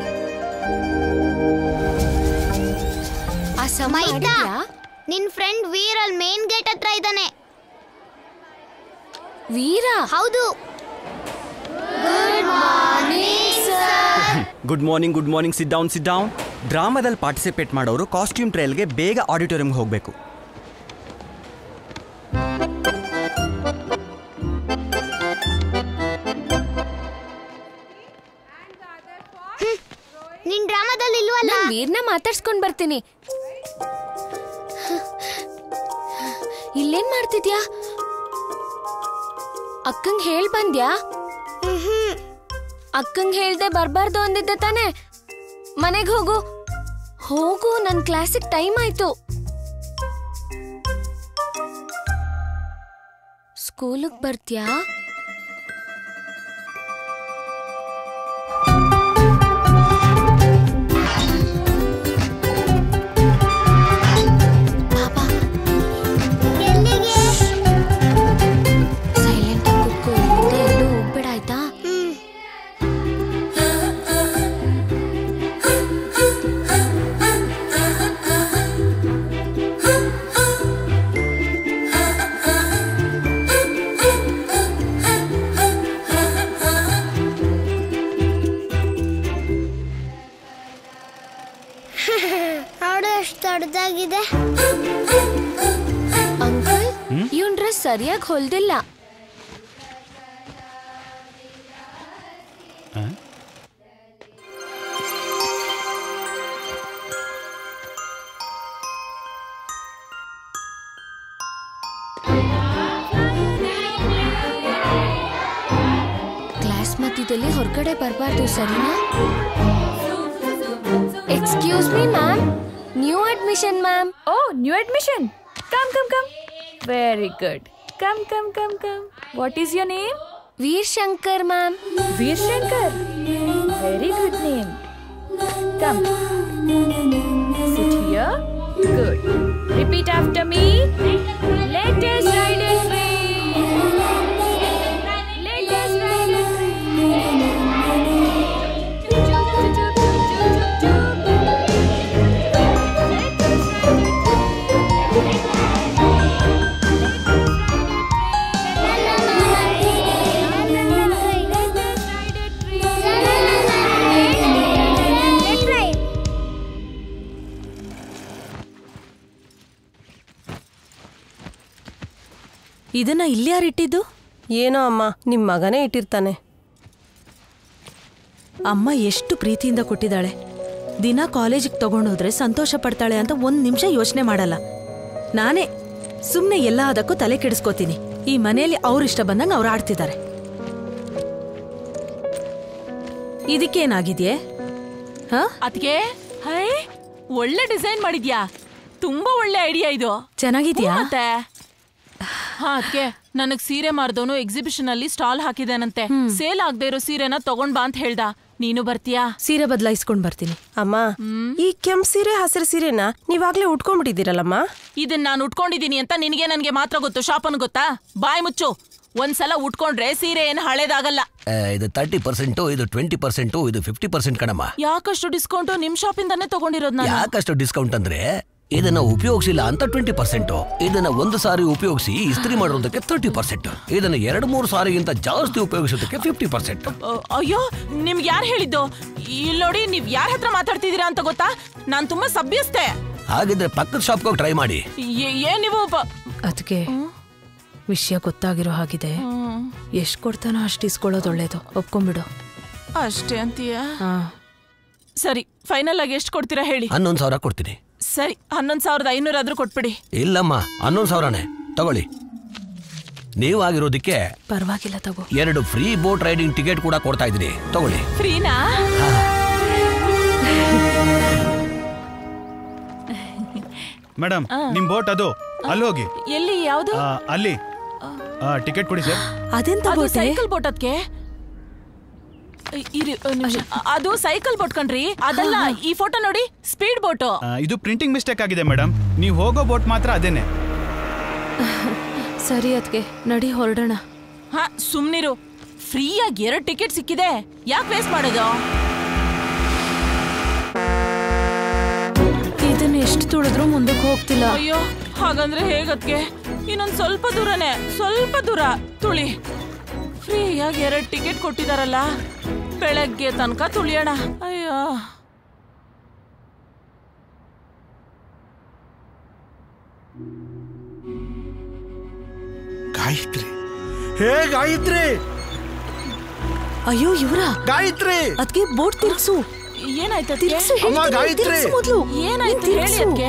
ಆ ಸಮಯ ನಿನ್ ಫ್ರೆಂಡ್ ವೀರ್ ಅಲ್ಲಿ ಮೇನ್ ಗೇಟ್ ಹತ್ರ ಇದ್ದಾನೆ ವೀರ ಹೌದು good good morning good morning sit down sit down ಡ್ರಾಮಾದಲ್ಲಿ ಪಾರ್ಟಿಸಿಪೇಟ್ ಮಾಡೋರು ಕಾಸ್ಟ್ಯೂಮ್ ಟ್ರಯಲ್ಗೆ ಬೇಗ ಆಡಿಟೋರಿಯಂಗೆ ಹೋಗಬೇಕು ನಿನ್ ಡ್ರಾಮಾದಲ್ಲಿ ಇಲ್ವಲ್ಲ ವೀರ್ನ ಮಾತಾಡ್ಸ್ಕೊಂಡ್ ಬರ್ತೀನಿ ಇಲ್ಲೇನ್ ಮಾಡ್ತಿದ್ಯಾ ಅಕ್ಕಂಗ್ ಹೇಳ್ ಬಂದ್ಯಾ ಅಕ್ಕಂಗ್ ಹೇಳ್ದೆ ಬರ್ಬಾರ್ದು ಅಂದಿದ್ದೆ ತಾನೆ ಮನೆಗ್ ಹೋಗು ಹೋಗು ನನ್ ಕ್ಲಾಸಿಗ್ ಟೈಮ್ ಆಯ್ತು ಸ್ಕೂಲಿಗೆ ಬರ್ತ್ಯಾ ಸೈಲೆಂಟ್ ಆಗಿ ಕೂತ್ಕೋ ಮುಂದೆ ಎಲ್ಲೂ ಹೋಗ್ಬೇಡ ಆಯ್ತಾ ಅವಳು ಎಷ್ಟು ದೊಡ್ಡದಾಗಿದೆ ಅಂಕಲ್ ಇವನ್ ಡ್ರೆಸ್ ಸರಿಯಾಗಿ ಹೊಲ್ದಿಲ್ಲ ಕ್ಲಾಸ್ ಮಧ್ಯದಲ್ಲಿ ಹೊರಗಡೆ ಬರಬಾರ್ದು ಸರಿನಾ excuse me ma'am new admission ma'am Oh, new admission. Come, come, come. Very good. Come, come, come, come. What is your name? Veer Shankar ma'am Veer Shankar. Very good name. Come. Sit here. Good. Repeat after me. Let us ride a train. Let us ride a ಇದನ್ನ ಇಲ್ಲಿ ಯಾರಿಟ್ಟಿದ್ದು ಏನೋ ಅಮ್ಮ ನಿಮ್ಮ ಮಗನೇ ಇಟ್ಟಿರ್ತಾನೆ ಅಮ್ಮ ಎಷ್ಟು ಪ್ರೀತಿಯಿಂದ ಕೊಟ್ಟಿದ್ದಾಳೆ ದಿನ ಕಾಲೇಜಿಗೆ ತಗೊಂಡೋದ್ರೆ ಸಂತೋಷ ಪಡ್ತಾಳೆ ಅಂತ ಒಂದ್ ನಿಮಿಷ ಯೋಚನೆ ಮಾಡಲ್ಲ ನಾನೇ ಸುಮ್ಮನೆ ಎಲ್ಲ ಅದಕ್ಕೂ ತಲೆ ಕೆಡಿಸ್ಕೋತೀನಿ ಈ ಮನೆಯಲ್ಲಿ ಅವ್ರ ಇಷ್ಟ ಬಂದಂಗೆ ಅವ್ರು ಆಡ್ತಿದ್ದಾರೆ ಇದಕ್ಕೇನಾಗಿದ್ಯೆ ಹಾ ಅದ್ಕೆ ಹೈ ಒಳ್ಳೆ ಡಿಸೈನ್ ಮಾಡಿದ್ಯಾ ತುಂಬಾ ಒಳ್ಳೆ ಐಡಿಯಾ ಇದು ಚೆನ್ನಾಗಿದ್ಯಾ? ಹ್ಞೂ ಮತ್ತೆ ಹಾ ಅದ್ಕೆ ನನಗ್ ಸೀರೆ ಮಾರ್ದವನು ಎಕ್ಸಿಬಿಷನ್ ಅಲ್ಲಿ ಸ್ಟಾಲ್ ಹಾಕಿದಾನಂತೆ ಸೇಲ್ ಆಗದೆ ಇರೋ ಸೀರೆನ ತಗೊಂಡ್ ಬಾ ಅಂತ ಹೇಳ್ದ ನೀನು ಬರ್ತೀಯಾ ಸೀರೆ ಬದಲಾಯಿಸ್ಕೊಂಡ್ ಬರ್ತೀನಿ ಅಮ್ಮ ಈ ಕೆಂಪ್ ಸೀರೆ ಹಸಿರು ಸೀರೆನ ನೀವಾಗ್ಲೇ ಉಟ್ಕೊಂಡ್ಬಿಟ್ಟಿದ್ದೀರಲ್ಲಮ್ಮ ಇದನ್ನ ನಾನು ಉಟ್ಕೊಂಡಿದೀನಿ ಅಂತ ನಿನಗೆ ನನ್ಗೆ ಮಾತ್ರ ಗೊತ್ತು ಶಾಪನ್ ಗೊತ್ತಾ ಬಾಯ್ ಮುಚ್ಚು ಒಂದ್ಸಲ ಉಟ್ಕೊಂಡ್ರೆ ಸೀರೆ ಏನು ಹಳೇದಾಗಲ್ಲ ಆ, ಇದು ತರ್ಟಿ ಪರ್ಸೆಂಟು ಇದು ಟ್ವೆಂಟಿ ಪರ್ಸೆಂಟು ಇದು ಫಿಫ್ಟಿ ಪರ್ಸೆಂಟ್ ಕಣಮ್ಮ ಯಾಕಷ್ಟು ಡಿಸ್ಕೌಂಟ್ ನಿಮ್ ಶಾಪಿಂದಾನೇ ತಗೊಂಡಿರೋದ್ ನಾನು ಯಾಕಷ್ಟು ಡಿಸ್ಕೌಂಟ್ ಅಂದ್ರೆ ಇದನ್ನ ಉಪಯೋಗಿಸಿಲ್ಲ ಅಂತ ಟ್ವೆಂಟಿ ಪರ್ಸೆಂಟ್ ಇದನ್ನ ಒಂದು ಸಾರಿ ಉಪಯೋಗಿಸಿ ಇಸ್ತ್ರಿ ಮಾಡೋದಕ್ಕೆ ತರ್ಟಿ ಪರ್ಸೆಂಟ್ ಇದನ್ನ ಎರಡು ಮೂರು ಸಾರಿಗಿಂತ ಜಾಸ್ತಿ ಉಪಯೋಗಿಸೋದಕ್ಕೆ ಫಿಫ್ಟಿ ಪರ್ಸೆಂಟ್ ಅ, ಅಯ್ಯೋ ನಿಮ್ಗೆ ಯಾರು ಹೇಳಿದ್ದು ಇಲ್ಲಿ ನೋಡಿ ನೀವ್ ಯಾರ ಹತ್ರ ಮಾತಾಡ್ತಿದ್ದೀರಾ ಅಂತ ಗೊತ್ತಾ ನಾನ್ ತುಂಬಾ ಸಭ್ಯಸ್ತೆ ಹಾಗಿದ್ರೆ ಪಕ್ಕದ ಶಾಪ್ಗೆ ಹೋಗಿ ಟ್ರೈ ಮಾಡಿ ಏ- ಏನ್ ನೀವು ಪ- ಅದಕ್ಕೆ ವಿಷಯ ಗೊತ್ತಾಗಿರೋ ಹಾಗಿದೆ ಹ್ಮ್. ಎಷ್ಟು ಕೊಡ್ತಾನೋ ಅಷ್ಟು ಇಸ್ಕೊಳ್ಳೋದು ಒಳ್ಳೇದು ಒಪ್ಕೊಂಬಿಡು ಅಷ್ಟೇ ಅಂತೀಯ ಹಾ ಸರಿ ಫೈನಲ್ ಆಗಿ ಎಷ್ಟು ಕೊಡ್ತೀರಾ ಹೇಳಿ ಹನ್ನೊಂದು ಸಾವಿರ ಕೊಡ್ತೀನಿ ಸರಿ ಹನ್ನೊಂದ್ ಸಾವಿರದ ಐನೂರು ಆದ್ರೂ ಕೊಟ್ಬಿಡಿ ಇಲ್ಲಮ್ಮ ಹನ್ನೊಂದು ಸಾವಿರನೇ ತಗೊಳ್ಳಿ ನೀವಾಗಿರೋದಕ್ಕೆ ಪರವಾಗಿಲ್ಲ ತಗೋ ಎರಡು ಫ್ರೀ ಬೋಟ್ ರೈಡಿಂಗ್ ಟಿಕೆಟ್ ಕೂಡ ಕೊಡ್ತಾ ಇದ್ದೀನಿ ತಗೊಳ್ಳಿ ಫ್ರೀನಾ ಮೇಡಮ್ ನಿಮ್ ಬೋಟ್ ಅದು ಅಲ್ಲಿ ಹೋಗಿ ಎಲ್ಲಿ ಯಾವ್ದು ಆ, ಅಲ್ಲಿ ಟಿಕೆಟ್ ಕೊಡಿ ಸರ್ ಅದೆಂತ ಅದು ಬೋಟೆ? ಸೈಕಲ್ ಬೋಟ್ ಅದ್ಕೆ ಇರಿ ಒಂದ್ ನಿಮಿಷ. ಅದು ಸೈಕಲ್ ಬೋಟ್ ಕಣ್ರಿ ಅದಲ್ಲ ಈ ಫೋಟೋ ನೋಡಿ ಸ್ಪೀಡ್ ಬೋಟು ಆ, ಇದು ಪ್ರಿಂಟಿಂಗ್ ಮಿಸ್ಟೇಕ್ ಆಗಿದೆ ಮೇಡಮ್ ನೀವು ಹೋಗೋ ಬೋಟ್ ಮಾತ್ರ ಅದೇನೆ ಸರಿ ಅದಕ್ಕೆ ನಡಿ ಹೊರಡೋಣ ಹಾ ಸುಮ್ನಿರು ಫ್ರೀಯಾಗಿ ಎರಡು ಟಿಕೆಟ್ ಸಿಕ್ಕಿದೆ ಯಾಕೆ ವೇಸ್ಟ್ ಮಾಡೋದು ಇದನ್ನ ಎಷ್ಟು ತುಳಿದ್ರೂ ಮುಂದಕ್ಕೆ ಹೋಗ್ತಿಲ್ಲ ಅಯ್ಯೋ ಹಾಗಂದ್ರೆ ಹೇಗದ್ಕೆ ಇನ್ನೊಂದ್ ಸ್ವಲ್ಪ ದೂರನೇ ಸ್ವಲ್ಪ ದೂರ ತುಳಿ ಫ್ರೀಯಾಗಿ ಎರಡ್ ಟಿಕೆಟ್ ಕೊಟ್ಟಿದಾರಲ್ಲ ಬೆಳಗ್ಗೆ ತನಕ ತುಳಿಯೋಣ ಅಯ್ಯೋ ಗಾಯತ್ರಿ ಹೇ ಗಾಯತ್ರಿ ಅಯ್ಯೋ ಇವ್ರ ಗಾಯತ್ರಿ ಅದ್ಕೆ ಬೋಟ್ ತಿರ್ಗ್ಸು ಏನಾಯ್ತು ಅದ್ಕೆ? ತಿರ್ಗ್ಸು ಅಮ್ಮ, ಹೇಳ್ತೀನಿ, ಗಾಯತ್ರಿ. ತಿರ್ಗ್ಸು ಮೊದ್ಲು. ಏನಾಯ್ತು ನೀನ್ ಹೇಳಿ ತಿರ್ಗ್ಸು. ಅದ್ಕೆ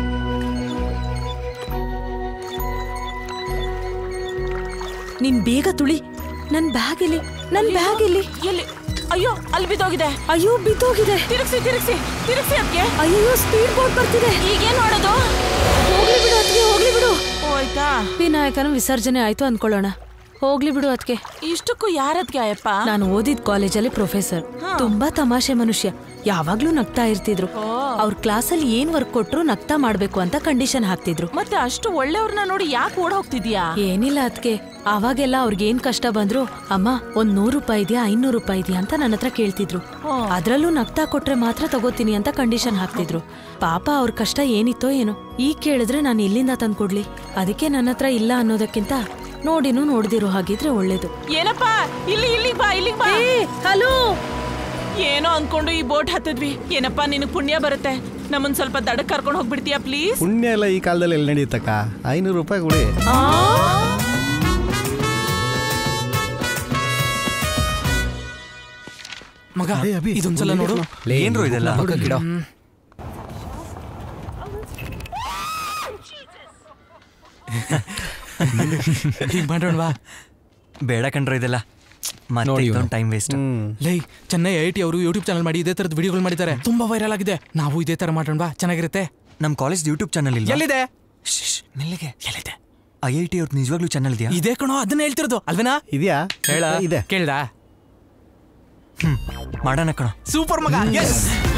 ನೀನ್ ಬೇಗ ತುಳಿ ನನ್ ಬ್ಯಾಗ್ ಇಲ್ಲಿ ನನ್ ಬ್ಯಾಗ್ ಇಲ್ಲಿ ಎಲ್ಲಿ ಅಯ್ಯೋ ಅಲ್ಲಿ ಬಿದ್ದೋಗಿದೆ ಅಯ್ಯೋ ಬಿದ್ದೋಗಿದೆ ತಿರುಗ್ಸಿ ತಿರುಗ್ಸಿ ತಿರುಗ್ಸಿ ಅದ್ಕೆ ಅಯ್ಯೋ ಸ್ಪೀಡ್ ಬೋಟ್ ಬರ್ತಿದೆ ಈಗೇನ್ ಮಾಡೋದು ಹೋಗ್ಲಿ ಬಿಡು ಅದ್ಕೆ ಹೋಗ್ಲಿ ಬಿಡು ಹೋಯ್ತಾ ವಿನಾಯಕನ ವಿಸರ್ಜನೆ ಆಯ್ತು ಅನ್ಕೊಳ್ಳೋಣ ಹೋಗ್ಲಿ ಬಿಡು ಅದಕ್ಕೆ ಇಷ್ಟಕ್ಕೂ ಯಾರದ್ಗೆ ಅಯ್ಯಪ್ಪ ನಾನು ಓದಿದ್ ಕಾಲೇಜಲ್ಲಿ ಪ್ರೊಫೆಸರ್ ತುಂಬಾ ತಮಾಷೆ ಮನುಷ್ಯ ಯಾವಾಗ್ಲೂ ನಗ್ತಾ ಇರ್ತಿದ್ರು ಅವ್ರ ಕ್ಲಾಸಲ್ಲಿ ಏನ್ ವರ್ಕ್ ಕೊಟ್ರು ನಗ್ತಾ ಮಾಡ್ಬೇಕು ಅಂತ ಕಂಡೀಷನ್ ಹಾಕ್ತಿದ್ರು ಮತ್ತೆ ಅಷ್ಟು ಒಳ್ಳೆಯವ್ರನ್ನ ನೋಡಿ ಯಾಕೆ ಓಡ್ ಹೋಗ್ತಿದ್ಯಾ ಏನಿಲ್ಲ ಅದಕ್ಕೆ ಅವಾಗೆಲ್ಲ ಅವ್ರಿಗೆ ಏನ್ ಕಷ್ಟ ಬಂದ್ರು ಅಮ್ಮ ಒಂದ್ ನೂರು ರೂಪಾಯಿ ಇದೆಯಾ ಐನೂರು ರೂಪಾಯಿ ಇದೆಯಾ ಅಂತ ನನ್ನ ಹತ್ರ ಕೇಳ್ತಿದ್ರು ಅದ್ರಲ್ಲೂ ನಗ್ತಾ ಕೊಟ್ರೆ ಮಾತ್ರ ತಗೋತೀನಿ ಅಂತ ಕಂಡೀಷನ್ ಹಾಕ್ತಿದ್ರು ಪಾಪ ಅವ್ರ ಕಷ್ಟ ಏನಿತ್ತೋ ಏನೋ ಈಗ ಕೇಳಿದ್ರೆ ನಾನು ಎಲ್ಲಿಂದ ತಂದ್ಕೊಡ್ಲಿ ಅದಕ್ಕೆ ನನ್ನ ಹತ್ರ ಇಲ್ಲ ಅನ್ನೋದಕ್ಕಿಂತ ನೋಡಿನೂ ನೋಡ್ದಿರೋ ಹಾಗಿದ್ರೆ ಒಳ್ಳೇದು ಏನಪ್ಪ ಇಲ್ಲಿ ಇಲ್ಲಿಗ್ ಬಾ ಇಲ್ಲಿಗ್ ಬಾ ಹಲೋ ಏನೋ ಅನ್ಕೊಂಡು ಈ ಬೋಟ್ ಹತ್ತಿದ್ವಿ ಏನಪ್ಪ ನಿನಗ್ ಪುಣ್ಯ ಬರುತ್ತೆ ನಮ್ಮನ್ ಸ್ವಲ್ಪ ದಡಕ್ ಕರ್ಕೊಂಡು ಹೋಗ್ಬಿಡ್ತೀಯಾ ಪ್ಲೀಸ್ ಪುಣ್ಯ ಎಲ್ಲ ಈ ಕಾಲದಲ್ಲಿ ಎಲ್ಲಿ ನಡೆಯುತ್ತಕ್ಕ ಐನೂರು ರೂಪಾಯಿ ಕೊಡಿ ಮಗ ಇದೊಂದ್ಸಲ ನೋಡು ಏನ್ರು ಇದೆಲ್ಲ ಗಿಡ ಹೀಗ್ ಮಾಡೋಣವಾ ಬೇಡ ಕಣ್ರೋ ಇದೆಲ್ಲ ನೋಡಿ ಮತ್ತೆ ಇವ್ನು. ಟೈಮ್ ವೇಸ್ಟ್ ಲೈ ಚೆನ್ನೈ ಐ ಟಿ ಅವರು ಯೂಟ್ಯೂಬ್ ಚಾನಲ್ ಮಾಡಿ ಇದೇ ತರದ ವಿಡಿಯೋಗಳು ಮಾಡಿದ್ದಾರೆ ತುಂಬಾ ವೈರಲ್ ಆಗಿದೆ ನಾವು ಇದೇ ತರ ಮಾಡೋಣವಾ ಚೆನ್ನಾಗಿರುತ್ತೆ ನಮ್ ಕಾಲೇಜ್ ಯೂಟ್ಯೂಬ್ ಚಾನಲ್ ಇಲ್ಲ ಎಲ್ಲಿದೆ ಮೆಲ್ಲಿಗೆ ಎಲ್ಲಿದೆ ಐ ಐ ಟಿ ಅವ್ರದ್ದು ನಿಜವಾಗ್ಲೂ ಚಾನಲ್ ಇದೆಯಾ ಇದೇ ಕಣೋ ಅದನ್ನ ಹೇಳ್ತಿರೋದು ಅಲ್ವೇನಾ ಇದೆಯಾ ಹೇಳ ಇದೆ ಕೇಳ್ದ ಹ್ಮ್ ಮಾಡೋಣ ಕಣ ಸೂಪರ್ ಮಗ ಎಸ್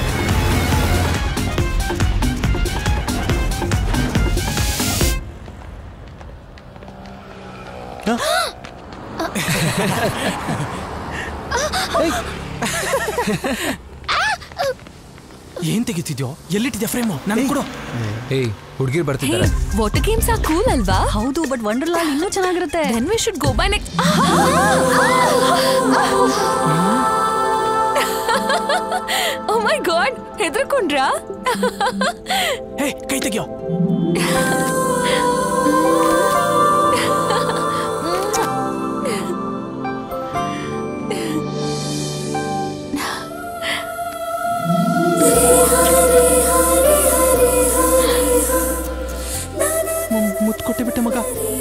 ಏನ್ ತೆಗಿತಿದ್ಯೋ ಎಲ್ಲಿಟ್ಟಿದ್ಯಾ ಫ್ರೇಮು ನನಗೆ ಕೊಡು ಏಯ್ ಹುಡುಗಿರ್ ಬರ್ತಿದ್ದಾರೆ ವಾಟರ್ ಗೇಮ್ಸ್ ಆ ಕೂಲ್ ಅಲ್ವಾ ಹೌದು ಬಟ್ ವಂಡರ್ಲಾಲ್ ಇನ್ನೂ ಚೆನ್ನಾಗಿರುತ್ತೆ then we should go by next oh my god ಹೆದರ್ಕೊಂಡ್ರಾ ಹೇ ಕೈ ತೆಗಿಯೋ ಮುತ್ತು ಕೊಟ್ಟೆ ಬಿಟ್ಟೆ ಮಗ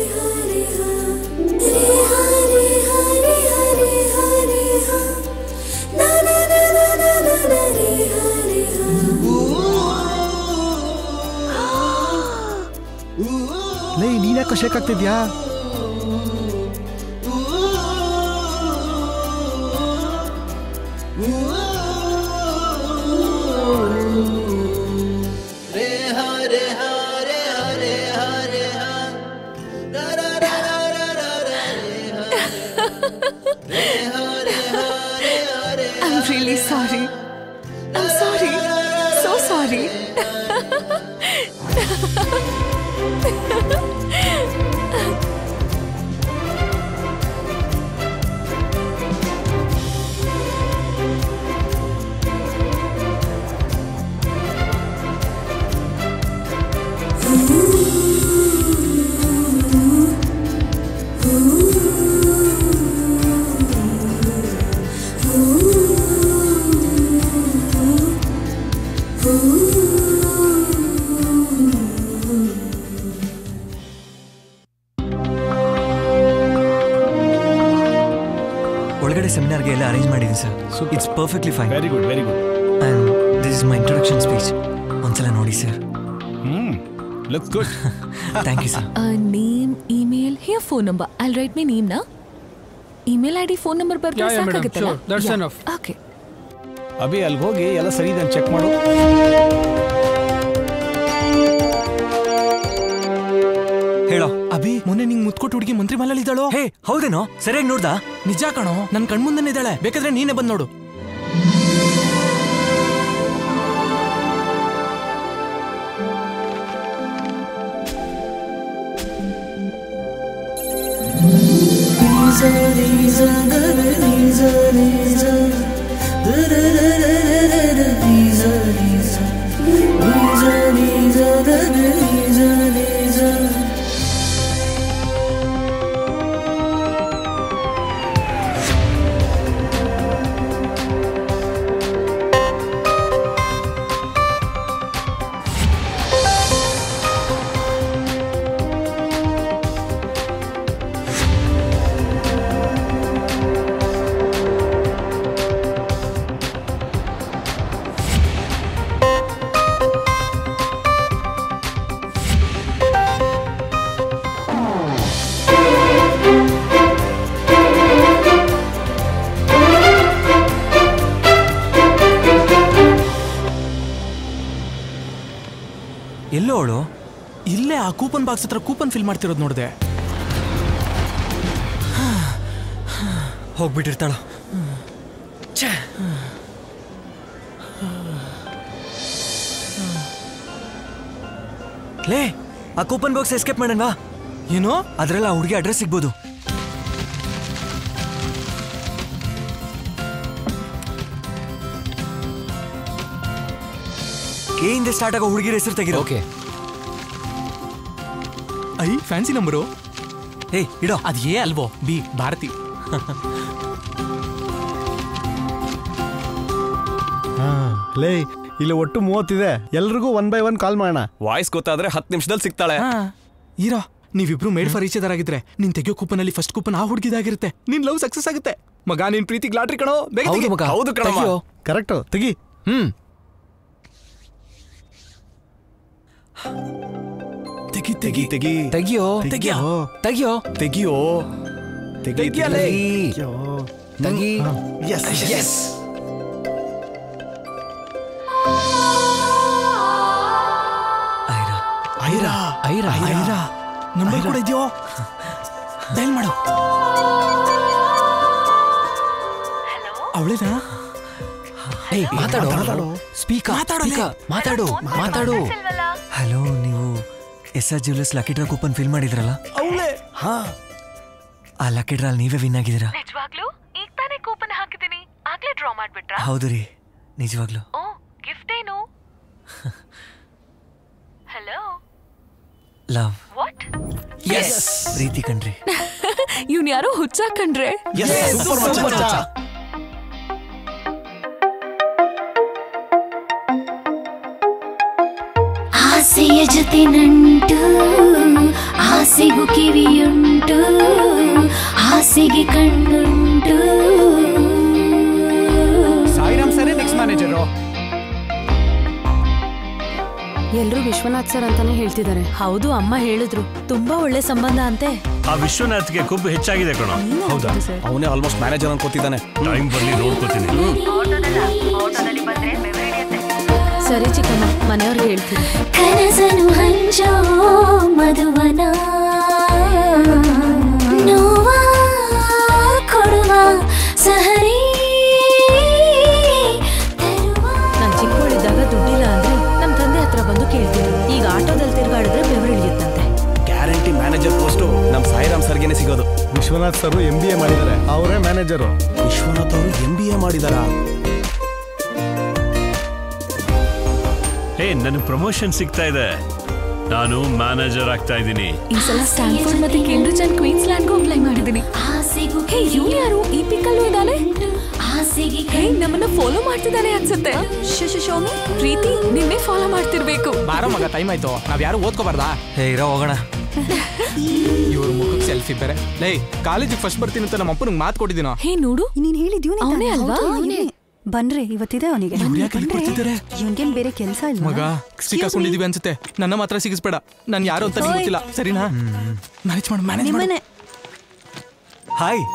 ಲೇ ನೀನ್ಯಾಕೋ ಶೇಕ್ ಆಗ್ತಿದ್ಯಾ I'm really sorry. I'm sorry. So sorry. ಒಳಗಡೆ ಸೆಮಿನಾರ್ಗೆ ಎಲ್ಲ ಅರೇಂಜ್ ಮಾಡಿದ್ದೀನಿ sir it's perfectly fine very good very good and this is my introduction speech ಒಂದ್ಸಲ ನೋಡಿ sir hmm looks good thank you sir Uh, name, email, here phone number. I'll write my name now. Email ID, phone number ಬರ್ದ್ರೆ Yeah, yeah, madam. ಸಾಕಾಗುತ್ತಲ್ಲ Sure, that's Yeah. enough. Okay. Abhi ಅಲ್ಲಿಗೆ ಹೋಗಿ ಎಲ್ಲ ಸರಿ ಇದೆ check ಮಾಡು ಹೇಳೋ ಅಭಿ ಮೊನ್ನೆ ನಿಂಗ್ ಮುತ್ಕೊಟ್ಟು ಹುಡುಗಿ ಮಂತ್ರಿ ಮಲಲ್ಲಿ ಇದ್ದಾಳೋ ಹೇ ಹೌದೇನೋ ಸರಿಯಾಗಿ ನೋಡ್ದ ನಿಜ ಕಣೋ ನನ್ ಕಣ್ಮುಂದನೇ ಇದ್ದಾಳೆ ಬೇಕಾದ್ರೆ ನೀನೇ ಬಂದ್ ನೋಡು Please ಎಲ್ಲೋ ಅವಳು ಇಲ್ಲೇ ಆ ಕೂಪನ್ ಬಾಕ್ಸ್ ಹತ್ರ ಕೂಪನ್ ಫಿಲ್ ಮಾಡ್ತಿರೋದು ನೋಡಿದೆ ಹೋಗ್ಬಿಟ್ಟಿರ್ತಾಳ ಲೇ ಆ ಕೂಪನ್ ಬಾಕ್ಸ್ ಎಸ್ಕೇಪ್ ಮಾಡೋಣ ಏನು ಅದ್ರಲ್ಲಿ ಆ ಹುಡುಗಿ ಅಡ್ರೆಸ್ ಸಿಗ್ಬೋದು ಕೆ ಇಂದ ಸ್ಟಾರ್ಟ್ ಆಗೋ ಹುಡುಗಿರ ಹೆಸರು ತೆಗಿರೋ ಓಕೆ ಐ ಫ್ಯಾನ್ಸಿ ನಂಬರು ಏಯ್ ಇಡೋ ಅದ್ ಏ ಅಲ್ವೋ ಬಿ ಭಾರತಿ ಹಾ ಲೇ ಇಲ್ಲಿ ಒಟ್ಟು ಮೂವತ್ತಿದೆ ಎಲ್ರಿಗೂ ಒನ್ ಬೈ ಒನ್ ಕಾಲ್ ಮಾಡೋಣ ವಾಯ್ಸ್ ಗೊತ್ತಾದ್ರೆ ಹತ್ತು ನಿಮಿಷದಲ್ಲಿ ಸಿಗ್ತಾಳೆ ಇರೋ ನೀವಿಬ್ರು ಮೇಡ್ ಫಾರ್ ಈಚ್ ಅದರ್ ಆಗಿದ್ರೆ ನಿನ್ ತೆಗಿಯೋ ಕೂಪನ್ ಅಲ್ಲಿ ಫಸ್ಟ್ ಕೂಪನ್ ಆ ಹುಡುಗಿದಾಗಿರುತ್ತೆ ನಿನ್ ಲವ್ ಸಕ್ಸಸ್ ಆಗುತ್ತೆ ಮಗ ನಿನ್ ಪ್ರೀತಿಗ್ ಲಾಟ್ರಿ ಕಣೋ ಬೇಗ ಹೌದು ತೆಗಿ. ಮಗ. ಹೌದು ಕಣಮ್ಮ. ತೆಗಿಯೋ. ಕರೆಕ್ಟು ತೆಗಿ ಹ್ಮ್ ತೆಗಿ ತೆಗಿ ತೆಗಿ ತೆಗಿಯೋ ತೆಗಿಯೋ ತೆಗಿಯೋ ತೆಗಿಯೋ ತೆಗಿಯಲೇ. ತೆಗಿ yes yes Aira Aira Aira Aira number ಕೂಡ ಇದೆಯೋ ಡೈಲ್ ಮಾಡು ಅವಳೇನಾ ಏಯ್ ಮಾತಾಡು ಸ್ಪೀಕ ಮಾತಾಡು ಮಾತಾಡು ಮಾತಾಡು ಹಲೋ ನೀವು S R jewellers lucky draw coupon fill ಮಾಡಿದ್ರಲ್ಲ ಅವಳೇ ಹಾ ಆ ಲಕ್ಕಿ ಡ್ರಾ ನೀವೇ ವಿನ್ ಆಗಿದ್ದೀರಾ ನಿಜವಾಗ್ಲೂ ಈಗ ತಾನೇ ಕೂಪನ್ ಹಾಕಿದ್ದೀನಿ ಆಗ್ಲೇ ಡ್ರಾ ಮಾಡ್ಬಿಟ್ರಾ ಹೌದು ರೀ ನಿಜವಾಗ್ಲು ಓ ಗಿಫ್ಟ್ ಏನು ಹಲೋ ಲವ್ ವಾಟ್ ಎಸ್ ಪ್ರೀತಿ ಕಣ್ರಿ ಇವ್ನ್ ಯಾರೋ ಹುಚ್ಚಾಕಂಡ್ರೆ ಆಸೆಯ ಜೊತೆ ನಂಟು ಆಸೆಗೂ ಕಿವಿಯುಂಟು ಆಸೆಗೆ ಕಣ್ಣುಂಟು ಸಾಯಿರಾಮ್ ಸರೇ ನೆಕ್ಸ್ಟ್ ಮ್ಯಾನೇಜರು ಎಲ್ರೂ ವಿಶ್ವನಾಥ್ ಸರ್ ಅಂತಾನೆ ಹೇಳ್ತಿದ್ದಾರೆ ಹೌದು ಅಮ್ಮ ಹೇಳಿದ್ರು ತುಂಬಾ ಒಳ್ಳೆ ಸಂಬಂಧ ಅಂತೆ ಆ ವಿಶ್ವನಾಥ್ಗೆ ಕೊಬ್ಬು ಹೆಚ್ಚಾಗಿದೆ ಕಣೋ ಹೌದಾ ಅವನೇ ಆಲ್ಮೋಸ್ಟ್ ಮ್ಯಾನೇಜರ್ ಅನ್ಕೋತಿದ್ದಾನೆ ಟೈಮ್ ಬರ್ಲಿ ನೋಡ್ಕೋತೀನಿ ಸರಿ ಚಿಕ್ಕಮ್ಮ ಮನೆಯವ್ರಿಗೆ ಹೇಳ್ತೀನಿ ಕನಸನು ಹಂಚೋ ಮಧುವನ ನೋವ ಕೊಡುವ ಸಹರಿ ನಾನ್ ಚಿಕ್ಕವಳಿದ್ದಾಗ ದುಡ್ಡಿಲ್ಲ ಅಂದ್ರೆ ನಮ್ ತಂದೆ ಹತ್ರ ಬಂದು ಕೇಳ್ತೀನಿ ಈಗ ಆಟೋದಲ್ಲಿ ತಿರ್ಗಾಡಿದ್ರೆ ಬೆವರಿಳಿಯುತ್ತಂತೆ ಗ್ಯಾರಂಟಿ ಮ್ಯಾನೇಜರ್ ಪೋಸ್ಟು ನಮ್ಮ ಸಾಯಿರಾಮ್ ಸರ್ಗೆನೆ ಸಿಗೋದು Vishwanath sir M B A ಮಾಡಿದ್ದಾರೆ ಅವರೇ ಮ್ಯಾನೇಜರು ವಿಶ್ವನಾಥ್ ಅವರು ಎಂ ಬಿ ಎ ಮಾಡಿದಾರಾ ಹೇ ನನಗೆ ಪ್ರಮೋಷನ್ ಸಿಗ್ತಾ ಇದೆ ನಾನು ಮ್ಯಾನೇಜರ್ ಆಗ್ತಾ ಇದ್ದೀನಿ ಈ ಸಲ ಸ್ಟ್ಯಾನ್ಫೋರ್ಡ್ ಮತ್ತೆ ಕೇಂಬ್ರಿಡ್ಜ್ ಅಂಡ್ ಕ್ವೀನ್ಸ್ ಲ್ಯಾಂಡ್ಗೂ ಅಪ್ಲೈ ಮಾಡಿದೀನಿ ಹೇ ಇವ್ನು ಯಾರು ಈ ಪಿಕ್ಕಲ್ಲೂ ಇದ್ದಾನೆ ಹೇ ನಮ್ಮನ್ನ ಫಾಲೋ ಮಾಡ್ತಿದ್ದಾನೆ ಅನ್ಸುತ್ತೆ ಶಶಶೋಮಿ ಪ್ರೀತಿ ನಿನ್ನೆ ಫಾಲೋ ಮಾಡ್ತಿರ್ಬೇಕು ಬಾರೋ ಮಗ ಟೈಮ್ ಆಯ್ತು ನಾವ್ ಯಾರು ಓದ್ಕೋಬಾರ್ದಾ ಹೇ ಇರೋ ಹೋಗೋಣ ಇವ್ರ ಮುಖಕ್ಕೆ ಸೆಲ್ಫಿ ಬೇರೆ ಲೈ ಕಾಲೇಜಿಗೆ ಫಸ್ಟ್ ಬರ್ತೀನಿ ಅಂತ ನಮ್ಮ ಅಪ್ಪನಿಗೆ ಮಾತು ಕೊಟ್ಟಿದ್ದೀನೋ ಹೇ ನೋಡು ನೀನ್ ಹೇಳಿದ್ಯೂ ಅವನೇ ಅಲ್ವಾ ಬನ್ರಿ ಇವತ್ತಿದೆ ಅವನಿಗೆ ಇವ್ರು ಯಾಕೆ ಇಲ್ಲಿ ಕೊಡ್ತಿದ್ದಾರೆ? ಇವನ್ಗೇನ್ ಬೇರೆ ಕೆಲಸ ಇಲ್ಲ ಮಗ ಸಿಕ್ಕಾಕೊಂಡಿದೀವಿ ಅನ್ಸುತ್ತೆ ನನ್ನ ಮಾತ್ರ ಸಿಗಿಸ್ಬೇಡ ನಾನು ಯಾರು ಅಂತ ನಿಂಗೆ ಗೊತ್ತಿಲ್ಲ ಸರಿನಾ ಮ್ಯಾನೇಜ್ ಮಾಡು ಮ್ಯಾನೇಜ್ ಮಾಡು ನಿಮ್ಮನೆ ಹಾಯ್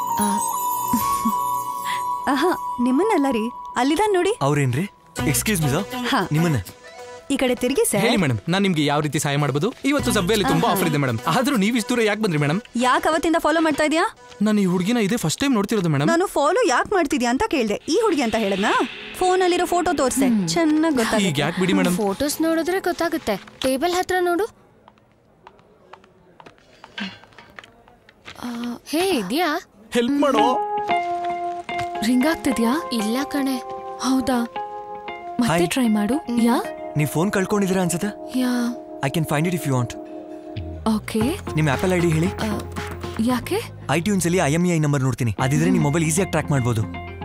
ಆಹಾ ನಿಮ್ಮನ್ನಲ್ಲ ರೀ ಅಲ್ಲಿದ ನೋಡಿ ಅವ್ರೇನ್ರಿ ಎಕ್ಸ್ಕ್ಯೂಸ್ ಮಿ ಹಾ. ನಿಮ್ಮನ್ನ ಈ ಕಡೆ ತಿರುಗಿ ಸರ್ ಹೇಳಿ ಮೇಡಮ್ ನಾನು ನಿಮ್ಗೆ ಯಾವ ರೀತಿ ಸಹಾಯ ಮಾಡ್ಬೋದು ಇವತ್ತು ಸಭೆಯಲ್ಲಿ ತುಂಬಾ ಆಫರ್ ಇದೆ ಮೇಡಮ್ ಆದ್ರೂ ನೀವು ಇಷ್ಟು ದೂರ ಯಾಕೆ ಬಂದ್ರಿ ಮೇಡಮ್ ಯಾಕೆ ಅವತ್ತಿಂದ ಫಾಲೋ ಮಾಡ್ತಾ ಇದೀಯಾ ನಾನು ಈ ಹುಡುಗಿನ ಇದೇ ಫಸ್ಟ್ ಟೈಮ್ ನೋಡ್ತಿರೋದು ಮೇಡಮ್ ನಾನು ಫಾಲೋ ಯಾಕೆ ಮಾಡ್ತಿದ್ಯಾ ಅಂತ ಕೇಳ್ದೆ ಈ ಹುಡುಗಿ ಅಂತ ಹೇಳದ್ನಾ ಫೋನಲ್ಲಿರೋ ಫೋಟೋ ತೋರ್ಸೆ ಚೆನ್ನಾಗಿ ಈಗ ಗೊತ್ತಾಗುತ್ತೆ ಯಾಕೆ ಬಿಡಿ ಮೇಡಮ್ ಫೋಟೋಸ್ ನೋಡಿದ್ರೆ ಗೊತ್ತಾಗುತ್ತೆ ಟೇಬಲ್ ಹತ್ರ ನೋಡು ಹೇ ಇದ್ಯಾ ಹೆಲ್ಪ್ ಮಾಡೋ ರಿಂಗ್ ಆಗ್ತಿದ್ಯಾ ಇಲ್ಲ ಕಣೆ ಹೌದಾ ಮತ್ತೆ ಹಾಯ್. ಟ್ರೈ ಮಾಡು ಯಾ ನೀವು ಫೋನ್ ಕಳ್ಕೊಂಡಿದ್ದೀರಾ ಅನ್ಸುತ್ತೆ yeah I can find it if you want okay ನಿಮ್ಮ ಆಪಲ್ ಐ ಡಿ ಹೇಳಿ ಯಾಕೆ ಐ ಟ್ಯೂನ್ಸ್ ಅಲ್ಲಿ ಐ ಎಮ್ ಐ ನಂಬರ್ ನೋಡ್ತೀನಿ ಅದಿದ್ರೆ ನಿಮ್ಮ ಮೊಬೈಲ್ ಈಸಿಯಾಗಿ ಟ್ರ್ಯಾಕ್ ಮಾಡ್ಬೋದು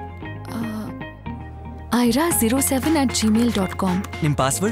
Aira zero seven at gmail dot com ನಿಮ್ಮ ಪಾಸ್ವರ್ಡ್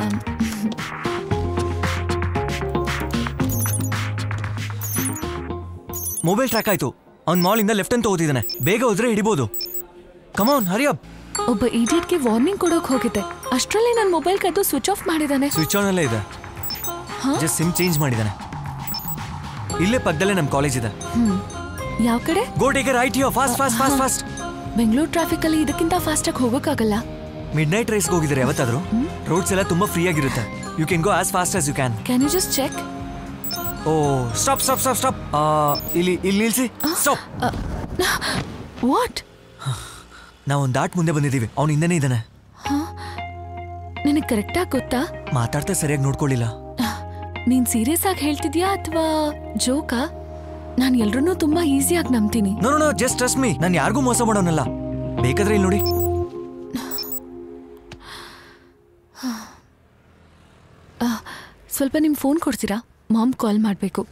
ಮೊಬೈಲ್ ಟ್ರ್ಯಾಕ್ ಆಯ್ತು ಅವ್ನ ಮಾಲಿಂದ ಲೆಫ್ಟ್ ಅಂತ ಓದಿದ್ದಾನೆ ಬೇಗ ಹೋದ್ರೆ ಹಿಡಿಬೋದು ಕಮಾನ್ ಹರಿಯಪ್ ಒಬ್ಬ ಇಡಿಯಟ್ಗೆ ವಾರ್ನಿಂಗ್ ಕೊಡೋಕ್ ಹೋಗಿದ್ದೆ ಅಷ್ಟರಲ್ಲಿ ನನ್ನ ಮೊಬೈಲ್ ಕದ್ದು ಸ್ವಿಚ್ ಆಫ್ ಮಾಡಿದಾನೆ ಸ್ವಿಚ್ ಆನ್ ಅಲ್ಲೇ ಇದೆ ಹಾ? ಜಸ್ಟ್ ಸಿಮ್ ಚೇಂಜ್ ಮಾಡಿದ್ದಾನೆ ಇಲ್ಲೇ ಪಕ್ಕದಲ್ಲೇ ನಮ್ಮ ಕಾಲೇಜ್ ಇದೆ ಹ್ಮ್ ಯಾವ ಕಡೆ go take right yo fast fast fast fast Bengaluru traffic ಅಲ್ಲಿ ಇದಕ್ಕಿಂತ ಫಾಸ್ಟ್ ಆಗಿ ಹೋಗೋಕ್ಕಾಗಲ್ಲ ಮಿಡ್ ನೈಟ್ ರೈಸ್ಗೆ ಹೋಗಿದ್ರೆ ಯಾವತ್ತಾದ್ರೂ ರೋಡ್ಸ್ ಎಲ್ಲ ತುಂಬಾ ಫ್ರೀ ಆಗಿರುತ್ತೆ you can go as fast as you can can you just check oh stop stop stop stop ಇಲ್ಲಿ ಇಲ್ಲಿ ನಿಲ್ಸಿ ಸ್ಟಾಪ್ ವಾಟ್ ನಾವು ಒಂದು ದಾಟ್ ಮುಂದೆ ಬಂದಿದ್ದೀವಿ ಅವ್ನು ಹಿಂದೆನೇ ಇದ್ದಾನೆ ನಿನಗೆ ಕರೆಕ್ಟಾಗಿ ಗೊತ್ತಾ ಮಾತಾಡ್ತಾ ಸರಿಯಾಗಿ ನೋಡ್ಕೊಳ್ಳಿಲ್ಲ ನೀನ್ ಸೀರಿಯಸ್ ಆಗಿ ಹೇಳ್ತಿದ್ಯಾ ಅಥವಾ ಜೋಕಾ ನಾನು ಎಲ್ರನ್ನೂ ತುಂಬಾ ಈಸಿಯಾಗಿ ನಂಬ್ತೀನಿ no no just trust me ನಾನು ಯಾರಿಗೂ ಮೋಸ ಮಾಡೋನಲ್ಲ ಬೇಕಾದ್ರೆ ಇಲ್ಲಿ ನೋಡಿ ಆ, ಸ್ವಲ್ಪ ನಿಮ್ಮ ಫೋನ್ ಕೊಡ್ತೀರಾ ಮಾಮ್ ಕಾಲ್ ಮಾಡಬೇಕು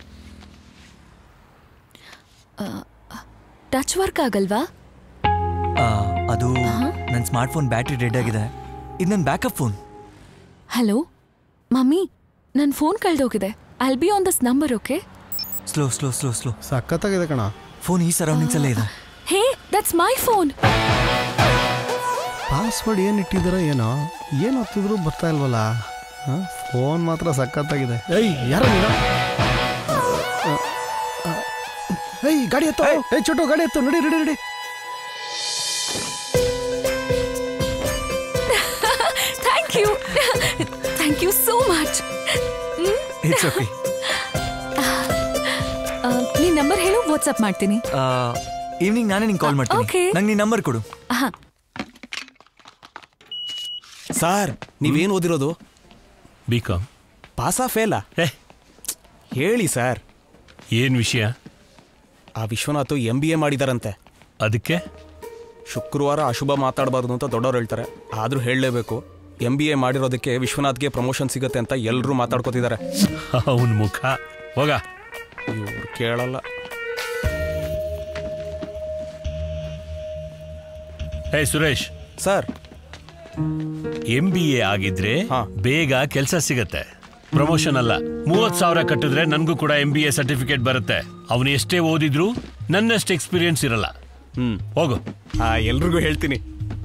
ಟಚ್ ವರ್ಕ್ ಆಗಲ್ವಾ ಆ, ಅದು ನನ್ನ ಸ್ಮಾರ್ಟ್ ಫೋನ್ ಬ್ಯಾಟ್ರಿ ಡೆಡ್ ಆಗಿದೆ ಇದು ನನ್ನ ಬ್ಯಾಕಪ್ ಫೋನ್ ಹಲೋ ಮಮ್ಮಿ ನನ್ನ ಫೋನ್ ಕಳ್ದೋಗಿದೆ I'll be on this number okay slow slow slow slow ಸಖತ್ತಾಗಿದೆ ಕಣ ಫೋನ್ ಈ ಸರೌಂಡಿಂಗ್ಸ್ ಅಲ್ಲೇ ಇದೆ ಹೇ ದಟ್ಸ್ ಮೈ ಫೋನ್ ಪಾಸ್ವರ್ಡ್ ಏನು ಇಟ್ಟಿದ್ದೀರೋ ಏನೋ ಏನು ಹೊತ್ತಿದ್ರು ಬರ್ತಾ ಇಲ್ವಲ್ಲ ಫೋನ್ ಮಾತ್ರ ಸಖತ್ತಾಗಿದೆ ಏಯ್ ಯಾರ ನೀನು ಆ, ಆ, ಏಯ್ ಗಾಡಿ ಎತ್ತು ಏಯ್ ಚೋಟು ಗಾಡಿ ಎತ್ತು ನಡಿ ನಡಿ ನಡಿ thank you thank you so much it's okay ನೀನ್ ನಂಬರ್ ಹೇಳು ವಾಟ್ಸಪ್ ಮಾಡ್ತೀನಿ ಈವ್ನಿಂಗ್ ನಾನೇ ನಿಂಗೆ ಕಾಲ್ ಮಾಡ್ತೀನಿ Okay. ನಂಗೆ ನೀನು ನಂಬರ್ ಕೊಡು ಹಾ ಸರ್ ನೀವೇನು ಓದಿರೋದು ಬಿ ಕಾಮ್ ಪಾಸಾ ಫೇಲಾ ಹೇಳಿ ಸರ್ ಏನ್ ವಿಷಯ ಆ ವಿಶ್ವನಾಥ್ ಎಂ ಬಿ ಎ ಮಾಡಿದಾರಂತೆ ಅದಕ್ಕೆ ಶುಕ್ರವಾರ ಅಶುಭ ಮಾತಾಡಬಾರ್ದು ಅಂತ ದೊಡ್ಡವ್ರು ಹೇಳ್ತಾರೆ ಆದರೂ ಹೇಳಲೇಬೇಕು ಎಂ ಬಿ ಎ ಮಾಡಿರೋದಕ್ಕೆ ವಿಶ್ವನಾಥ್ಗೆ ಪ್ರಮೋಷನ್ ಸಿಗುತ್ತೆ ಅಂತ ಎಲ್ಲರೂ ಮಾತಾಡ್ಕೋತಿದ್ದಾರೆ ಅವನ ಮುಖ ಹೋಗ ಇವ್ರು ಕೇಳಲ್ಲ ಏ Suresh sir M B A ಆಗಿದ್ರೆ ಬೇಗ ಕೆಲಸ ಸಿಗತ್ತೆ ಪ್ರಮೋಷನ್ ಅಲ್ಲ ಮೂವತ್ ಸಾವಿರ ಕಟ್ಟಿದ್ರೆ ನನ್ಗೂ ಕೂಡ ಎಂ ಬಿ ಎ ಸರ್ಟಿಫಿಕೇಟ್ ಬರುತ್ತೆ ಅವನು ಎಷ್ಟೇ ಓದಿದ್ರು ನನ್ನಷ್ಟು ಎಕ್ಸ್ಪೀರಿಯನ್ಸ್ ಇರಲ್ಲ ಹ್ಮ್ ಹೋಗು ಎಲ್ರಿಗೂ ಹೇಳ್ತೀನಿ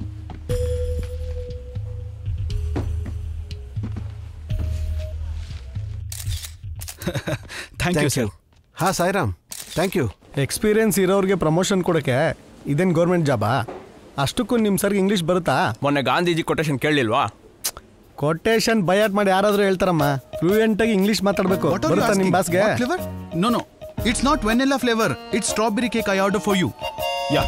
ಥ್ಯಾಂಕ್ ಯು ಸರ್ ಹಾಂ ಸಾಯಿರಾಮ್ ಥ್ಯಾಂಕ್ ಯು ಎಕ್ಸ್ಪೀರಿಯನ್ಸ್ ಇರೋರಿಗೆ ಪ್ರಮೋಷನ್ ಕೊಡೋಕ್ಕೆ ಇದೇನು ಗೌರ್ಮೆಂಟ್ ಜಾಬಾ ಅಷ್ಟಕ್ಕೂ ನಿಮ್ಮ ಸರ್ಗೆ ಇಂಗ್ಲೀಷ್ ಬರುತ್ತಾ ಮೊನ್ನೆ ಗಾಂಧೀಜಿ ಕೊಟೇಶನ್ ಕೇಳಲಿಲ್ವಾ ಕೊಟೇಶನ್ ಬಯಾಟ್ ಮಾಡಿ ಯಾರಾದರೂ ಹೇಳ್ತಾರಮ್ಮ ಫ್ಲೂಯೆಂಟ್ ಆಗಿ ಇಂಗ್ಲೀಷ್ ಮಾತಾಡಬೇಕು What are you ಬರುತ್ತಾ ನಿಮ್ಮ asking? ಬಾಸ್ಗೆ What flavor? No, no. It's not vanilla flavor. It's strawberry cake I order for you. ಯಾ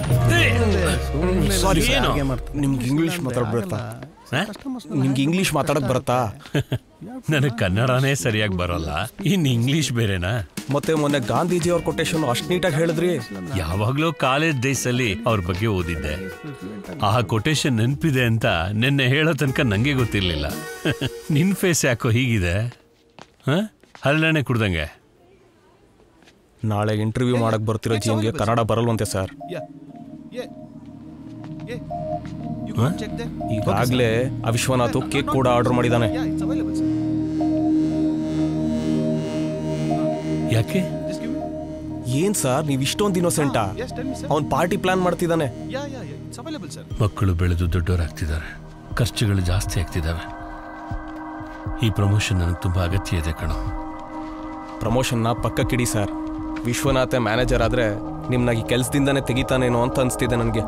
ಸಾರಿ ಏನು? ನಿಮ್ಗೆ ಇಂಗ್ಲೀಷ್ ಮಾತಾಡಕ್ ಬರುತ್ತಾ ನಿಮ್ಗೆ ಇಂಗ್ಲೀಷ್ ಮಾತಾಡಕ್ ಬರುತ್ತಾ ನನಗೆ ಕನ್ನಡನೇ ಸರಿಯಾಗಿ ಬರೋಲ್ಲ ಇನ್ ಇಂಗ್ಲಿಷ್ ಬೇರೆನಾ ಮತ್ತೆ ಮೊನ್ನೆ ಗಾಂಧೀಜಿ ಅವ್ರ ಕೊಟೇಶನ್ ಅಷ್ಟು ನೀಟಾಗಿ ಹೇಳಿದ್ರಿ ಯಾವಾಗ್ಲೂ ಕಾಲೇಜ್ ಡೇಸಲ್ಲಿ ಅವ್ರ ಬಗ್ಗೆ ಓದಿದ್ದೆ ಆ ಕೊಟೇಶನ್ ನೆನಪಿದೆ ಅಂತ ನಿನ್ನೆ ಹೇಳೋ ತನಕ ನಂಗೆ ಗೊತ್ತಿರ್ಲಿಲ್ಲ ನಿನ್ ಫೇಸ್ ಯಾಕೋ ಹೀಗಿದೆ ಹ ಹರಳೆಣ್ಣೆ ಕುಡ್ದಂಗೆ ನಾಳೆ ಇಂಟರ್ವ್ಯೂ ಮಾಡಕ್ ಬರ್ತಿರೋ ಜಿಮ್ಗೆ ಕನ್ನಡ ಬರಲ್ವಂತೆ ಸರ್ ಈಗಾಗ್ಲೇ ಆ ವಿಶ್ವನಾಥ್ ಕೇಕ್ ಕೂಡ ಆರ್ಡರ್ ಮಾಡಿದಾನೆ ಯಾಕೆ ಏನ್ ಸರ್ ನೀವ್ ಇಷ್ಟೊಂದು ಇನ್ನೋಸೆಂಟಾ ಅವ್ನ್ ಪಾರ್ಟಿ ಪ್ಲಾನ್ ಮಾಡ್ತಿದ್ದಾನೆ Yeah, yeah, yeah. It's available, sir. ಮಕ್ಕಳು ಬೆಳೆದು ದೊಡ್ಡವರಾಗ್ತಿದ್ದಾರೆ ಖರ್ಚುಗಳು ಜಾಸ್ತಿ ಆಗ್ತಿದ್ದಾವೆ ಈ ಪ್ರಮೋಷನ್ ನನಗೆ ತುಂಬಾ ಅಗತ್ಯ ಇದೆ ಕಣೋ ಪ್ರಮೋಷನ್ನ ಪಕ್ಕಕ್ಕಿಡಿ ಸರ್ ವಿಶ್ವನಾಥೆ ಮ್ಯಾನೇಜರ್ ಆದ್ರೆ ನಿಮ್ನ ಈ ಕೆಲ್ಸದಿಂದಾನೇ ತೆಗಿತಾನೇನೋ ಅಂತ ಅನ್ಸ್ತಿದೆ ನನಗೆ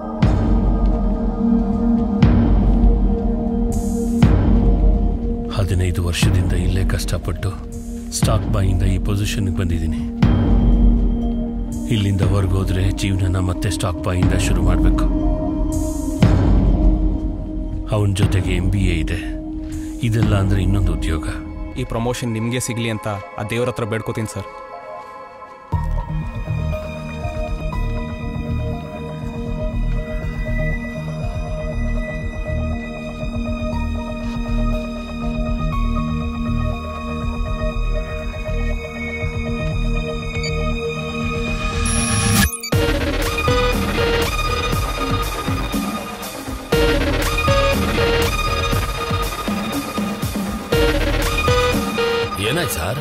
ಹದಿನೈದು ವರ್ಷದಿಂದ ಇಲ್ಲೇ ಕಷ್ಟಪಟ್ಟು ಸ್ಟಾಕ್ ಬಾಯಿಂದ ಈ ಪೊಸಿಷನ್ಗೆ ಬಂದಿದ್ದೀನಿ ಇಲ್ಲಿಂದ ಹೊರಗೋದ್ರೆ ಜೀವನನ ಮತ್ತೆ ಸ್ಟಾಕ್ ಬಾಯಿಂದ ಶುರು ಮಾಡಬೇಕು ಅವನ ಜೊತೆಗೆ ಎಂ ಬಿ ಎ ಇದೆ ಇದೆಲ್ಲ ಅಂದ್ರೆ ಇನ್ನೊಂದು ಉದ್ಯೋಗ ಈ ಪ್ರಮೋಷನ್ ನಿಮ್ಗೆ ಸಿಗ್ಲಿ ಅಂತ ಆ ದೇವ್ರ ಹತ್ರ ಬೇಡ್ಕೋತೀನಿ ಸರ್ ಏನಾಯ್ತು ಸರ್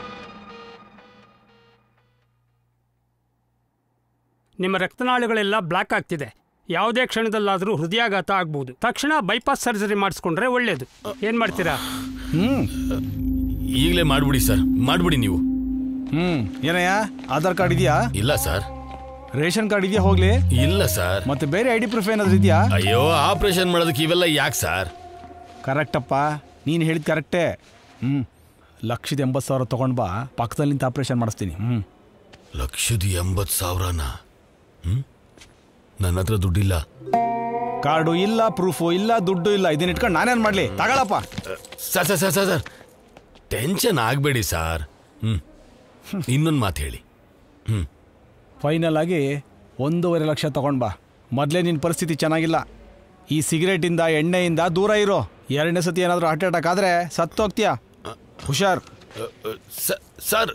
ನಿಮ್ಮ ರಕ್ತನಾಳಗಳೆಲ್ಲ ಬ್ಲಾಕ್ ಆಗ್ತಿದೆ ಯಾವುದೇ ಕ್ಷಣದಲ್ಲಾದರೂ ಹೃದಯಾಘಾತ ಆಗ್ಬೋದು ತಕ್ಷಣ ಬೈಪಾಸ್ ಸರ್ಜರಿ ಮಾಡಿಸ್ಕೊಂಡ್ರೆ ಒಳ್ಳೇದು ಏನ್ ಮಾಡ್ತೀರಾ ಹ್ಮ್ ಈಗಲೇ ಮಾಡ್ಬಿಡಿ ಸರ್ ಮಾಡ್ಬಿಡಿ ನೀವು ಹ್ಮ್ ಏನಯ್ಯ ಆಧಾರ್ ಕಾರ್ಡ್ ಇದೆಯಾ ಇಲ್ಲ ಸರ್ ರೇಷನ್ ಕಾರ್ಡ್ ಇದೆಯಾ ಹೋಗ್ಲಿ ಇಲ್ಲ ಸರ್ ಮತ್ತೆ ಬೇರೆ ಐ ಡಿ ಪ್ರೂಫ್ ಏನಾದ್ರು ಇದೆಯಾ ಅಯ್ಯೋ ಆಪರೇಷನ್ ಮಾಡೋದಕ್ಕೆ ಇವೆಲ್ಲ ಯಾಕೆ ಸರ್ ಕರೆಕ್ಟಪ್ಪ ನೀನು ಹೇಳಿದ ಕರೆಕ್ಟೇ ಹ್ಮ್ ಲಕ್ಷದ ಎಂಬತ್ತು ಸಾವಿರ ತಗೊಂಡ್ ಬಾ ಪಕ್ಕದಲ್ಲಿ ನಿಂತು ಆಪರೇಷನ್ ಮಾಡಿಸ್ತೀನಿ ಹ್ಮ್ ಲಕ್ಷದ ಎಂಬತ್ತು ಸಾವಿರನ ಹ್ಮ್ ನನ್ನ ಹತ್ರ ದುಡ್ಡಿಲ್ಲ ಕಾರ್ಡು ಇಲ್ಲ ಪ್ರೂಫು ಇಲ್ಲ ದುಡ್ಡು ಇಲ್ಲ ಇದನ್ನ ಇಟ್ಕೊಂಡು ನಾನೇನ್ ಮಾಡ್ಲಿ ತಗೊಳಪ್ಪ sir sir sir sir sir tension ಆಗಬೇಡಿ ಸರ್ ಹ್ಮ್ ಇನ್ನೊಂದು ಮಾತು ಹೇಳಿ ಹ್ಮ್ ಫೈನಲ್ ಆಗಿ ಒಂದೂವರೆ ಲಕ್ಷ ತಗೊಂಡ್ ಬಾ ಮೊದಲೇ ನಿನ್ನ ಪರಿಸ್ಥಿತಿ ಚೆನ್ನಾಗಿಲ್ಲ ಈ ಸಿಗರೇಟಿಂದ ಎಣ್ಣೆಯಿಂದ ದೂರ ಇರೋ ಎರಡನೇ ಸತಿ ಏನಾದರೂ ಹಾರ್ಟ್ ಅಟ್ಯಾಕ್ ಆದರೆ ಸತ್ತೋಗ್ತೀಯಾ ಹುಷಾರ್ ಸರ್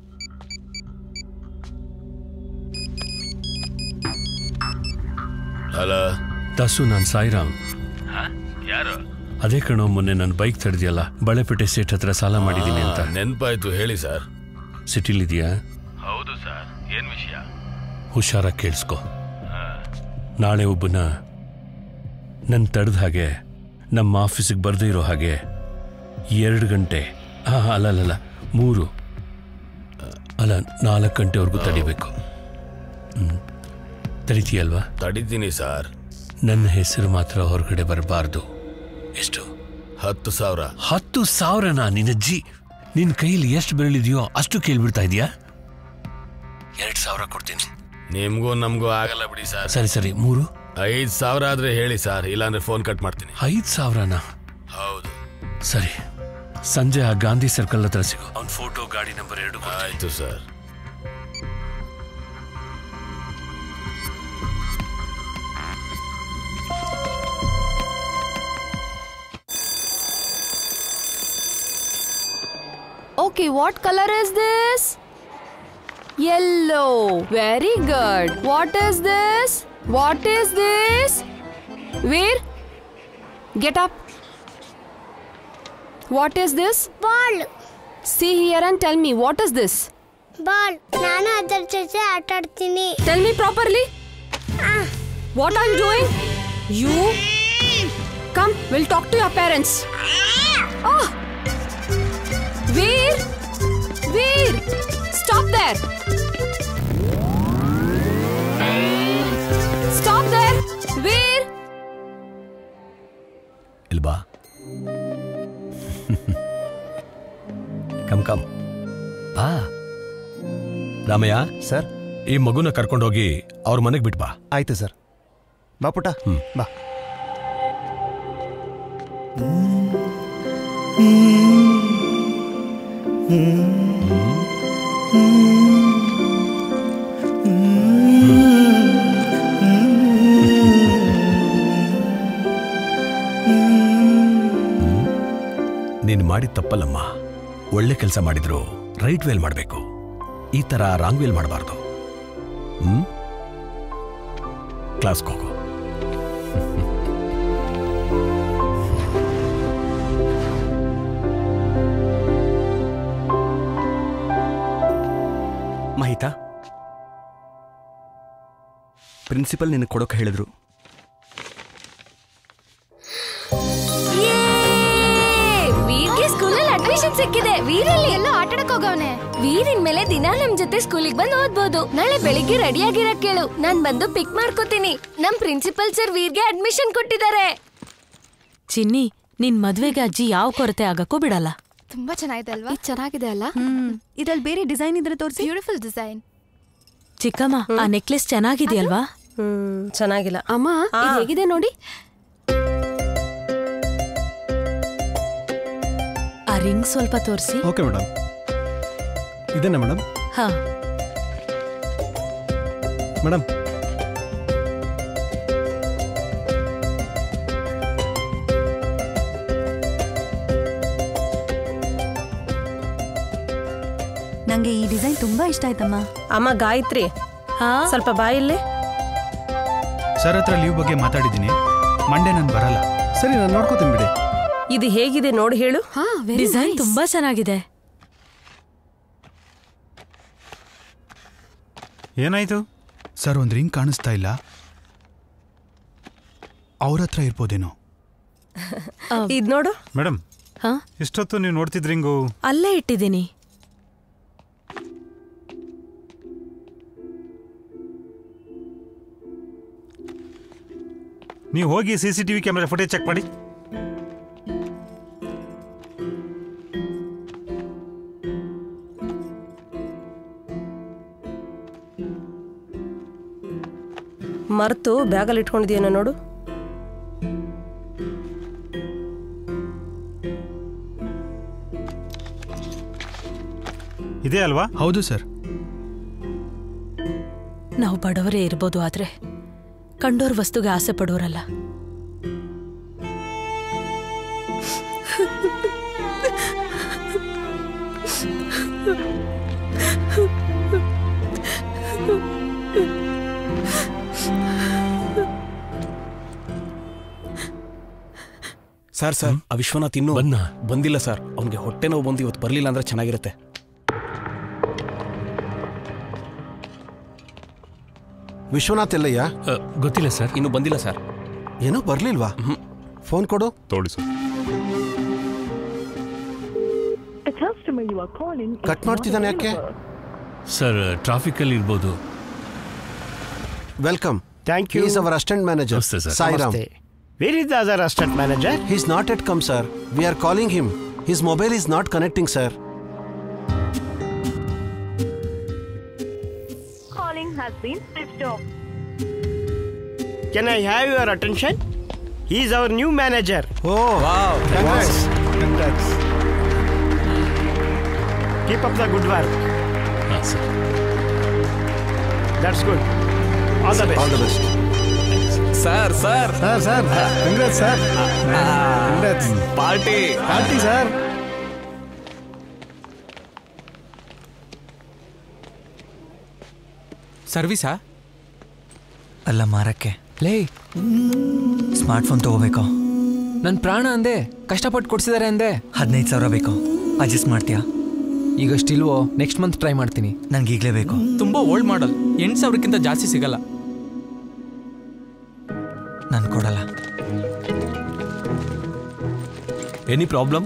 ಹಲೋ ದಾಸು ನಾನು ಸಾಯಿರಾಮ್ ಯಾರು ಅದೇ ಕಣೋ ಮೊನ್ನೆ ನನ್ನ ಬೈಕ್ ತಡೆದಿಯಲ್ಲ ಬಳೆಪೇಟೆ ಸೇಟ್ ಹತ್ರ ಸಾಲ ಮಾಡಿದ್ದೀನಿ ಅಂತ ನೆನಪಾಯ್ತು ಹೇಳಿ ಸರ್ ಸಿಟಿಲಿದೆಯಾ ಹೌದು ಸರ್ ಏನ್ ವಿಷಯ ಹುಷಾರಾಗಿ ಕೇಳಿಸ್ಕೊ ನಾಳೆ ಒಬ್ಬನ ನನ್ನ ತಡೆದ ಹಾಗೆ ನಮ್ಮ ಆಫೀಸಿಗೆ ಬರದೇ ಇರೋ ಹಾಗೆ ಎರಡು ಗಂಟೆ ಹಾಂ ಅಲ್ಲ ಅಲ್ಲ ಅಲ್ಲ ಮೂರು ಅಲ್ಲ ನಾಲ್ಕು ಗಂಟೆವರೆಗೂ ತಡಿಬೇಕು ಹ್ಞೂ ತಡಿತೀಯಲ್ವಾ ತಡಿತೀನಿ ಸರ್ ನನ್ನ ಹೆಸರು ಮಾತ್ರ ಹೊರಗಡೆ ಬರಬಾರ್ದು ಎಷ್ಟು ಹತ್ತು ಸಾವಿರ ಹತ್ತು ಸಾವಿರನಾ ನಿನ್ನ ಜಿ ನಿನ್ನ ಕೈಯಲ್ಲಿ ಎಷ್ಟು ಬೆರಳಿದೆಯೋ ಅಷ್ಟು ಕೇಳ್ಬಿಡ್ತಾ ಇದೆಯಾ ಎರಡು ಸಾವಿರ ಕೊಡ್ತೀನಿ ನಿಮ್ಗೂ ನಮಗೂ ಆಗಲ್ಲ ಬಿಡಿ ಸರ್ ಸರಿ ಸರಿ ಮೂರು ಐದು ಸಾವಿರ ಆದ್ರೆ ಹೇಳಿ ಸರ್ ಇಲ್ಲಾಂದ್ರೆ ಫೋನ್ ಕಟ್ ಮಾಡ್ತೀನಿ ಐದು ಸಾವಿರನಾ ಹೌದು ಸರಿ ಸಂಜೆ ಆ ಗಾಂಧಿ ಸರ್ಕಲ್ ಹತ್ರ ಸಿಗು ಅವ್ನ ಫೋಟೋ ಗಾಡಿ ನಂಬರ್ ಎರಡು ಆಯ್ತು sir Okay, what color is this? Yellow. Very good. What is this? What is this? Veer, get up. What is this? Ball. See here and tell me, what is this? Ball ನಾನು ಅದರ ಜೊತೆ ಆಟ ಆಡ್ತೀನಿ Tell me properly. What are you doing? You? Come, we'll talk to your parents. Oh! Veer! Veer! Stop there! Stop there! Veer! ಇಲ್ಬಾ come come ಬಾ Ramaiah sir ಈ ಮಗುನ ಕರ್ಕೊಂಡೋಗಿ ಅವ್ರ ಮನೆಗೆ ಬಿಟ್ಬಾ ಆಯ್ತು ಸರ್ ಬಾ ಪುಟ ಬಾ ನೀನು ಮಾಡಿದ ತಪ್ಪಲ್ಲಮ್ಮ ಒಳ್ಳೆ ಕೆಲಸ ಮಾಡಿದ್ರು ರೈಟ್ ವೇಲ್ ಮಾಡಬೇಕು ಈ ಥರ ರಾಂಗ್ ವೇಲ್ ಮಾಡಬಾರ್ದು ಹ್ಮ್ ಕ್ಲಾಸ್ಗೆ ಹೋಗು ಮಹಿತಾ ಪ್ರಿನ್ಸಿಪಲ್ ನಿನಗೆ ಕೊಡೋಕೆ ಹೇಳಿದ್ರು ವೀರ್ಗೆ ಸ್ಕೂಲಲ್ಲಿ ಅಡ್ಮಿಷನ್ ಸಿಕ್ಕಿದೆ ವೀರಲ್ಲಿ ಎಲ್ಲ ಆಟಾಡಕ್ ಹೋಗವನೆ ವೀರಿನ್ ಮೇಲೆ ದಿನ ನಮ್ ಜೊತೆ ಸ್ಕೂಲಿಗೆ ಬಂದು ಓದ್ಬೋದು ನಾಳೆ ಬೆಳಿಗ್ಗೆ ರೆಡಿ ಆಗಿರಕ್ ಕೇಳು ನಾನ್ ಬಂದು ಪಿಕ್ ಮಾಡ್ಕೋತೀನಿ ನಮ್ ಪ್ರಿನ್ಸಿಪಲ್ ಸರ್ ವೀರ್ಗೆ ಅಡ್ಮಿಷನ್ ಕೊಟ್ಟಿದ್ದಾರೆ ಚಿನ್ನಿ ನಿನ್ ಮದ್ವೆಗೆ ಅಜ್ಜಿ ಯಾವ ಕೊರತೆ ಆಗಕ್ಕೂ ಬಿಡಲ್ಲ ತುಂಬಾ ಚೆನ್ನಾಗಿದೆ ಅಲ್ವಾ ಚೆನ್ನಾಗಿದೆ ಅಲ್ಲ ಇದ್ರಲ್ಲಿ ಬೇರೆ ಡಿಸೈನ್ ಇದ್ರೆ ತೋರಿಸಿ ಬ್ಯೂಟಿಫುಲ್ ಡಿಸೈನ್ ಚಿಕ್ಕಮ್ಮ ಆ ನೆಕ್ಲೆಸ್ ಚೆನ್ನಾಗಿದೆಯಲ್ವಾ ಹ್ಮ್ ಚೆನ್ನಾಗಿಲ್ಲ ಅಮ್ಮ ಇದ್ ಹೇಗಿದೆ ನೋಡಿ ಆ ರಿಂಗ್ ಸ್ವಲ್ಪ ತೋರಿಸಿ ಓಕೆ ಮೇಡಮ್ ಇದೇನಾ ಮೇಡಮ್ ಹಾ ಮೇಡಮ್ ನಂಗೆ ಈ ಡಿಸೈನ್ ತುಂಬಾ ಇಷ್ಟ ಆಯ್ತಮ್ಮ ಅಮ್ಮ ಗಾಯತ್ರಿ ಸ್ವಲ್ಪ ಬಾಯಿಲ್ಲಿ ಸರ್ ಹತ್ರ ಲೀವ್ ಬಗ್ಗೆ ಮಾತಾಡಿದ್ದೀನಿ ಮಂಡೇ ನಾನು ಬರಲ್ಲ ಸರಿ ನಾನು ನೋಡ್ಕೋತೀನಿ ಬಿಡಿ ಇದು ಹೇಗಿದೆ ನೋಡಿ ಹೇಳು ಡಿಸೈನ್ ತುಂಬಾ ಚೆನ್ನಾಗಿದೆ ಏನಾಯ್ತು ಸರ್ ಒಂದು ರಿಂಗ್ ಕಾಣಿಸ್ತಾ ಇಲ್ಲ ಅವ್ರ ಹತ್ರ ಇರ್ಬೋದೇನೋ ಇದ್ ನೋಡು ಮೇಡಮ್ ಹಾ ಇಷ್ಟೊತ್ತು ನೀವು ನೋಡ್ತಿದ್ರಿಂಗು ಅಲ್ಲೇ ಇಟ್ಟಿದ್ದೀನಿ ನೀವು ಹೋಗಿ C C T V camera footage check ಮಾಡಿ ಮರ್ತು ಬ್ಯಾಗಲ್ಲಿ ಇಟ್ಕೊಂಡಿದ್ಯೇನೋ ನೋಡು ಇದೆ ಅಲ್ವಾ ಹೌದು ಸರ್ ನಾವು ಬಡವರೇ ಇರ್ಬೋದು ಆದ್ರೆ ಕಂಡೋರ್ ವಸ್ತುಗೆ ಆಸೆ ಪಡೋರಲ್ಲ ಸರ್ ಸರ್ ಆ ವಿಶ್ವನಾಥ್ ಇನ್ನೂ ಬಂದಿಲ್ಲ ಸರ್ ಅವ್ನಿಗೆ ಹೊಟ್ಟೆ ನೋವು ಬಂದು ಇವತ್ತು ಬರಲಿಲ್ಲ ಅಂದ್ರೆ ಚೆನ್ನಾಗಿರುತ್ತೆ ವಿಶ್ವನಾಥ್ ಎಲ್ಲಯ್ಯ ಗೊತ್ತಿಲ್ಲ ಸರ್ ಇನ್ನು ಬಂದಿಲ್ಲ ಸರ್ ಏನೋ ಬರ್ಲಿಲ್ವಾ ಫೋನ್ ಕೊಡು ತೋಳಿ ಸರ್ ಕಟ್ ಮಾಡ್ತಿದ್ದಾನೆ ಯಾಕೆ ಸರ್ ಟ್ರಾಫಿಕಲ್ಲಿ ಇರ್ಬೋದು welcome Thank you. Is our assistant manager ನಮಸ್ತೆ, sir. Sairam Namaste. Where is the other assistant manager? He's not yet come, sir. We are calling him. His mobile is not connecting, sir. Calling has been switched off. Can I have your attention? He is our new manager. Oh, wow. Congrats. Congrats. Keep up the good work. That's good. All the best. All the best. Sir sir sir sir congrats sir congrats party party sir ಸರ್ವಿಸಾ ಅಲ್ಲ ಮಾರಕ್ಕೆ ಲೇ smart phone ತಗೋಬೇಕು ನನ್ನ ಪ್ರಾಣ ಅಂದೆ ಕಷ್ಟಪಟ್ಟು ಕೊಡ್ಸಿದ್ದಾರೆ ಅಂದೆ ಹದಿನೈದು ಸಾವಿರ ಬೇಕು ಅಡ್ಜಸ್ಟ್ ಮಾಡ್ತೀಯಾ ಈಗ ಸ್ಟಿಲ್ವೋ ನೆಕ್ಸ್ಟ್ ಮಂತ್ ಟ್ರೈ ಮಾಡ್ತೀನಿ ನನ್ಗೆ ಈಗಲೇ ಬೇಕು ತುಂಬಾ ಓಲ್ಡ್ ಮಾಡಲ್ ಎಂಟು ಸಾವಿರಕ್ಕಿಂತ ಜಾಸ್ತಿ ಸಿಗಲ್ಲ ನಾನು ಕೊಡಲ್ಲ ಎನಿ ಪ್ರಾಬ್ಲಮ್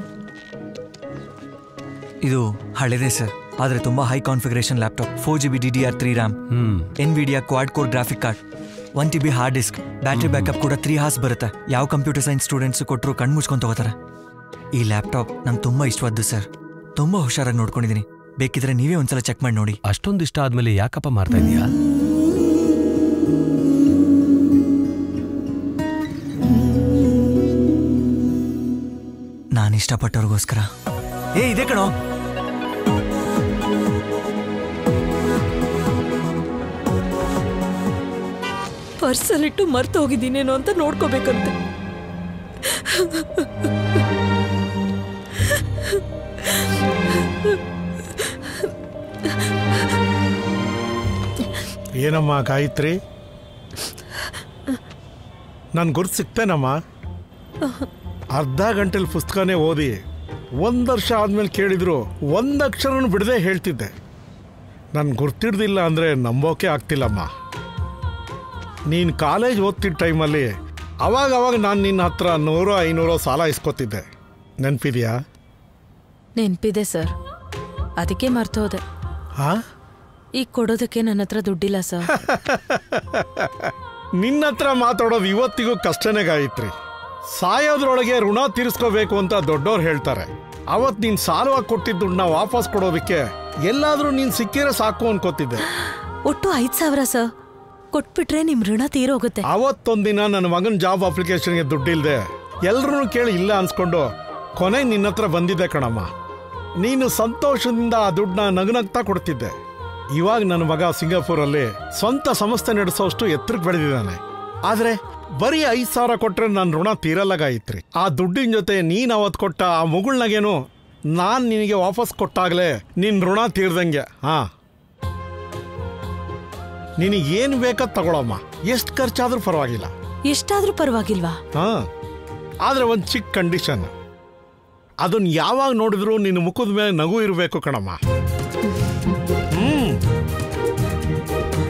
ಇದು ಹಳೆದೇ ಸರ್ ಆದರೆ ತುಂಬ high configuration laptop four G B D D R three RAM Nvidia quad core graphic card one T B hard disk battery backup ಕೂಡ ತ್ರೀ ಹಾರ್ಸ್ ಬರುತ್ತೆ ಯಾವ ಕಂಪ್ಯೂಟರ್ ಸೈನ್ಸ್ ಸ್ಟೂಡೆಂಟ್ಸ್ ಕೊಟ್ಟರು ಕಣ್ಣು ಮುಚ್ಕೊಂಡು ತಗೋತಾರೆ ಈ ಲ್ಯಾಪ್ಟಾಪ್ ನಂಗೆ ತುಂಬ ಇಷ್ಟವಾದ್ದು ಸರ್ ತುಂಬ ಹುಷಾರಾಗಿ ನೋಡ್ಕೊಂಡಿದ್ದೀನಿ ಬೇಕಿದ್ರೆ ನೀವೇ ಒಂದ್ಸಲ ಚೆಕ್ ಮಾಡಿ ನೋಡಿ ಅಷ್ಟೊಂದು ಇಷ್ಟ ಆದ್ಮೇಲೆ ಯಾಕಪ್ಪ ಮಾಡ್ತಾ ಇದೀಯಾ ನಾನು ಇಷ್ಟಪಟ್ಟವ್ರಿಗೋಸ್ಕರ ಏ ಇದೆ ಕಣೋ ಪರ್ಸಲ್ಲಿಟ್ಟು ಮರ್ತು ಹೋಗಿದ್ದೀನೇನೋ ಅಂತ ನೋಡ್ಕೋಬೇಕಂತೆ ಏನಮ್ಮ ಗಾಯತ್ರಿ ನನ್ ಗುರ್ತು ಸಿಕ್ತೇನಮ್ಮ ಅರ್ಧ ಗಂಟೆಲಿ ಪುಸ್ತಕನೇ ಓದಿ ಒಂದು ವರ್ಷ ಆದ್ಮೇಲೆ ಕೇಳಿದ್ರು ಒಂದು ಅಕ್ಷರನೂ ಬಿಡದೆ ಹೇಳ್ತಿದ್ದೆ ನನ್ ಗುರ್ತಿಡ್ದಿಲ್ಲ ಅಂದರೆ ನಂಬೋಕೆ ಆಗ್ತಿಲ್ಲಮ್ಮ ನೀನು ಕಾಲೇಜ್ ಓದ್ತಿದ್ದ ಟೈಮಲ್ಲಿ ಅವಾಗ ಅವಾಗ ನಾನು ನಿನ್ನ ಹತ್ರ ನೂರೋ ಐನೂರೋ ಸಾಲ ಇಸ್ಕೊತಿದ್ದೆ ನೆನಪಿದೆಯಾ ನೆನ್ಪಿದೆ ಸರ್ ಅದಕ್ಕೆ ಮರ್ತೋದೆ ಹಾ ಈಗ ಕೊಡೋದಕ್ಕೆ ನನ್ನ ಹತ್ರ ದುಡ್ಡಿಲ್ಲ ಸರ್ ನಿನ್ನ ಹತ್ರ ಮಾತಾಡೋದು ಇವತ್ತಿಗೂ ಕಷ್ಟನೇ ಗಾಯತ್ರಿ ಸಾಯೋದ್ರೊಳಗೆ ಋಣ ತೀರಿಸ್ಕೋಬೇಕು ಅಂತ ದೊಡ್ಡೋರು ಹೇಳ್ತಾರೆ ಅವತ್ ನೀನ್ ಸಾಲವಾಗಿ ಕೊಟ್ಟಿದ್ದ ದುಡ್ಡನ್ನ ವಾಪಸ್ ಕೊಡೋದಕ್ಕೆ ಎಲ್ಲಾದ್ರೂ ನೀನ್ ಸಿಕ್ಕಿದ್ರೆ ಸಾಕು ಅನ್ಕೋತಿದ್ದೆ ಒಟ್ಟು ಐದ್ ಸಾವಿರ ಸರ್ ಕೊಟ್ಬಿಟ್ರೆ ನಿಮ್ ಋಣ ತೀರೋಗುತ್ತೆ ಅವತ್ತೊಂದಿನ ನನ್ನ ಮಗನ ಜಾಬ್ ಅಪ್ಲಿಕೇಶನ್ಗೆ ದುಡ್ಡಿಲ್ದೆ ಎಲ್ರೂ ಕೇಳಿ ಇಲ್ಲ ಅನ್ಸ್ಕೊಂಡು ಕೊನೆ ನಿನ್ನ ಹತ್ರ ಬಂದಿದ್ದೆ ಕಣಮ್ಮ ನೀನು ಸಂತೋಷದಿಂದ ಆ ದುಡ್ಡನ್ನ ನಗನಗ್ತಾ ಕೊಡ್ತಿದ್ದೆ ಇವಾಗ ನನ್ನ ಮಗ ಸಿಂಗಾಪುರಲ್ಲಿ ಸ್ವಂತ ಸಂಸ್ಥೆ ನಡೆಸೋಷ್ಟು ಎತ್ತರಕ್ಕೆ ಬೆಳೆದಿದ್ದಾನೆ ಆದ್ರೆ ಬರೀ ಐದ್ ಸಾವಿರ ಕೊಟ್ರೆ ನನ್ನ ಋಣ ತೀರಲ್ಲ ಗಾಯತ್ರಿ ಆ ದುಡ್ಡಿನ ಜೊತೆ ನೀನ್ ಅವತ್ ಕೊಟ್ಟ ಆ ಮುಗುಳ್ನಾಗೇನು ನಾನ್ ನಿನಗೆ ವಾಪಸ್ ಕೊಟ್ಟಾಗ್ಲೇ ನಿನ್ ಋಣ ತೀರ್ದಂಗೆ ಹಾ ನಿನಗೆ ಏನು ಬೇಕಾದ್ ತಗೊಳಮ್ಮ ಎಷ್ಟು ಖರ್ಚಾದ್ರೂ ಪರವಾಗಿಲ್ಲ ಎಷ್ಟಾದ್ರೂ ಪರವಾಗಿಲ್ವಾ ಹಾ ಆದ್ರೆ ಒಂದು ಚಿಕ್ಕ ಕಂಡೀಷನ್ ಅದನ್ನ ಯಾವಾಗ ನೋಡಿದ್ರು ನಿನ್ನ ಮುಖದ ಮೇಲೆ ನಗು ಇರಬೇಕು ಕಣಮ್ಮ ಹ್ಮ್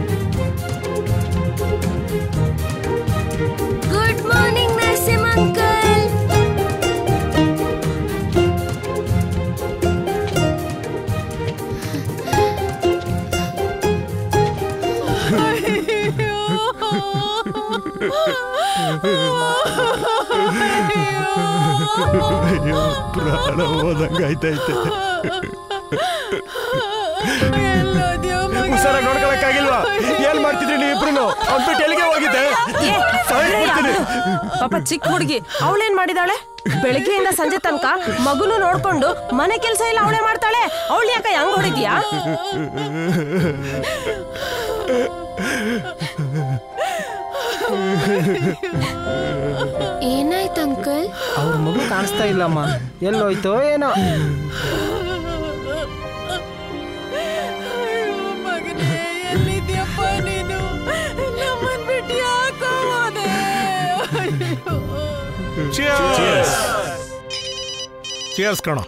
ಅಯ್ಯೋ ಪ್ರಾಣ ಹೋದಂಗಾಯ್ತೈತೆ ಹುಷಾರಾಗಿ ನೋಡ್ಕೊಳಕ್ಕಾಗಿಲ್ವಾ ಏನ್ ಮಾಡ್ತಿದ್ರಿ ನೀವಿಬ್ರು ಅಂದ್ಬಿಟ್ಟು ಎಲ್ಲಿಗೆ ಹೋಗಿದ್ದೆ ಏ, ಒಳ್ಳೆಯ ಅದು. ಪಾಪ ಚಿಕ್ಕ ಹುಡುಗಿ ಅವಳೇನ್ ಮಾಡಿದಾಳೆ ಬೆಳಗ್ಗೆಯಿಂದ ಸಂಜೆ ತನಕ ಮಗುನು ನೋಡ್ಕೊಂಡು ಮನೆ ಕೆಲಸ ಎಲ್ಲ ಅವಳೇ ಮಾಡ್ತಾಳೆ ಅವಳು ಯಾಕ ಹಂಗ್ ಹೊಡಿದ್ಯಾ ಏನಾಯ್ತು ಅಂಕಲ್ ಅವ್ರ ಮಗು ಕಾಣಿಸ್ತಾ ಇಲ್ಲಮ್ಮ ಎಲ್ಲೋಯ್ತೋ ಏನೋ ಎಲ್ಲಿದ್ಯಪ್ಪ ನೀನು ನಮ್ಮನ್ ಬಿಟ್ಟು ಯಾಕೋ ಹೋದೆ ಚಿಯರ್ಸ್ ಕಣ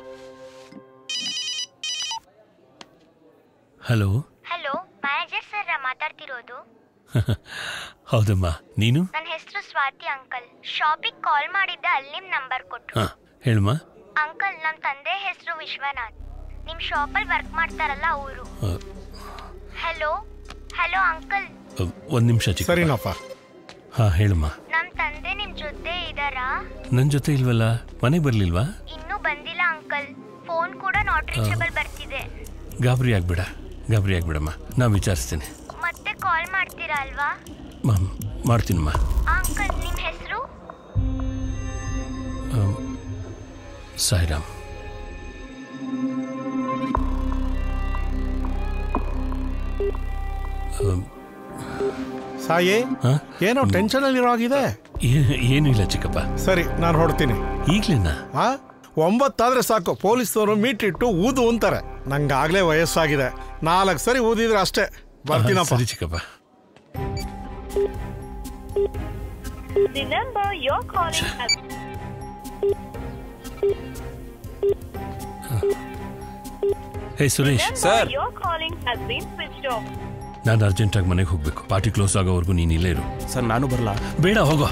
ಹಲೋ ಹಲೋ ಮ್ಯಾನೇಜರ್ ಸರ್ ಮಾತಾಡ್ತಿರೋದು ಹೌದಮ್ಮ ನೀನು ನನ್ನ ಹೆಸರು ಸ್ವಾತಿ ಅಂಕಲ್ ಶಾಪಿಗೆ ಕಾಲ್ ಮಾಡಿದ್ದೆ ಅಲ್ಲಿ ನಿಮ್ ನಂಬರ್ ಕೊಟ್ರು ಹಾ ಹೇಳಮ್ಮ ಅಂಕಲ್ ನಮ್ ತಂದೆ ಹೆಸರು ವಿಶ್ವನಾಥ್ ನಿಮ್ ಶಾಪಲ್ಲಿ ವರ್ಕ್ ಮಾಡ್ತಾರಲ್ಲ ಅವರು ಹಲೋ ಹಲೋ ಅಂಕಲ್ ಒಂದು ನಿಮಿಷ ಚಿಕ್ಕ ಸರಿನಪ್ಪ ಹಾ ಹೇಳಮ್ಮ ನಮ್ ತಂದೆ ನಿಮ್ ಜೊತೆ ಇದಾರಾ ನನ್ನ ಜೊತೆ ಇಲ್ವಲ್ಲ ಮನೆಗೆ ಬರ್ಲಿಲ್ವಾ ಇನ್ನೂ ಬಂದಿಲ್ಲ ಅಂಕಲ್ ಫೋನ್ ಕೂಡ ನಾಟ್ ರೀಚಬಲ್ ಬರ್ತಿದೆ ಗಾಬರಿ ಆಗ್ಬೇಡ ಗಾಬರಿ ಆಗ್ಬೇಡಮ್ಮ ನಾ ವಿಚಾರಿಸ್ತೀನಿ ಮತ್ತೆ ಕಾಲ್ ಮಾಡ್ತೀರಾ ಅಲ್ವಾ ಮ- ಮಾಡ್ತೀನಮ್ಮ ಅಂಕಲ್ ನಿಮ್ ಹೆಸರು ಅಮ್, ಸಾಯಿರಾಮ್ ಅಮ್, ಸಾಯಿ ಹಾ? ಏನೋ ಟೆನ್ಷನ್ ಅಲ್ಲಿ ಇರೋ ಆಗಿದೆ ಏ- ಏನೂ ಇಲ್ಲ ಚಿಕ್ಕಪ್ಪ ಸರಿ ನಾನು ಹೊಡ್ತೀನಿ ಈಗ್ಲೇನಾ ಆ ಒಂಬತ್ತಾದ್ರೆ ಸಾಕು ಪೊಲೀಸರು ಮೀಟ್ ಇಟ್ಟು ಊದು ಅಂತಾರೆ ನಂಗಾಗ್ಲೇ ವಯಸ್ಸಾಗಿದೆ ನಾಲ್ಕು ಸರಿ ಊದಿದ್ರೆ ಅಷ್ಟೇ ಬರ್ತೀನಪ್ಪ ಸರಿ ಚಿಕ್ಕಪ್ಪ The number you're calling has hey Suresh number you're calling has been switched off. ನಾನು ಅರ್ಜೆಂಟಾಗಿ ಮನೆಗೆ ಹೋಗ್ಬೇಕು ಪಾರ್ಟಿ ಕ್ಲೋಸ್ ಆಗೋವರೆಗೂ ನೀನು ಇಲ್ಲೇ ಇರು ಸರ್ ನಾನು ಬರಲ್ಲ ಬೇಡ ಹೋಗೋ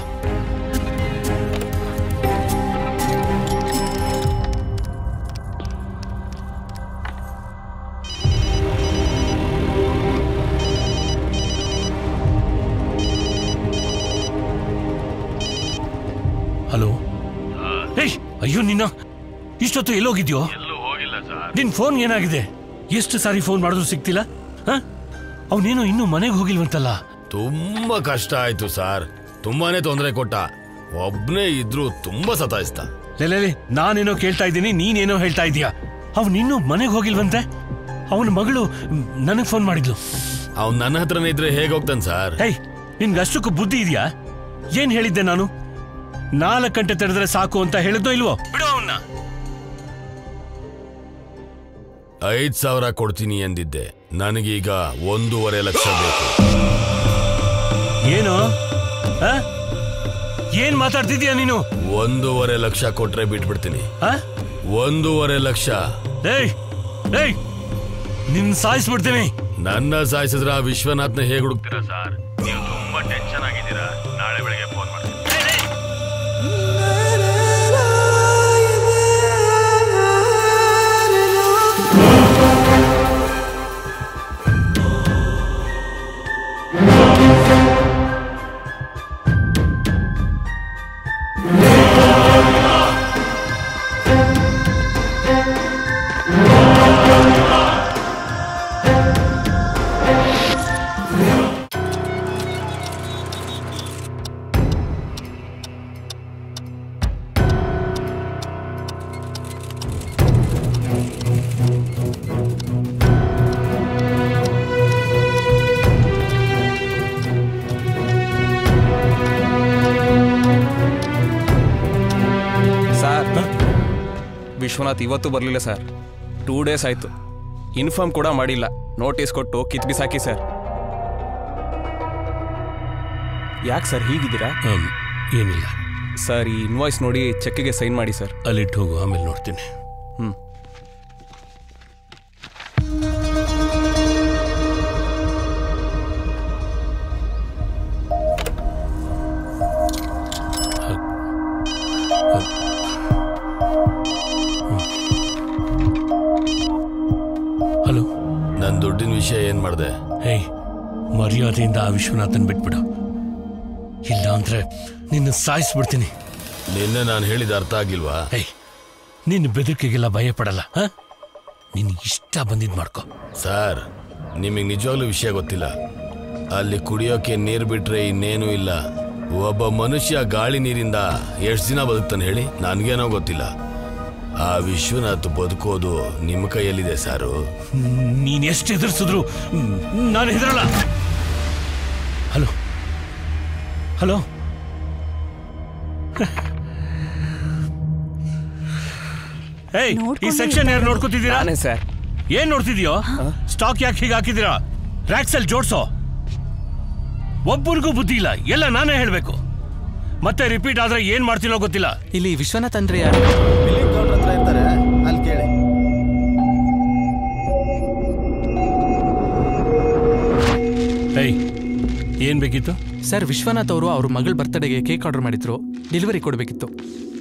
ಹಲೋ ಏಯ್ ಅಯ್ಯೋ ನಿನ್ನ ಇಷ್ಟೊತ್ತು ಎಲ್ಲೋಗಿದ್ಯೋ ನಿನ್ ಫೋನ್ ಏನಾಗಿದೆ ಎಷ್ಟು ಸಾರಿ ಫೋನ್ ಮಾಡಿದ್ರು ಸಿಗ್ತಿಲ್ಲ ಅವನೇನೋ ಇನ್ನೂ ಮನೆಗೆ ಹೋಗಿಲ್ವಂತಲ್ಲ ತುಂಬಾ ಕಷ್ಟ ಆಯ್ತು ಸರ್ ತುಂಬಾನೇ ತೊಂದರೆ ಕೊಟ್ಟ ಒಬ್ನೇ ಇದ್ರು ತುಂಬಾ ಸತಾಯಿಸ್ತ ಲೆಲೆ ನಾನೇನೋ ಕೇಳ್ತಾ ಇದ್ದೀನಿ ನೀನೇನೋ ಹೇಳ್ತಾ ಇದೀಯಾ ಅವ್ನು ಇನ್ನೂ ಮನೆಗೆ ಹೋಗಿಲ್ವಂತೆ ಅವನ ಮಗಳು ನನಗೆ ಫೋನ್ ಮಾಡಿದ್ಲು ಅವ್ನ್ ನನ್ನ ಹತ್ರನೇ ಇದ್ರೆ ಹೇಗೆ ಹೋಗ್ತಾನೆ ಸರ್ ಹೇಯ್ ನಿನ್ಗೆ ಅಷ್ಟಕ್ಕೂ ಬುದ್ಧಿ ಇದೆಯಾ ಏನ್ ಹೇಳಿದ್ದೆ ನಾನು ನಾಲ್ಕು ಗಂಟೆ ತೆರೆದ್ರೆ ಸಾಕು ಅಂತ ಹೇಳಿದ್ನೋ ಇಲ್ವೋ ಬಿಡು ಅವನ್ನ ಐದ್ ಸಾವಿರ ಕೊಡ್ತೀನಿ ಎಂದಿದ್ದೆ ನನಗೀಗ ಒಂದೂವರೆ ಲಕ್ಷ ಬೇಕು ಏನು ಆ? ಏನ್ ಮಾತಾಡ್ತಿದ್ಯಾ ನೀನು ಒಂದೂವರೆ ಲಕ್ಷ ಕೊಟ್ರೆ ಬಿಟ್ಬಿಡ್ತೀನಿ ಆ? ಒಂದೂವರೆ ಲಕ್ಷ ಏಯ್ ಏಯ್ ನಿನ್ ಸಾಯಿಸ್ಬಿಡ್ತೀನಿ ನನ್ನ ಸಾಯಿಸಿದ್ರ ಆ ವಿಶ್ವನಾಥ್ನ ಹೇಗೆ ಹುಡುಕ್ತೀರಾ ಸರ್ ನೀವು ತುಂಬಾ ಟೆನ್ಷನ್ ಆಗಿದ್ದೀರಾ ನಾಳೆ ಬೆಳಗ್ಗೆ ಫೋನ್ ಮಾಡಿ ಸರ್ ವಿಶ್ವನಾಥ್ ಇವತ್ತು ಬರಲಿಲ್ಲ ಸರ್ ಟೂ ಡೇಸ್ ಆಯಿತು ಇನ್ಫಾರ್ಮ್ ಕೂಡ ಮಾಡಿಲ್ಲ ನೋಟಿಸ್ ಕೊಟ್ಟು ಕಿತ್ ಬಿಸಾಕಿ ಸರ್ ಯಾಕೆ ಸರ್ ಹೀಗಿದ್ದೀರಾ ಏನಿಲ್ಲ ಸರ್ ಈ ಇನ್ವಾಯ್ಸ್ ನೋಡಿ ಚೆಕ್ಗೆ ಸೈನ್ ಮಾಡಿ ಸರ್ ಅಲ್ಲಿಟ್ಟು ಹೋಗು ಆಮೇಲೆ ನೋಡ್ತೀನಿ ಹ್ಞೂ ಹಲೋ ನನ್ನ ದುಡ್ಡಿನ ವಿಷಯ ಏನ್ ಮಾಡ್ದೆ ಹೇಯ್ ಮರ್ಯಾದೆಯಿಂದ ಆ ವಿಶ್ವನಾಥನ್ ಬಿಟ್ಬಿಡು ಇಲ್ಲ ಅಂದ್ರೆ ನಿನ್ನ ಸಾಯಿಸ್ಬಿಡ್ತೀನಿ ನಿನ್ನೆ ನಾನು ಹೇಳಿದ ಅರ್ಥ ಆಗಿಲ್ವಾ ಏಯ್ ನಿನ್ನ ಬೆದರಿಕೆಗೆಲ್ಲ ಭಯ ಪಡಲ್ಲ ಹ ನಿನ್ ಇಷ್ಟ ಬಂದಿದ್ ಮಾಡ್ಕೋ ಸರ್ ನಿಮಗೆ ನಿಜವಾಗ್ಲೂ ವಿಷಯ ಗೊತ್ತಿಲ್ಲ ಅಲ್ಲಿ ಕುಡಿಯೋಕೆ ನೀರು ಬಿಟ್ರೆ ಇನ್ನೇನೂ ಇಲ್ಲ ಒಬ್ಬ ಮನುಷ್ಯ ಗಾಳಿ ನೀರಿಂದ ಎಷ್ಟು ದಿನ ಬದುಕ್ತಾನೆ ಹೇಳಿ ನನಗೇನೋ ಗೊತ್ತಿಲ್ಲ ಆ ವಿಶ್ವನಾಥ್ ಬದುಕೋದು ನಿಮ್ಮ ಕೈಯಲ್ಲಿದೆ ಸಾರು ನೀನ್ ಎಷ್ಟು ಎದುರಿಸಿದ್ರು ನಾನು ಹೆದರಲ್ಲ ಹಲೋ ಹಲೋ ಏಯ್ ಈ ಸೆಕ್ಷನ್ ಯಾರು ನೋಡ್ಕೋತಿದ್ದೀರಾ ಸರ್ ಏನ್ ನೋಡ್ತಿದ್ಯೋ ಸ್ಟಾಕ್ ಯಾಕೆ ಹೀಗೆ ಹಾಕಿದ್ದೀರಾ ರ್ಯಾಕ್ಸಲ್ ಜೋಡ್ಸೋ ಒಬ್ಬರಿಗೂ ಬುದ್ಧಿ ಇಲ್ಲ ಎಲ್ಲ ನಾನೇ ಹೇಳ್ಬೇಕು ಮತ್ತೆ ರಿಪೀಟ್ ಆದ್ರೆ ಏನ್ ಮಾಡ್ತೀನೋ ಗೊತ್ತಿಲ್ಲ ಇಲ್ಲಿ ವಿಶ್ವನಾಥ್ ಅಂದ್ರೆ ಯಾರು ಬಿಲ್ಲಿಂಗ್ ಕೌಂಟರ್ ಹತ್ರ ಇರ್ತಾರೆ ಅಲ್ಲಿ ಕೇಳಿ ಏಯ್ ಏನ್ ಬೇಕಿತ್ತು ಸರ್ ವಿಶ್ವನಾಥ್ ಅವರು ಅವ್ರ ಮಗಳ ಬರ್ತಡೆಗೆ ಕೇಕ್ ಆರ್ಡರ್ ಮಾಡಿದ್ರು ಡೆಲಿವರಿ ಕೊಡಬೇಕಿತ್ತು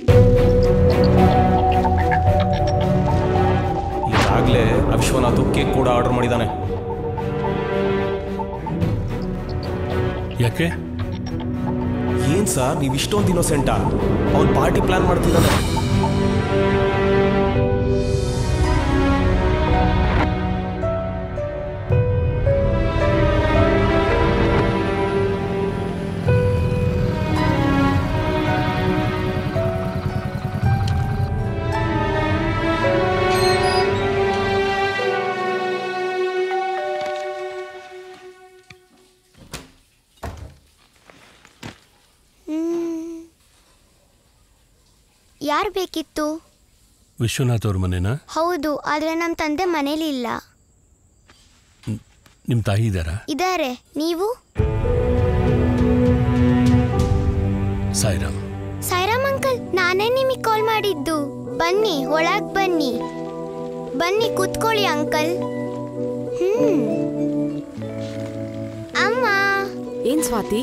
ಈಗಾಗಲೇ ವಿಶ್ವನಾಥ್ ಕೇಕ್ ಕೂಡ ಆರ್ಡರ್ ಮಾಡಿದ್ದಾನೆ ಯಾಕೆ ಏನ್ ಸರ್ ನೀವು ಇಷ್ಟೊಂದು ಇನ್ನೋಸೆಂಟಾ ಅವ್ನು ಪಾರ್ಟಿ ಪ್ಲಾನ್ ಮಾಡ್ತಿದ್ದಾನೆ ಯಾರು ಬೇಕಿತ್ತು ವಿಶ್ವನಾಥ್ ಅವ್ರ ಮನೆನಾ ಹೌದು ಆದ್ರೆ ನಮ್ಮ ತಂದೆ ಮನೇಲಿ ಇಲ್ಲ ನಿಮ್ ತಾಯಿ ಇದ್ದಾರಾ ಇದಾರೆ ನೀವು ಸಾಯಿರಾಮ್ ಸಾಯಿರಾಮ್ ಅಂಕಲ್ ನಾನೇ ನಿಮಗೆ ಕಾಲ್ ಮಾಡಿದ್ದು ಬನ್ನಿ ಒಳಗ್ ಬನ್ನಿ ಬನ್ನಿ ಕೂತ್ಕೊಳ್ಳಿ ಅಂಕಲ್ ಹ್ಮ್ ಅಮ್ಮ ಏನ್ ಸ್ವಾತಿ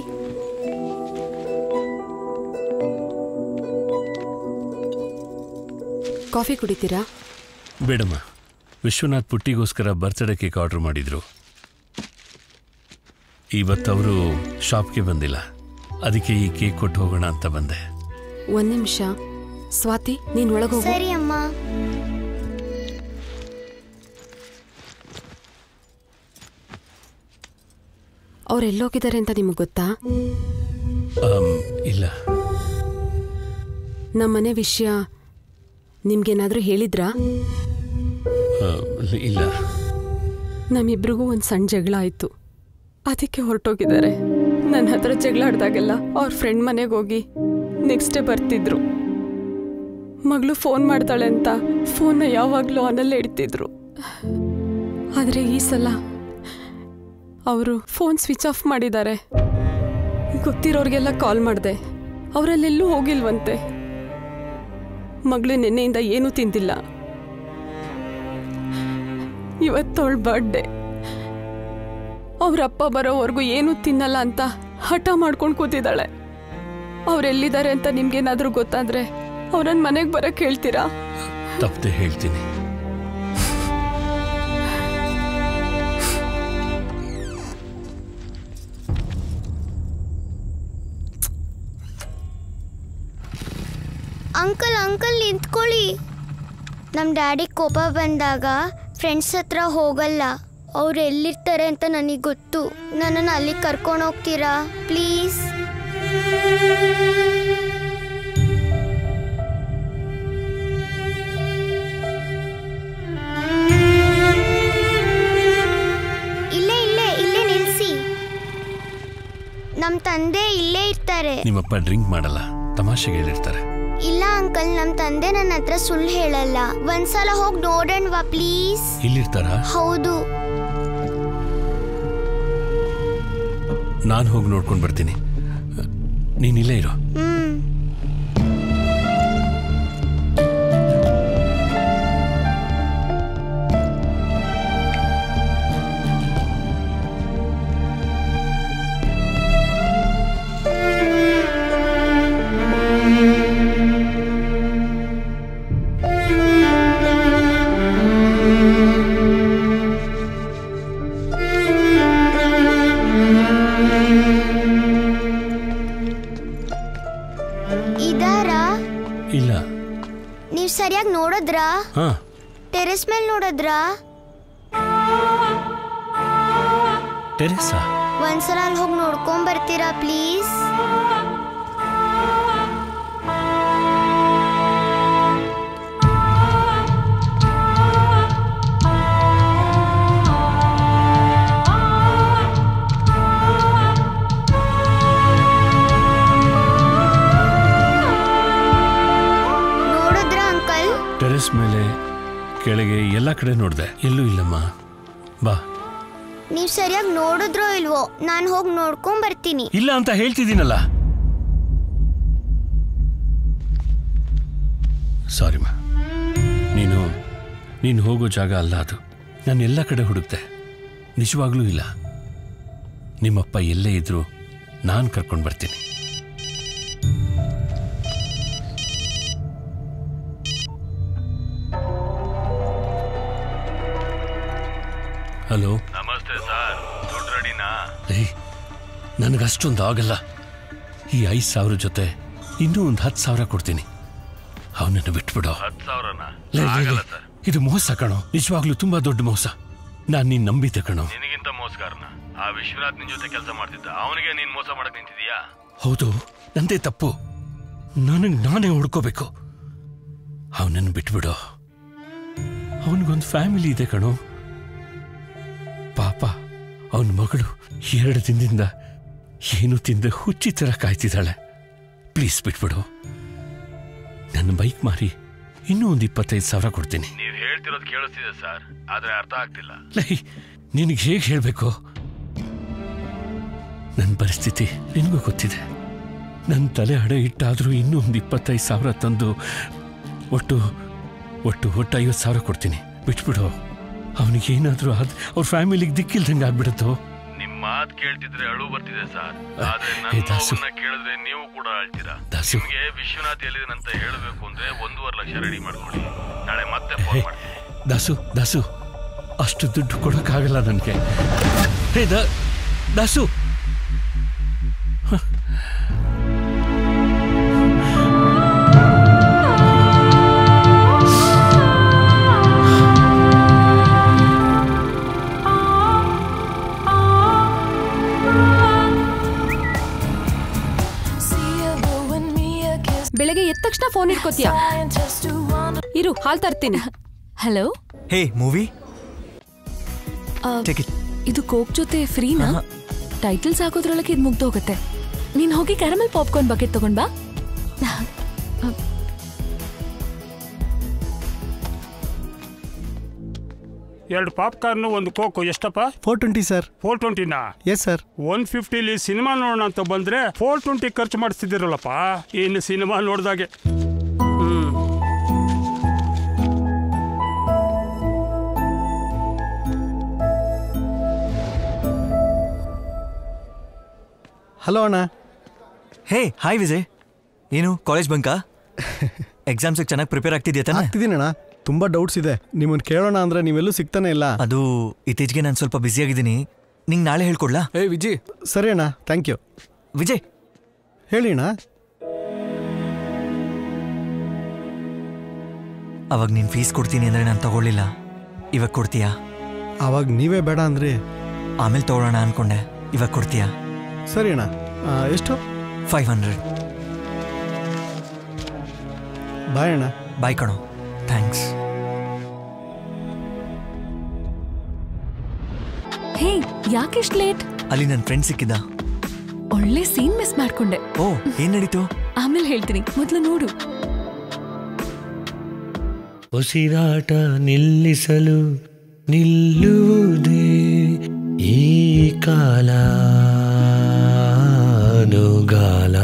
ಕಾಫಿ ಕುಡಿತೀರಾ ಬೇಡಮ್ಮ ವಿಶ್ವನಾಥ್ ಪುಟ್ಟಿಗೋಸ್ಕರ ಬರ್ತ್ಡೇ ಕೇಕ್ ಆರ್ಡರ್ ಮಾಡಿದ್ರು ಇವತ್ತವರು ಶಾಪ್ಗೆ ಬಂದಿಲ್ಲ ಅದಕ್ಕೆ ಈ ಕೇಕ್ ಕೊಟ್ಟು ಹೋಗೋಣ ಅಂತ ಬಂದೆ ಒಂದ್ ನಿಮಿಷ ಸ್ವಾತಿ ನೀನ್ ಒಳಗೋಗು ಸರಿ ಅಮ್ಮ ಅವ್ರು ಎಲ್ಲೋಗಿದ್ದಾರೆ ಅಂತ ನಿಮಗೆ ಗೊತ್ತಾ ಆಮ್, ಇಲ್ಲ ನಮ್ಮನೆ ವಿಷಯ ನಿಮ್ಗೇನಾದ್ರೂ ಹೇಳಿದ್ರಾ ಆ, ಇಲ್ಲ ನಮ್ಮಿಬ್ರಿಗೂ ಒಂದು ಸಣ್ಣ ಜಗಳ ಆಯ್ತು ಅದಕ್ಕೆ ಹೊರಟೋಗಿದ್ದಾರೆ ನನ್ನ ಹತ್ರ ಜಗಳ ಆಡ್ದಾಗೆಲ್ಲ ಅವ್ರ ಫ್ರೆಂಡ್ ಮನೆಗೆ ಹೋಗಿ ನೆಕ್ಸ್ಟ್ ಡೇ ಬರ್ತಿದ್ರು ಮಗಳು ಫೋನ್ ಮಾಡ್ತಾಳೆ ಅಂತ ಫೋನ್ನ ಯಾವಾಗಲೂ ಆನಲ್ಲೇ ಇಡ್ತಿದ್ರು ಆದರೆ ಈ ಸಲ ಅವರು ಫೋನ್ ಸ್ವಿಚ್ ಆಫ್ ಮಾಡಿದ್ದಾರೆ ಗೊತ್ತಿರೋರಿಗೆಲ್ಲ ಕಾಲ್ ಮಾಡಿದೆ ಅವರಲ್ಲೆಲ್ಲೂ ಹೋಗಿಲ್ವಂತೆ ಮಗಳು ನಿನ್ನೆಯಿಂದ ಏನೂ ತಿಂದಿಲ್ಲ ಇವತ್ತವಳ ಬರ್ಡೇ ಅವ್ರ ಅಪ್ಪ ಬರೋವರೆಗೂ ಏನೂ ತಿನ್ನಲ್ಲ ಅಂತ ಹಠ ಮಾಡ್ಕೊಂಡು ಕೂತಿದ್ದಾಳೆ ಅವ್ರೆಲ್ಲಿದ್ದಾರೆ ಅಂತ ನಿಮ್ಗೇನಾದ್ರೂ ಗೊತ್ತಾದ್ರೆ ಅವ್ರನ್ನ ಮನೆಗೆ ಬರಕ್ ಹೇಳ್ತೀರಾ ತಪ್ಪದೆ ಹೇಳ್ತೀನಿ ಅಂಕಲ್ ಅಂಕಲ್ ನಿಂತ್ಕೊಳ್ಳಿ ನಮ್ಮ ಡ್ಯಾಡಿ ಕೋಪ ಬಂದಾಗ ಫ್ರೆಂಡ್ಸ್ ಹತ್ರ ಹೋಗಲ್ಲ ಅವ್ರು ಎಲ್ಲಿರ್ತಾರೆ ಅಂತ ನನಗೆ ಗೊತ್ತು ನನ್ನನ್ನು ಅಲ್ಲಿ ಕರ್ಕೊಂಡು ಹೋಗ್ತೀರಾ ಪ್ಲೀಸ್ ಇಲ್ಲೇ ಇಲ್ಲೇ ಇಲ್ಲೇ ನಿಲ್ಸಿ ನಮ್ಮ ತಂದೆ ಇಲ್ಲೇ ಇರ್ತಾರೆ ನಿಮ್ಮಪ್ಪ ಡ್ರಿಂಕ್ ಮಾಡಲ್ಲ ತಮಾಷೆಗೆ ಹೇಳಿರ್ತಾರೆ ಇಲ್ಲ ಅಂಕಲ್ ನಮ್ಮ ತಂದೆ ನನ್ನ ಹತ್ರ ಸುಳ್ಳು ಹೇಳಲ್ಲ ಒಂದ್ಸಲ ಹೋಗಿ ನೋಡೋಣವಾ ಪ್ಲೀಸ್ ಇಲ್ಲಿರ್ತಾರಾ ಹೌದು ನಾನು ಹೋಗಿ ನೋಡ್ಕೊಂಡು ಬರ್ತೀನಿ ನೀನ್ ಇಲ್ಲೇ ಇರೋ ಹ್ಮ್ ಟೆರೆಸ್ ಮೇಲೆ ನೋಡಿದ್ರಾ ಟೆರೆಸಾ ಒಂದ್ಸಲ ಅಲ್ಲಿ ಹೋಗಿ ನೋಡ್ಕೊಂಡ್ ಬರ್ತೀರಾ ಪ್ಲೀಸ್ ನೋಡಿದ್ರ ಅಂಕಲ್ ಟೆರೆಸ್ ಮೇಲೆ ಕೆಳಗೆ ಎಲ್ಲ ಕಡೆ ನೋಡಿದೆ ಎಲ್ಲೂ ಇಲ್ಲಮ್ಮ ಬಾ ನೀವ್ ಸರಿಯಾಗಿ ನೋಡಿದ್ರೋ ಇಲ್ವೋ ನಾನು ಹೋಗಿ ನೋಡ್ಕೊಂಡ್ ಬರ್ತೀನಿ ಇಲ್ಲ ಅಂತ ಹೇಳ್ತಿದ್ದೀನಲ್ಲ ಸಾರಿ ಮಾ ನೀನು ನೀನು ಹೋಗೋ ಜಾಗ ಅಲ್ಲ ಅದು ನಾನು ಎಲ್ಲ ಕಡೆ ಹುಡುಕ್ತೆ ನಿಜವಾಗ್ಲೂ ಇಲ್ಲ ನಿಮ್ಮಪ್ಪ ಎಲ್ಲೇ ಇದ್ರು ನಾನು ಕರ್ಕೊಂಡು ಬರ್ತೀನಿ ಹಲೋ ನಮಸ್ತೆ ಸರ್ ದುಡ್ಡು ರೆಡಿನಾ ಏಯ್ ನನಗಷ್ಟೊಂದು ಆಗಲ್ಲ ಈ ಐದು ಸಾವಿರ ಜೊತೆ ಇನ್ನೂ ಒಂದು ಹತ್ತು ಸಾವಿರ ಕೊಡ್ತೀನಿ ಅವನನ್ನು ಬಿಟ್ಬಿಡು ಹತ್ತು ಸಾವಿರನ ಲೇ, ಲೇ, ಆಗಲ್ಲ ಲೇ. ಸರ್ ಇದು ಮೋಸ ಕಣೋ ನಿಜವಾಗ್ಲೂ ತುಂಬಾ ದೊಡ್ಡ ಮೋಸ ನಾನು ನೀನ್ ನಂಬಿದ್ದೆ ಕಣೋ ನಿನಗಿಂತ ಮೋಸಗಾರನ ಆ ವಿಶ್ವನಾಥ್ ನಿನ್ ಜೊತೆ ಕೆಲಸ ಮಾಡ್ತಿದ್ದ ಅವನಿಗೆ ನೀನ್ ಮೋಸ ಮಾಡಕ್ ನಿಂತಿದ್ಯಾ ಹೌದು ನಂದೇ ತಪ್ಪು ನನಗೆ ನಾನೇ ಹುಡ್ಕೋಬೇಕು ಅವನನ್ನು ಬಿಟ್ಬಿಡು ಅವನಿಗೊಂದು ಫ್ಯಾಮಿಲಿ ಇದೆ ಕಣೋ ಪಾಪ ಅವನ ಮಗಳು ಎರಡು ದಿನದಿಂದ ಏನು ತಿಂದೆ ಹುಚ್ಚಿ ಥರ ಕಾಯ್ತಿದ್ದಾಳೆ ಪ್ಲೀಸ್ ಬಿಟ್ಬಿಡು ನನ್ನ ಬೈಕ್ ಮಾರಿ ಇನ್ನೂ ಒಂದು ಇಪ್ಪತ್ತೈದು ಸಾವಿರ ಕೊಡ್ತೀನಿ ನೀವ್ ಹೇಳ್ತಿರೋದು ಕೇಳಿಸ್ತಿದೆ ಸರ್ ಆದ್ರೆ ಅರ್ಥ ಆಗ್ತಿಲ್ಲ ಲೈ ನಿನಗೆ ಹೇಗೆ ಹೇಳಬೇಕು ನನ್ನ ಪರಿಸ್ಥಿತಿ ನಿನಗೂ ಗೊತ್ತಿದೆ ನನ್ನ ತಲೆ ಹಡೆ ಇಟ್ಟಾದರೂ ಇನ್ನೂ ಒಂದು ಇಪ್ಪತ್ತೈದು ಸಾವಿರ ತಂದು ಒಟ್ಟು ಒಟ್ಟು ಒಟ್ಟು ಐವತ್ತು ಸಾವಿರ ಕೊಡ್ತೀನಿ ಬಿಟ್ಬಿಡು ಅವನಿಗೆ ಏನಾದರೂ ಆದ್ ಅವ್ರ ಫ್ಯಾಮಿಲಿಗೆ ದಿಕ್ಕಿಲ್ದಂಗೆ ಆಗ್ಬಿಡುತ್ತೋ ನಿಮ್ ಮಾತ್ ಕೇಳ್ತಿದ್ರೆ ಅಳು ಬರ್ತಿದೆ ಸರ್ ಆದ್ರೆ ಏ, ನನ್ನ ದಾಸು. ನೋವನ್ನ ಕೇಳಿದ್ರೆ ನೀವು ಕೂಡ ಅಳ್ತೀರಾ ದಾಸು. ನಿಮ್ಗೆ ವಿಶ್ವನಾಥ್ ಎಲ್ಲಿದನಂತ ಹೇಳಬೇಕು ಅಂದ್ರೆ ಒಂದೂವರೆ ಲಕ್ಷ ರೆಡಿ ಮಾಡ್ಕೊಳ್ಳಿ ನಾಳೆ ಮತ್ತೆ ಹೇ, ಫೋನ್ ಮಾಡ್ತೀನಿ ದಾಸು ದಾಸು ಅಷ್ಟು ದುಡ್ಡು ಕೊಡೋಕ್ಕಾಗಲ್ಲ ನನಗೆ ಹೇ ದ ದಾಸು ಬೆಳಗ್ಗೆ ಎದ್ದ ತಕ್ಷಣ ಫೋನ್ ಇಟ್ಕೋತೀಯ ಇರು ಹಾಲ್ ತರ್ತೀನಿ ಹಲೋ ಹೇ ಮೂವಿ ಇದು ಕೋಕ್ ಜೊತೆ ಫ್ರೀನಾ ಟೈಟಲ್ಸ್ ಹಾಕೋದ್ರೊಳಗೆ ಇದು ಮುಗ್ದೋಗುತ್ತೆ ನೀನ್ ಹೋಗಿ ಕ್ಯಾರಮಲ್ ಪಾಪ್ಕಾರ್ನ್ ಬಕೆಟ್ ತಗೊಂಡ್ ಬಾ ಎರಡು ಪಾಪ್ಕಾರ್ನ್ ಒಂದು ಕೋಕು ಎಷ್ಟಪ್ಪ ಫೋರ್ ಟ್ವೆಂಟಿ ಸರ್ ಫೋರ್ ಟ್ವೆಂಟಿನಾ ಎಸ್ ಸರ್ ಒನ್ ಫಿಫ್ಟಿಲಿ ಸಿನಿಮಾ ನೋಡೋಣ ಅಂತ ಬಂದ್ರೆ ಫೋರ್ ಟ್ವೆಂಟಿ ಖರ್ಚು ಮಾಡಿಸ್ತಿದ್ದೀರಲ್ಲಪ್ಪ ಇನ್ನು ಸಿನಿಮಾ ನೋಡ್ದಾಗೆ ಹ್ಮ್ ಹಲೋ ಅಣ್ಣ ಹೇ ಹಾಯ್ ವಿಜಯ್ ಏನು ಕಾಲೇಜ್ ಬಂಕಾ ಎಕ್ಸಾಮ್ಸಿಗೆ ಚೆನ್ನಾಗಿ ಪ್ರಿಪೇರ್ ಆಗ್ತಿದ್ಯಾ ತಾನೆ ಆಗ್ತಿದ್ದೀನಣ್ಣ ತುಂಬ ಡೌಟ್ಸ್ ಇದೆ ನಿಮ್ಮನ್ನು ಕೇಳೋಣ ಅಂದರೆ ನೀವೆಲ್ಲೂ ಸಿಗ್ತಾನೆ ಇಲ್ಲ ಅದು ಇತ್ತೀಚೆಗೆ ನಾನು ಸ್ವಲ್ಪ ಬ್ಯುಸಿ ಆಗಿದ್ದೀನಿ ನಿಂಗೆ ನಾಳೆ ಹೇಳ್ಕೊಡ್ಲಾ ಏ ವಿಜಯ್ ಸರಿ ಅಣ್ಣ ಥ್ಯಾಂಕ್ ಯು ವಿಜಯ್ ಹೇಳಿ ಅಣ್ಣ ಅವಾಗ ನೀನು ಫೀಸ್ ಕೊಡ್ತೀನಿ ಅಂದರೆ ನಾನು ತಗೊಳ್ಳಿಲ್ಲ ಇವಾಗ ಕೊಡ್ತೀಯಾ ಅವಾಗ ನೀವೇ ಬೇಡ ಅಂದ್ರಿ ಆಮೇಲೆ ತಗೊಳ್ಳೋಣ ಅನ್ಕೊಂಡೆ ಇವಾಗ ಕೊಡ್ತೀಯಾ ಸರಿ ಅಣ್ಣ ಆ, ಎಷ್ಟು ಫೈವ್ ಹಂಡ್ರೆಡ್ ಬಾಯ್ ಅಣ್ಣ ಬಾಯ್ ಕಣೋ ಥ್ಯಾಂಕ್ಸ್ ಹೇ ಯಾಕೆಷ್ಟು ಲೇಟ್ ಅಲ್ಲಿ ನನ್ನ ಫ್ರೆಂಡ್ ಸಿಕ್ಕಿದ್ದ ಒಳ್ಳೆ ಸೀನ್ ಮಿಸ್ ಮಾಡ್ಕೊಂಡೆ ಓ ಏನ್ ನಡೀತು ಆಮೇಲೆ ಹೇಳ್ತೀನಿ ಮೊದಲು ನೋಡು ಉಸಿರಾಟ ನಿಲ್ಲಿಸಲು ನಿಲ್ಲುವುದೇ ಈ ಕಾಲ ಅನುಗಾಲ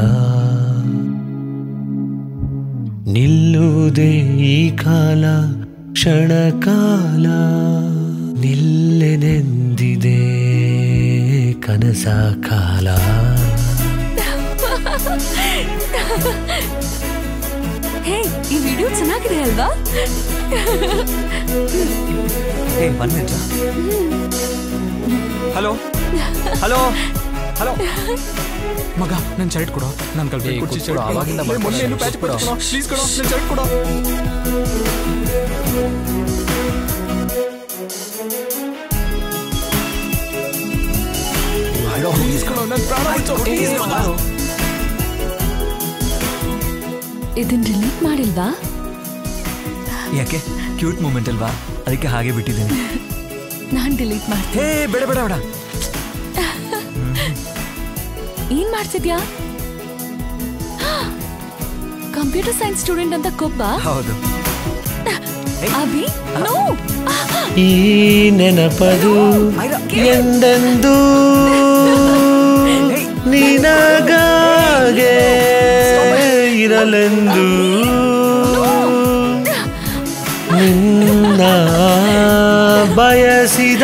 ನಿಲ್ಲುವುದೇ ಈ ಕಾಲ ಕ್ಷಣಕಾಲ ನಿಲ್ಲೆನೆಂದಿದೆ ಕನಸ ಕಾಲ ಹೇ ಈ ವಿಡಿಯೋ ಚೆನ್ನಾಗಿದೆ ಅಲ್ವಾ ಏ ಒಂದ್ ನಿಮಿಷ ಹಲೋ ಹಲೋ ಹಲೋ ಮಗ ನನ್ ಶರ್ಟ್ ಕೊಡು ನನ್ ಕಲ್ ಏ, ಕೊಟ್ಬಿಡು, ಆವಾಗಿಂದ ಬರ್ತಾನೆ, ಮೊನ್ನೆ ಪ್ಯಾಚ್ ಕೊಟ್ಬಿಡು. ಪ್ಲೀಸ್ ಕೊಡು ನನ್ ಶರ್ಟ್ ಕೊಡು ನನ್ ಪ್ರಾಣ ಉಳ್ಸು, please ಮಗ. ಇದನ್ ರಿಲೀಟ್ ಮಾಡಿಲ್ವಾ ಯಾಕೆ ಕ್ಯೂಟ್ ಮೂಮೆಂಟ್ ಅಲ್ವಾ ಅದಕ್ಕೆ ಹಾಗೆ ಬಿಟ್ಟಿದ್ದೀನಿ ನಾನ್ ಡಿಲೀಟ್ ಮಾಡ್ತೀನಿ ಹೇ ಬೇಡ ಬೇಡ ಬೇಡ ಏನ್ ಮಾಡ್ತಿದ್ಯಾ ಕಂಪ್ಯೂಟರ್ ಸೈನ್ಸ್ ಸ್ಟೂಡೆಂಟ್ ಅಂತ ಕೊಬ್ಬ ಹೌದು ಅಭಿ ನೋ ಈ ನೆನಪದು ಎಂದೆಂದೂ ನಿನಗಾಗೆ ಇರಲೆಂದು ನಿನ್ನ ಬಯಸಿದ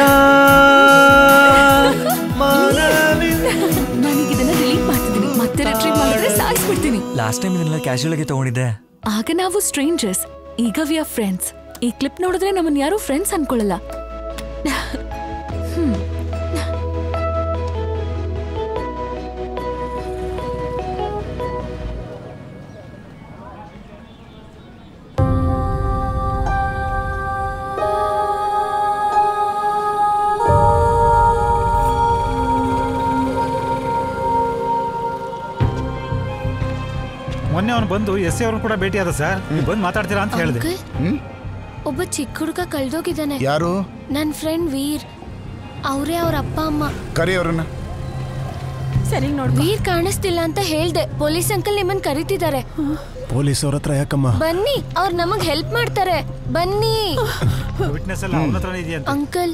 ನನಗೆ ಇದನ್ನ ಡಿಲೀಟ್ ಮಾಡ್ತಿದ್ದೀನಿ ಮತ್ತೆ ರಿಟ್ರೀವ್ ಮಾಡಿದ್ರೆ ಸಾಯಿಸ್ಬಿಡ್ತೀನಿ ಲಾಸ್ಟ್ ಟೈಮ್ ಇದನ್ನೆಲ್ಲ ಕ್ಯಾಶುಯಲ್ ಆಗಿ ತಗೊಂಡಿದ್ದೆ ಆಗ ನಾವು ಸ್ಟ್ರೇಂಜರ್ಸ್ ಈಗ ವಿ ಆರ್ ಫ್ರೆಂಡ್ಸ್ ಈ ಕ್ಲಿಪ್ ನೋಡಿದ್ರೆ ನಮ್ಮನ್ನ ಯಾರು ಫ್ರೆಂಡ್ಸ್ ಅನ್ಕೊಳ್ಳಲ್ಲ ಹ್ಮ್. ಮೊನ್ನೆ ಅವನು ಬಂದು ಎಸ್ ಸಿ ಅವ್ರನ್ನ ಕೂಡ ಭೇಟಿಯಾದ ಸರ್ ನೀವು ಬಂದು ಮಾತಾಡ್ತೀರಾ ಅಂತ ಹೇಳಿದೆ ಅಂಕಲ್ ಒಬ್ಬ ಚಿಕ್ಕ ಹುಡುಗ ಕಳ್ದೋಗಿದ್ದಾನೆ ಯಾರು ನನ್ನ ಫ್ರೆಂಡ್ ವೀರ್ ಅವರೇ ಅವ್ರ ಅಪ್ಪ ಅಮ್ಮ ಕರಿ ಅವ್ರನ್ನ ಸರಿ ನೋಡ್ ವೀರ್ ಕಾಣಿಸ್ತಿಲ್ಲ ಅಂತ ಹೇಳ್ದೆ ಪೊಲೀಸ್ ಅಂಕಲ್ ನಿಮ್ಮನ್ ಕರೀತಿದ್ದಾರೆ ಪೊಲೀಸ್ ಅವ್ರ ಹತ್ರ ಯಾಕಮ್ಮ ಬನ್ನಿ ಅವ್ರು ನಮಗ್ ಹೆಲ್ಪ್ ಮಾಡ್ತಾರೆ ಬನ್ನಿ ವಿಟ್ನೆಸ್ ಎಲ್ಲ ಅವನ ಹತ್ರನೇ ಇದೆಯಂತ ಅಂಕಲ್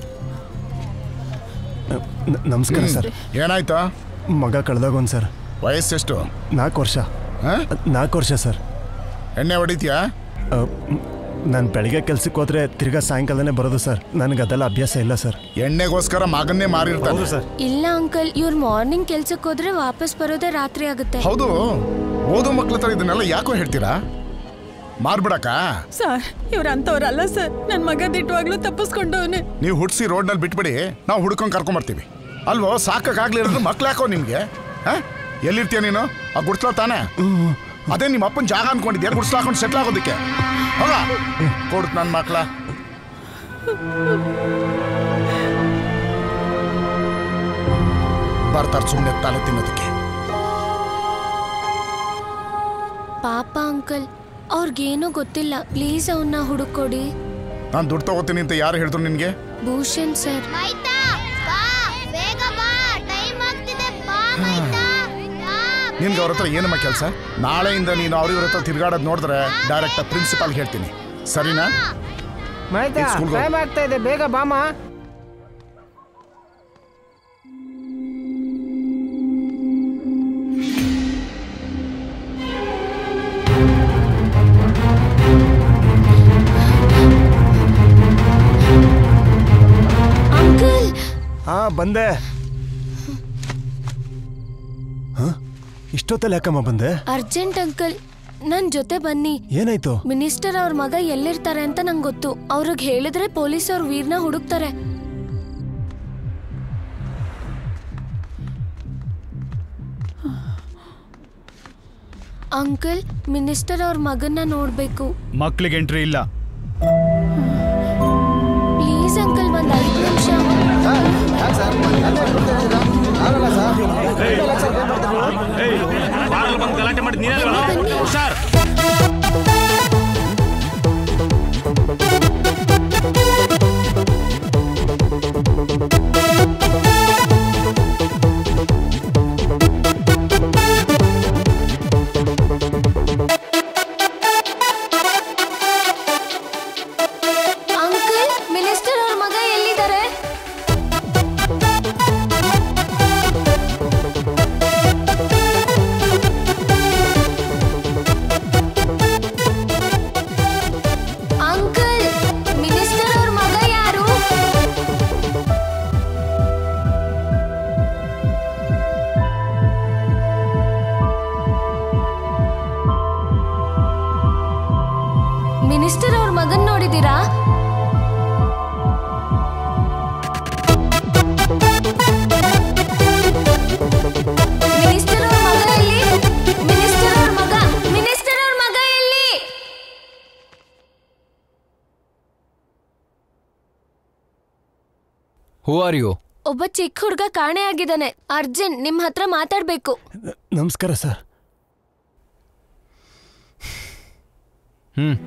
ನ- ನಮಸ್ಕಾರ ಸರ್ ಏನಾಯ್ತಾ ಮಗ ಕಳ್ದೋಗೋನ್ ಸರ್ ವಯಸ್ಸೆಷ್ಟು ನಾಲ್ಕು ವರ್ಷ ನಾಲ್ಕು ವರ್ಷ ಸರ್ ಎಣ್ಣೆ ಹೊಡಿತೀಯಾ ನಾನು ಬೆಳಿಗ್ಗೆ ಕೆಲ್ಸಕ್ಕೆ ಹೋದ್ರೆ ತಿರ್ಗಾ ಸಾಯಂಕಾಲನೇ ಬರೋದು ಸರ್ ನನಗೆ ಅದೆಲ್ಲ ಅಭ್ಯಾಸ ಇಲ್ಲ ಸರ್ ಎಣ್ಣೆಗೋಸ್ಕರ ಮಗನ್ನೇ ಮಾರಿರ್ತಾನೆ ಸರ್ ಇಲ್ಲ ಅಂಕಲ್ ಇವ್ರು ಮಾರ್ನಿಂಗ್ ಕೆಲ್ಸಕ್ಕೆ ಹೋದ್ರೆ ವಾಪಸ್ ಬರೋದೇ ರಾತ್ರಿ ಆಗುತ್ತೆ ಹೌದು ಓದೋ ಮಕ್ಳ ಹತ್ರ ಇದನ್ನೆಲ್ಲ ಯಾಕೋ ಹೇಳ್ತೀರಾ ಮಾರ್ಬಿಡಕ ಸರ್ ಇವ್ರ ಅಂತವ್ರಲ್ಲ ಸರ್ ನನ್ ಮಗ ದಿಟ್ಟವಾಗ್ಲೂ ತಪ್ಪಿಸ್ಕೊಂಡವನೆ ನೀವು ಹುಡ್ಸಿ ರೋಡ್ನಲ್ಲಿ ಬಿಟ್ಬಿಡಿ ನಾವು ಹುಡ್ಕೊಂಡು ಕರ್ಕೊಂಬರ್ತೀವಿ ಅಲ್ವೋ ಸಾಕಾಗ್ಲಿರೋದು ಮಕ್ಳು ಯಾಕೋ ನಿಮ್ಗೆ ಹಾ ಎಲ್ಲಿರ್ತೀಯ ನೀನು ಆ ಗುಡ್ಸ್ಲೋ ತಾನೆ ಅದೇ ನಿಮ್ಮ ಅಪ್ಪನ ಜಾಗ ಅನ್ಕೊಂಡಿದ್ಯಾ ಗುಡ್ಸ್ಲ ಹಾಕೊಂಡು ಸೆಟ್ಲ್ ಆಗೋದಕ್ಕೆ ಹೋಗ ಕೊಡ್ತು ನನ್ನ ಮಕ್ಳ ಬರ್ತಾರೆ ಸುಮ್ಮನೆ ತಲೆ ತಿನ್ನೋದಕ್ಕೆ ಪಾಪ ಅಂಕಲ್ ಅವ್ರಿಗೇನೂ ಗೊತ್ತಿಲ್ಲ ಪ್ಲೀಸ್ ಅವನ್ನ ಹುಡುಕೊಡಿ ನಾನು ದುಡ್ಡು ತಗೋತೀನಿ ಅಂತ ಯಾರು ಹೇಳಿದ್ರು ನಿನಗೆ ಭೂಷಣ್ ಸರ್ ನಿನ್ಗೆ ಅವ್ರ ಹತ್ರ ಏನಮ್ಮ ಕೆಲಸ ನಾಳೆಯಿಂದ ನೀನು ಅವ್ರ ಇವ್ರ ಹತ್ರ ತಿರ್ಗಾಡೋದು ನೋಡಿದ್ರೆ ಡೈರೆಕ್ಟ್ ಪ್ರಿನ್ಸಿಪಾಲ್ ಹೇಳ್ತೀನಿ ಸರಿನಾ ಮೈತಾ ಈಗ ಸ್ಕೂಲ್ಗೆ ಹೋಗು. ಟೈಮ್ ಆಗ್ತಾ ಇದೆ ಬೇಗ ಬಾಮ ಅಂಕಲ್ ಹಾ ಬಂದೆ ಹ? ಇಷ್ಟೊತ್ತಲ್ಲಿ ಯಾಕಮ್ಮ ಬಂದೆ ಅರ್ಜೆಂಟ್ ಅಂಕಲ್ ನನ್ ಜೊತೆ ಬನ್ನಿ ಏನಾಯ್ತು ಮಿನಿಸ್ಟರ್ ಅವ್ರ ಮಗ ಎಲ್ಲಿರ್ತಾರೆ ಅಂತ ನಂಗೆ ಗೊತ್ತು ಅವ್ರಿಗೆ ಹೇಳಿದ್ರೆ ಪೊಲೀಸ್ ಅವ್ರ ವೀರ್ನ ಹುಡುಕ್ತಾರೆ ಅಂಕಲ್ ಮಿನಿಸ್ಟರ್ ಅವ್ರ ಮಗನ್ನ ನೋಡ್ಬೇಕು ಮಕ್ಳಿಗೆ ಎಂಟ್ರಿ ಇಲ್ಲ ಪ್ಲೀಸ್ ಅಂಕಲ್ ಒಂದ್ ಐದು ನಿಮಿಷ ಗಲಾಟೆ ಮಾಡಿ ನೀನಲ್ವಾ ಹುಷಾರ್ ಅಂಕಲ್ ಮಿನಿಸ್ಟರ್ ಅವ್ರ ಮಗ ಎಲ್ಲಿದ್ದಾರೆ ಅಂಕಲ್ ಮಿನಿಸ್ಟರ್ ಅವ್ರ ಮಗ ಯಾರು ಮಿನಿಸ್ಟರ್ ಅವ್ರ ಮಗನ್ ನೋಡಿದೀರಾ ಮಿನಿಸ್ಟರ್ ಅವ್ರ ಮಗ ಎಲ್ಲಿ ಮಿನಿಸ್ಟರ್ ಅವ್ರ ಮಗ ಮಿನಿಸ್ಟರ್ ಅವ್ರ ಮಗ ಎಲ್ಲಿ ಹೂ ಆರ್ ಯು ಒಬ್ಬ ಚಿಕ್ಕ ಹುಡ್ಗ ಕಾಣೆ ಆಗಿದ್ದಾನೆ ಅರ್ಜೆಂಟ್ ನಿಮ್ ಹತ್ರ ಮಾತಾಡ್ಬೇಕು ನಮಸ್ಕಾರ ಸರ್ ಹ್ಮ್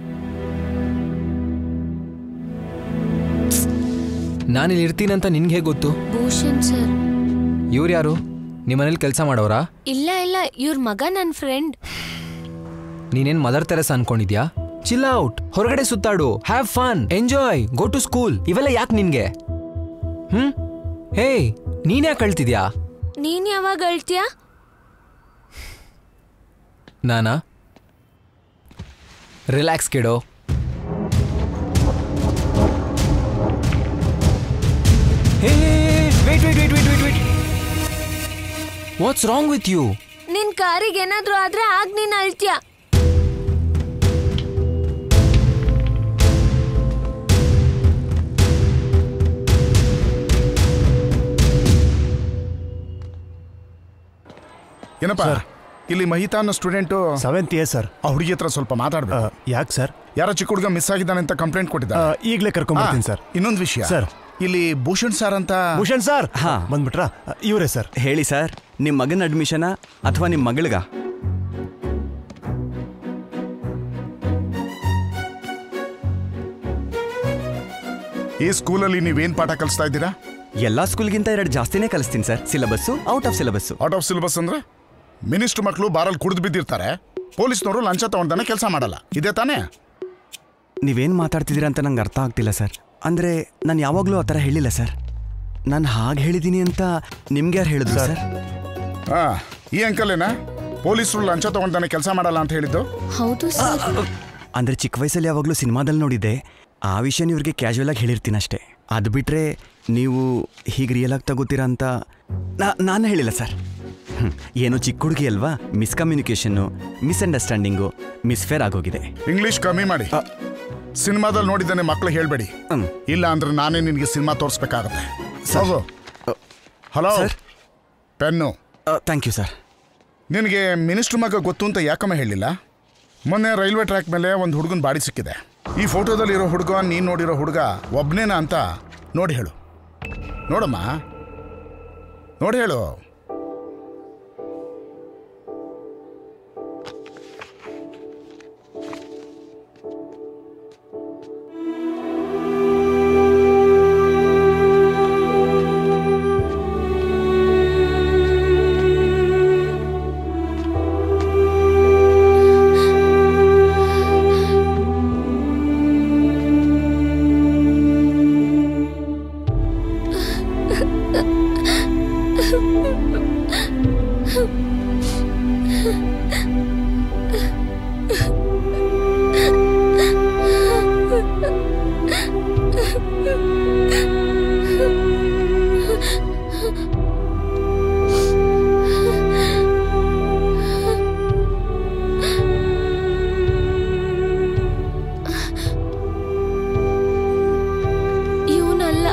ನಾನಿಲ್ಲಿ ಇರ್ತೀನಂತ ನಿನ್ಗೆ ಹೇಗೆ ಗೊತ್ತು ಭೂಷಣ್ ಸರ್ ಇವ್ರು ಯಾರು ನಿಮ್ಮನೇಲಿ ಕೆಲಸ ಮಾಡೋರಾ ಇಲ್ಲ ಇಲ್ಲ ಇವ್ರ ಮಗ ನನ್ ಫ್ರೆಂಡ್ ನೀನೇನ್ ಮದರ್ ತೆರೆಸ ಅನ್ಕೊಂಡಿದ್ಯಾ ಚಿಲ್ ಔಟ್ ಹೊರಗಡೆ ಸುತ್ತಾಡು have fun enjoy go to school ಇವೆಲ್ಲ ಯಾಕೆ ನಿನ್ಗೆ ಹ್ಮ್ ಹೇ ನೀನ್ ಯಾಕೆ ಕಳ್ತಿದ್ಯಾ ನೀನ್ ಯಾವಾಗ ಅಳ್ತೀಯಾ ನಾನಾ ರಿಲ್ಯಾಕ್ಸ್ ಕೆಡೋ ಹೇ wait wait wait wait wait wait what's wrong with you ನಿನ್ ಕಾರಿಗೆ ಏನಾದ್ರೂ ಆದ್ರೆ ಆಗ ನೀನ್ ಅಳ್ತೀಯ ಏನಪ್ಪ ಇಲ್ಲಿ ಮಹಿತಾ ಅನ್ನೋ ಸ್ಟೂಡೆಂಟು ಸೆವೆಂತ್ ಇಯರ್ ಸರ್ ಆ ಹುಡುಗಿ ಹತ್ರ ಸ್ವಲ್ಪ ಮಾತಾಡ್ಬೇಕು ಯಾಕೆ ಸರ್ ಯಾರೋ ಚಿಕ್ಕ ಹುಡುಗ ಮಿಸ್ ಆಗಿದ್ದಾನೆ ಅಂತ ಕಂಪ್ಲೇಂಟ್ ಕೊಟ್ಟಿದ್ದ ಈಗಲೇ ಕರ್ಕೊಂಡ್ಬರ್ತೀನಿ ಸರ್ ಇನ್ನೊಂದು ವಿಷಯ ಸರ್. ಇಲ್ಲಿ ಭೂಷಣ್ ಸರ್ ಅಂತ ಭೂಷಣ್ ಸರ್ ಹಾ ಬಂದ್ಬಿಟ್ರಾ ಇವರೇ ಸರ್ ಹೇಳಿ ಸರ್ ನಿಮ್ಮ ಮಗನ ಅಡ್ಮಿಷನಾ ಅಥವಾ ನಿಮ್ಮ ಮಗಳಿಗ ಈ ಸ್ಕೂಲಲ್ಲಿ ನೀವೇನ್ ಪಾಠ ಕಲಿಸ್ತಾ ಇದ್ದೀರಾ ಎಲ್ಲಾ ಸ್ಕೂಲ್ಗಿಂತ ಎರಡು ಜಾಸ್ತಿನೇ ಕಲಿಸ್ತೀನಿ sir syllabus out of syllabus out of syllabus ಅಂದ್ರೆ ಮಿನಿಸ್ಟರ್ ಮಕ್ಕಳು ಬಾರಲ್ಲಿ ಕುಡಿದು ಬಿದ್ದಿರ್ತಾರೆ ಪೊಲೀಸ್ನವರು ಲಂಚ ತಗೊಂಡಾನೆ ಕೆಲಸ ಮಾಡಲ್ಲ ಇದೇ ತಾನೇ ನೀವೇನು ಮಾತಾಡ್ತಿದ್ದೀರಾ ಅಂತ ನಂಗೆ ಅರ್ಥ ಆಗ್ತಿಲ್ಲ ಸರ್ ಅಂದರೆ ನಾನು ಯಾವಾಗಲೂ ಆ ಥರ ಹೇಳಿಲ್ಲ ಸರ್ ನಾನು ಹಾಗೆ ಹೇಳಿದ್ದೀನಿ ಅಂತ ನಿಮ್ಗೆ ಯಾರು ಹೇಳಿದ್ರು ಸರ್ ಹಾ ಈ ಅಂಕಲೇನಾ ಪೊಲೀಸರು ಲಂಚ ತಗೊಂಡಾನೆ ಕೆಲಸ ಮಾಡಲ್ಲ ಅಂತ ಹೇಳಿದ್ದು ಹೌದು ಅಂದರೆ ಚಿಕ್ಕ ವಯಸ್ಸಲ್ಲಿ ಯಾವಾಗಲೂ ಸಿನಿಮಾದಲ್ಲಿ ನೋಡಿದ್ದೆ ಆ ವಿಷಯ ಇವ್ರಿಗೆ ಕ್ಯಾಶುವಲ್ ಆಗಿ ಹೇಳಿರ್ತೀನಿ ಅಷ್ಟೇ ಅದು ಬಿಟ್ಟರೆ ನೀವು ಹೀಗೆ ರಿಯಲ್ ಆಗಿ ತಗೋತೀರಾ ಅಂತ ನಾನು ಹೇಳಿಲ್ಲ ಸರ್ ಹ್ಮ್. ಏನೋ ಚಿಕ್ಕ ಹುಡುಗಿ ಅಲ್ವಾ ಮಿಸ್ಕಮ್ಯುನಿಕೇಷನ್ನು ಮಿಸ್ಅಂಡರ್ಸ್ಟ್ಯಾಂಡಿಂಗು ಮಿಸ್ಫೇರ್ ಆಗೋಗಿದೆ ಇಂಗ್ಲಿಷ್ ಕಮ್ಮಿ ಮಾಡಿ ಸಿನಿಮಾದಲ್ಲಿ ನೋಡಿದ್ದಾನೆ ಮಕ್ಳು ಹೇಳ್ಬೇಡಿ ಇಲ್ಲ ಅಂದ್ರೆ ನಾನೇ ನಿನಗೆ ಸಿನಿಮಾ ತೋರಿಸ್ಬೇಕಾಗತ್ತೆ ಹೋಗು hello pen thank you sir ನಿನಗೆ ಮಿನಿಸ್ಟ್ರ್ ಮಗ ಗೊತ್ತು ಅಂತ ಯಾಕಮ್ಮ ಹೇಳಿಲ್ಲ ಮೊನ್ನೆ ರೈಲ್ವೆ ಟ್ರ್ಯಾಕ್ ಮೇಲೆ ಒಂದು ಹುಡುಗನ ಬಾಡಿ ಸಿಕ್ಕಿದೆ ಈ ಫೋಟೋದಲ್ಲಿರೋ ಹುಡುಗ ನೀನು ನೋಡಿರೋ ಹುಡುಗ ಒಬ್ನೇನಾ ಅಂತ ನೋಡಿ ಹೇಳು ನೋಡಮ್ಮ ನೋಡಿ ಹೇಳು ಇವನಲ್ಲ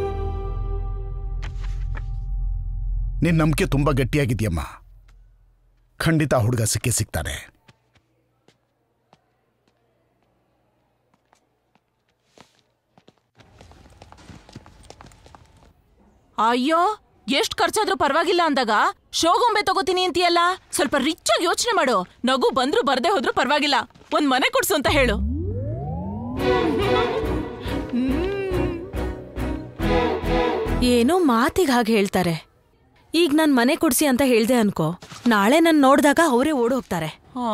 ನಿನ್ನ ನಂಬಿಕೆ ತುಂಬ ಗಟ್ಟಿಯಾಗಿದೆಯಮ್ಮ ಖಂಡಿತ ಆ ಹುಡುಗ ಸಿಕ್ಕೇ ಸಿಗ್ತಾನೆ ಅಯ್ಯೋ ಎಷ್ಟ್ ಖರ್ಚಾದ್ರೂ ಪರವಾಗಿಲ್ಲ ಅಂದಾಗ ಶೋಗೊಂಬೆ ತಗೋತೀನಿ ಅಂತೀಯಲ್ಲ ಸ್ವಲ್ಪ ರಿಚ್ ಆಗಿ ಯೋಚನೆ ಮಾಡು ನಗು ಬಂದ್ರು ಬರ್ದೇ ಹೋದ್ರು ಪರವಾಗಿಲ್ಲ ಒಂದ್ ಮನೆ ಕೊಡ್ಸು ಅಂತ ಹೇಳು ಏನೋ ಮಾತಿಗೆ ಹಾಗೆ ಹೇಳ್ತಾರೆ ಈಗ ನಾನ್ ಮನೆ ಕೊಡ್ಸಿ ಅಂತ ಹೇಳ್ದೆ ಅನ್ಕೋ ನಾಳೆ ನನ್ ನೋಡ್ದಾಗ ಅವರೇ ಓಡ್ ಹೋಗ್ತಾರೆ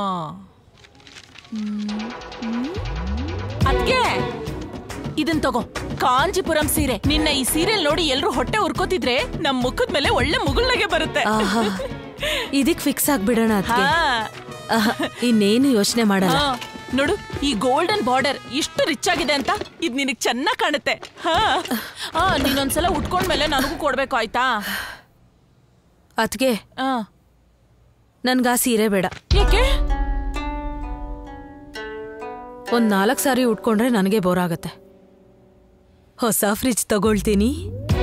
ಅದ್ಕೆ ಇದನ್ ತಗೋ ಕಾಂಜಿಪುರಂ ಸೀರೆ ನಿನ್ನ ಈ ಸೀರೆಲ್ ನೋಡಿ ಎಲ್ರು ಹೊಟ್ಟೆ ಉರ್ಕೋತಿದ್ರೆ ನಮ್ ಮುಖದ ಮೇಲೆ ಒಳ್ಳೆ ಮುಗುಳ್ನಗೆ ಬರುತ್ತೆ ಆಹಾ ಇದಕ್ ಫಿಕ್ಸ್ ಆಗ್ಬಿಡೋಣ ಅದ್ಕೆ ಹಾ. ಆಹಾ, ಇನ್ನೇನು ಯೋಚನೆ ಮಾಡಲ್ಲ ಹಾ, ನೋಡು ಈ ಗೋಲ್ಡನ್ ಬಾರ್ಡರ್ ಇಷ್ಟು ರಿಚ್ ಆಗಿದೆ ಅಂತ ಇದ್ ನಿನಗ್ ಚೆನ್ನಾಗ್ ಕಾಣುತ್ತೆ ಹಾ ಹಾ ನೀನೊಂದ್ಸಲ ಉಟ್ಕೊಂಡ್ಮೇಲೆ ನನಗೂ ಕೊಡ್ಬೇಕು ಆಯ್ತಾ ಅದ್ಗೆ ನನ್ಗ ಆ ಸೀರೆ ಬೇಡ ಯಾಕೆ ಒಂದ್ ನಾಲ್ಕ್ ಸಾರಿ ಉಟ್ಕೊಂಡ್ರೆ ನನಗೆ ಬೋರ್ ಆಗತ್ತೆ ಹೊಸ ಫ್ರಿಜ್ ತಗೊಳ್ತೀನಿ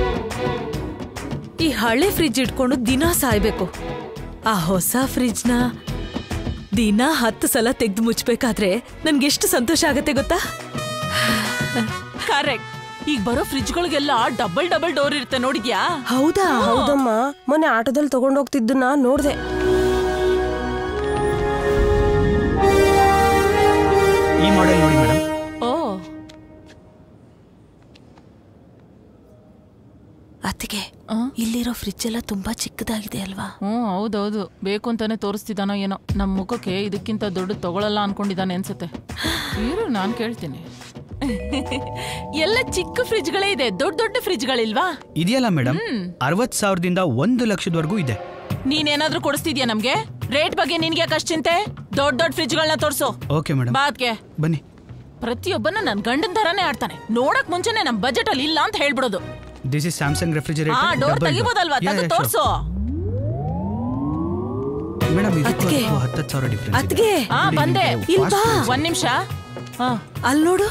ಈ ಹಳೆ ಫ್ರಿಜ್ ಇಟ್ಕೊಂಡು ದಿನ ಸಾಯ್ಬೇಕು ಆ ಹೊಸ ಫ್ರಿಜ್ನ ದಿನ ಹತ್ತು ಸಲ ತೆಗ್ದು ಮುಚ್ಬೇಕಾದ್ರೆ ನನ್ಗೆಷ್ಟು ಸಂತೋಷ ಆಗತ್ತೆ ಗೊತ್ತಾ ಕರೆಕ್ಟ್ ಈಗ ಬರೋ ಫ್ರಿಜ್ಗಳಿಗೆಲ್ಲ ಡಬಲ್ ಡಬಲ್ ಡೋರ್ ಇರುತ್ತೆ ನೋಡಿದ್ಯಾ ಹೌದಾ ಹೌದಮ್ಮ ಮೊನ್ನೆ ಆಟೋದಲ್ಲಿ ತಗೊಂಡೋಗ್ತಿದ್ದನ್ನ ನೋಡ್ದೆ ಈ ಮಾಡೆಲ್ ನೋಡಿ ಮೇಡಮ್ ಓ ಅತ್ತಿಗೆ ಇಲ್ಲಿರೋ ಫ್ರಿಜ್ ಎಲ್ಲ ತುಂಬಾ ಚಿಕ್ಕದಾಗಿದೆ ಅಲ್ವಾ ಹ್ಮ್ ಹೌದೌದು ಬೇಕು ಅಂತಾನೆ ತೋರಿಸ್ತಿದಾನೋ ಏನೋ ನಮ್ ಮುಖಕ್ಕೆ ಇದಕ್ಕಿಂತ ದೊಡ್ಡ ತಗೊಳಲ್ಲ ಅನ್ಕೊಂಡಿದ್ದಾನೆ ಅನ್ಸುತ್ತೆ ಇರು ನಾನ್ ಕೇಳ್ತೀನಿ ಎಲ್ಲ ಚಿಕ್ಕ ಫ್ರಿಜ್ಗಳೇ ಇದೆ ದೊಡ್ಡ ದೊಡ್ಡ ಫ್ರಿಜ್ಗಳಿಲ್ವಾ ಇದೆಯಲ್ಲ ಮೇಡಮ್ ಹ್ಮ್. ಅರವತ್ ಸಾವಿರದಿಂದ ಒಂದು ಲಕ್ಷದವರೆಗೂ ಇದೆ ನೀನೇನಾದ್ರೂ ಕೊಡಿಸ್ತಿದ್ಯಾ ನಮ್ಗೆ ರೇಟ್ ಬಗ್ಗೆ ನಿನ್ಗೆ ಯಾಕೆ ಅಷ್ಟ್ ಚಿಂತೆ ದೊಡ್ಡ ದೊಡ್ಡ ಫ್ರಿಜ್ಗಳನ್ನ ತೋರ್ಸು ಓಕೆ ಮೇಡಮ್ ಬಾತ್ಗೆ ಬನ್ನಿ ಪ್ರತಿಯೊಬ್ಬನ ನನ್ ಗಂಡನ್ ತರಾನೇ ಆಡ್ತಾನೆ ನೋಡಕ್ ಮುಂಚೆನೆ ನಮ್ ಬಜೆಟ್ ಅಲ್ಲಿ ಇಲ್ಲ ಅಂತ ಹೇಳ್ಬಿಡೋದು ದಿಸ್ ಇಸ್ ಸ್ಯಾಮ್ಸಂಗ್ ಆ ರೆಫ್ರಿಜರೇಟರ್ ಡೋರ್ ತೆಗಿಬೋದಲ್ವಾ ತೆಗೆದು ತೋರ್ಸು ಮೇಡಮ್ ಅದ್ಕೆ. ಇದಕ್ಕೂ ಹತ್ತತ್ತು ಸಾವಿರ ಡಿಫ್ರೆನ್ಸ್ ಅದ್ಗೆ ಆ ಬಂದೆ ಇಲ್ ಬಾ ಒಂದ್ ನಿಮಿಷ ಅಲ್ ನೋಡು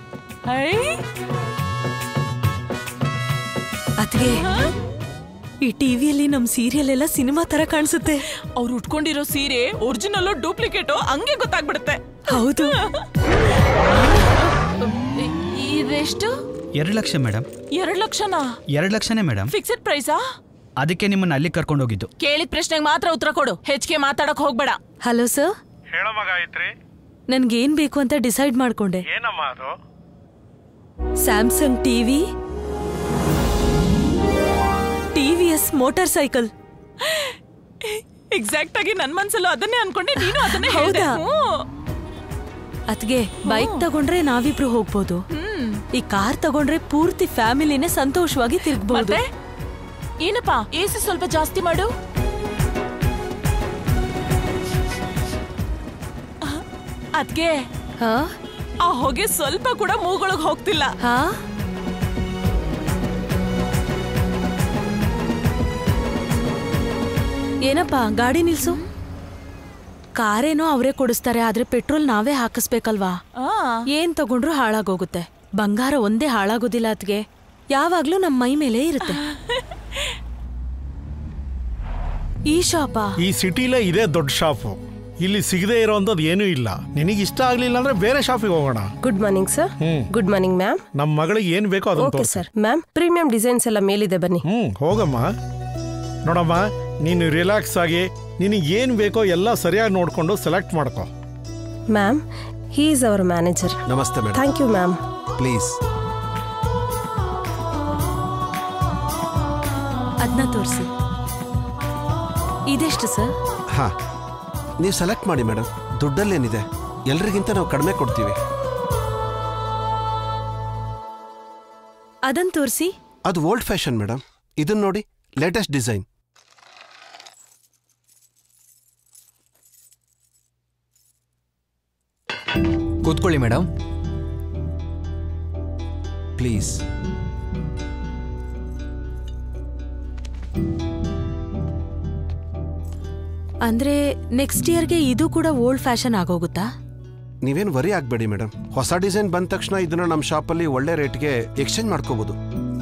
ಅದ್ಗೆ ಈ ಟಿವಿಯಲ್ಲಿ ನಮ್ ಸೀರಿಯಲ್ ಎಲ್ಲ ಸಿನಿಮಾ ತರ ಕಾಣಿಸುತ್ತೆ ಅವ್ರು ಉಟ್ಕೊಂಡಿರೋ ಸೀರೆ ಒರಿಜಿನಲ್ ಡೂಪ್ಲಿಕೇಟು ಹಂಗೆ ಗೊತ್ತಾಗ್ಬಿಡುತ್ತೆ ಹೌದು ಇದೆಷ್ಟು ಎರಡು ಲಕ್ಷ ಮೇಡಮ್ ಎರಡ್ ಲಕ್ಷನಾ ಎರಡು ಲಕ್ಷನೇ ಮೇಡಮ್ ಫಿಕ್ಸೆಡ್ ಪ್ರೈಸಾ ಅದಕ್ಕೆ ನಿಮ್ಮನ್ನ ಅಲ್ಲಿ ಕರ್ಕೊಂಡು ಹೋಗಿದ್ದು ಕೇಳಿದ ಪ್ರಶ್ನೆಗೆ ಮಾತ್ರ ಉತ್ತರ ಕೊಡು ಹೆಚ್ಚಿಗೆ ಮಾತಾಡಕ್ ಹೋಗ್ಬೇಡ ಹಲೋ ಸರ್ ಹೇಳಮ್ಮ ಗಾಯತ್ರಿ ನನ್ಗೇನ್ ಬೇಕು ಅಂತ ಡಿಸೈಡ್ ಮಾಡ್ಕೊಂಡೆ ಏನಮ್ಮ ಅದು Samsung TV TVS motorcycle exact ಆಗಿ ನನ್ ಮನ್ಸಲ್ಲೂ ಅದನ್ನೇ ಅನ್ಕೊಂಡೆ ನೀನು ಅದನ್ನೇ ಹೌದಾ? ಹೌದಾ ಅದ್ಗೆ ಬೈಕ್ ತಗೊಂಡ್ರೆ ನಾವಿಬ್ರು ಹೋಗ್ಬೋದು ಈ ಕಾರ್ ತಗೊಂಡ್ರೆ ಪೂರ್ತಿ ಫ್ಯಾಮಿಲಿನೇ ಸಂತೋಷವಾಗಿ ತಿರ್ಗ್ಬೋದು ಮತ್ತೆ ಏನಪ್ಪಾ ಎಸಿ ಸ್ವಲ್ಪ ಜಾಸ್ತಿ ಮಾಡು ಅದ್ಗೆ ಆ ಹೊಗೆ ಸ್ವಲ್ಪ ಕೂಡ ಮೂಗೊಳಗ್ ಹೋಗ್ತಿಲ್ಲ ಹಾ ಏನಪ್ಪ ಗಾಡಿ ನಿಲ್ಸು ಕಾರೇನೋ ಅವರೇ ಕೊಡಿಸ್ತಾರೆ ಆದ್ರೆ ಪೆಟ್ರೋಲ್ ನಾವೇ ಹಾಕಿಸ್ಬೇಕಲ್ವಾ ಏನ್ ತಗೊಂಡ್ರು ಹಾಳಾಗೋಗುತ್ತೆ ಬಂಗಾರ ಒಂದೇ ಹಾಳಾಗೋದಿಲ್ಲ ಅದ್ಗೆ ಯಾವಾಗ್ಲೂ ನಮ್ಮ ಮೈ ಮೇಲೆ ಇರುತ್ತೆ ಈ ಶಾಪಾ ಈ ಸಿಟಿಲೇ ಇದೇ ದೊಡ್ಡ ಶಾಪು ಇಲ್ಲಿ ಸಿಗದೆ ಇರೋಂಥದ್ದು ಏನೂ ಇಲ್ಲ ನಿನಗೆ ಇಷ್ಟ ಆಗ್ಲಿಲ್ಲ ಅಂದ್ರೆ ಬೇರೆ ಶಾಪಿಗೆ ಹೋಗೋಣ good morning sir good morning ma'am ನಮ್ಮ ಮಗಳಿಗೆ ಏನ್ ಬೇಕೋ ಅದನ್ನ ಓಕೆ ತೋರಿಸು ಸರ್ ಮ್ಯಾಮ್ ಪ್ರೀಮಿಯಂ ಡಿಸೈನ್ಸ್ ಎಲ್ಲ ಮೇಲಿದೆ ಬನ್ನಿ ಹ್ಮ್ ಹೋಗಮ್ಮ ನೋಡಮ್ಮ ನೀನು ರಿಲ್ಯಾಕ್ಸ್ ಆಗಿ ನಿನಗೆ ಏನು ಬೇಕೋ ಎಲ್ಲ ಸರಿಯಾಗಿ ನೋಡ್ಕೊಂಡು ಸೆಲೆಕ್ಟ್ ಮಾಡ್ಕೋ ma'am he is our manager ನಮಸ್ತೆ madam thank you ma'am please ಅದನ್ನ ತೋರಿಸಿ ಇದೆಷ್ಟು ಸರ್ ಹಾ ನೀವು ಸೆಲೆಕ್ಟ್ ಮಾಡಿ ಮೇಡಮ್ ದುಡ್ಡಲ್ಲೇನಿದೆ ಎಲ್ರಿಗಿಂತ ನಾವು ಕಡಿಮೆ ಕೊಡ್ತೀವಿ ಅದನ್ನ ತೋರಿಸಿ ಅದು ಓಲ್ಡ್ ಫ್ಯಾಷನ್ ಮೇಡಮ್ ಇದನ್ನ ನೋಡಿ ಲೇಟೆಸ್ಟ್ ಡಿಸೈನ್ ಕೂತ್ಕೊಳ್ಳಿ ಮೇಡಮ್ ಪ್ಲೀಸ್ ಅಂದ್ರೆ ನೆಕ್ಸ್ಟ್ ಇಯರ್ಗೆ ಇದು ಕೂಡ ಓಲ್ಡ್ ಫ್ಯಾಷನ್ ಆಗೋಗುತ್ತಾ ನೀವೇನು ವರಿ ಆಗಬೇಡಿ ಮೇಡಮ್ ಹೊಸ ಡಿಸೈನ್ ಬಂದ ತಕ್ಷಣ ಇದನ್ನ ನಮ್ಮ ಶಾಪಲ್ಲಿ ಒಳ್ಳೆ ರೇಟ್ಗೆ ಎಕ್ಸ್ಚೇಂಜ್ ಮಾಡ್ಕೋಬಹುದು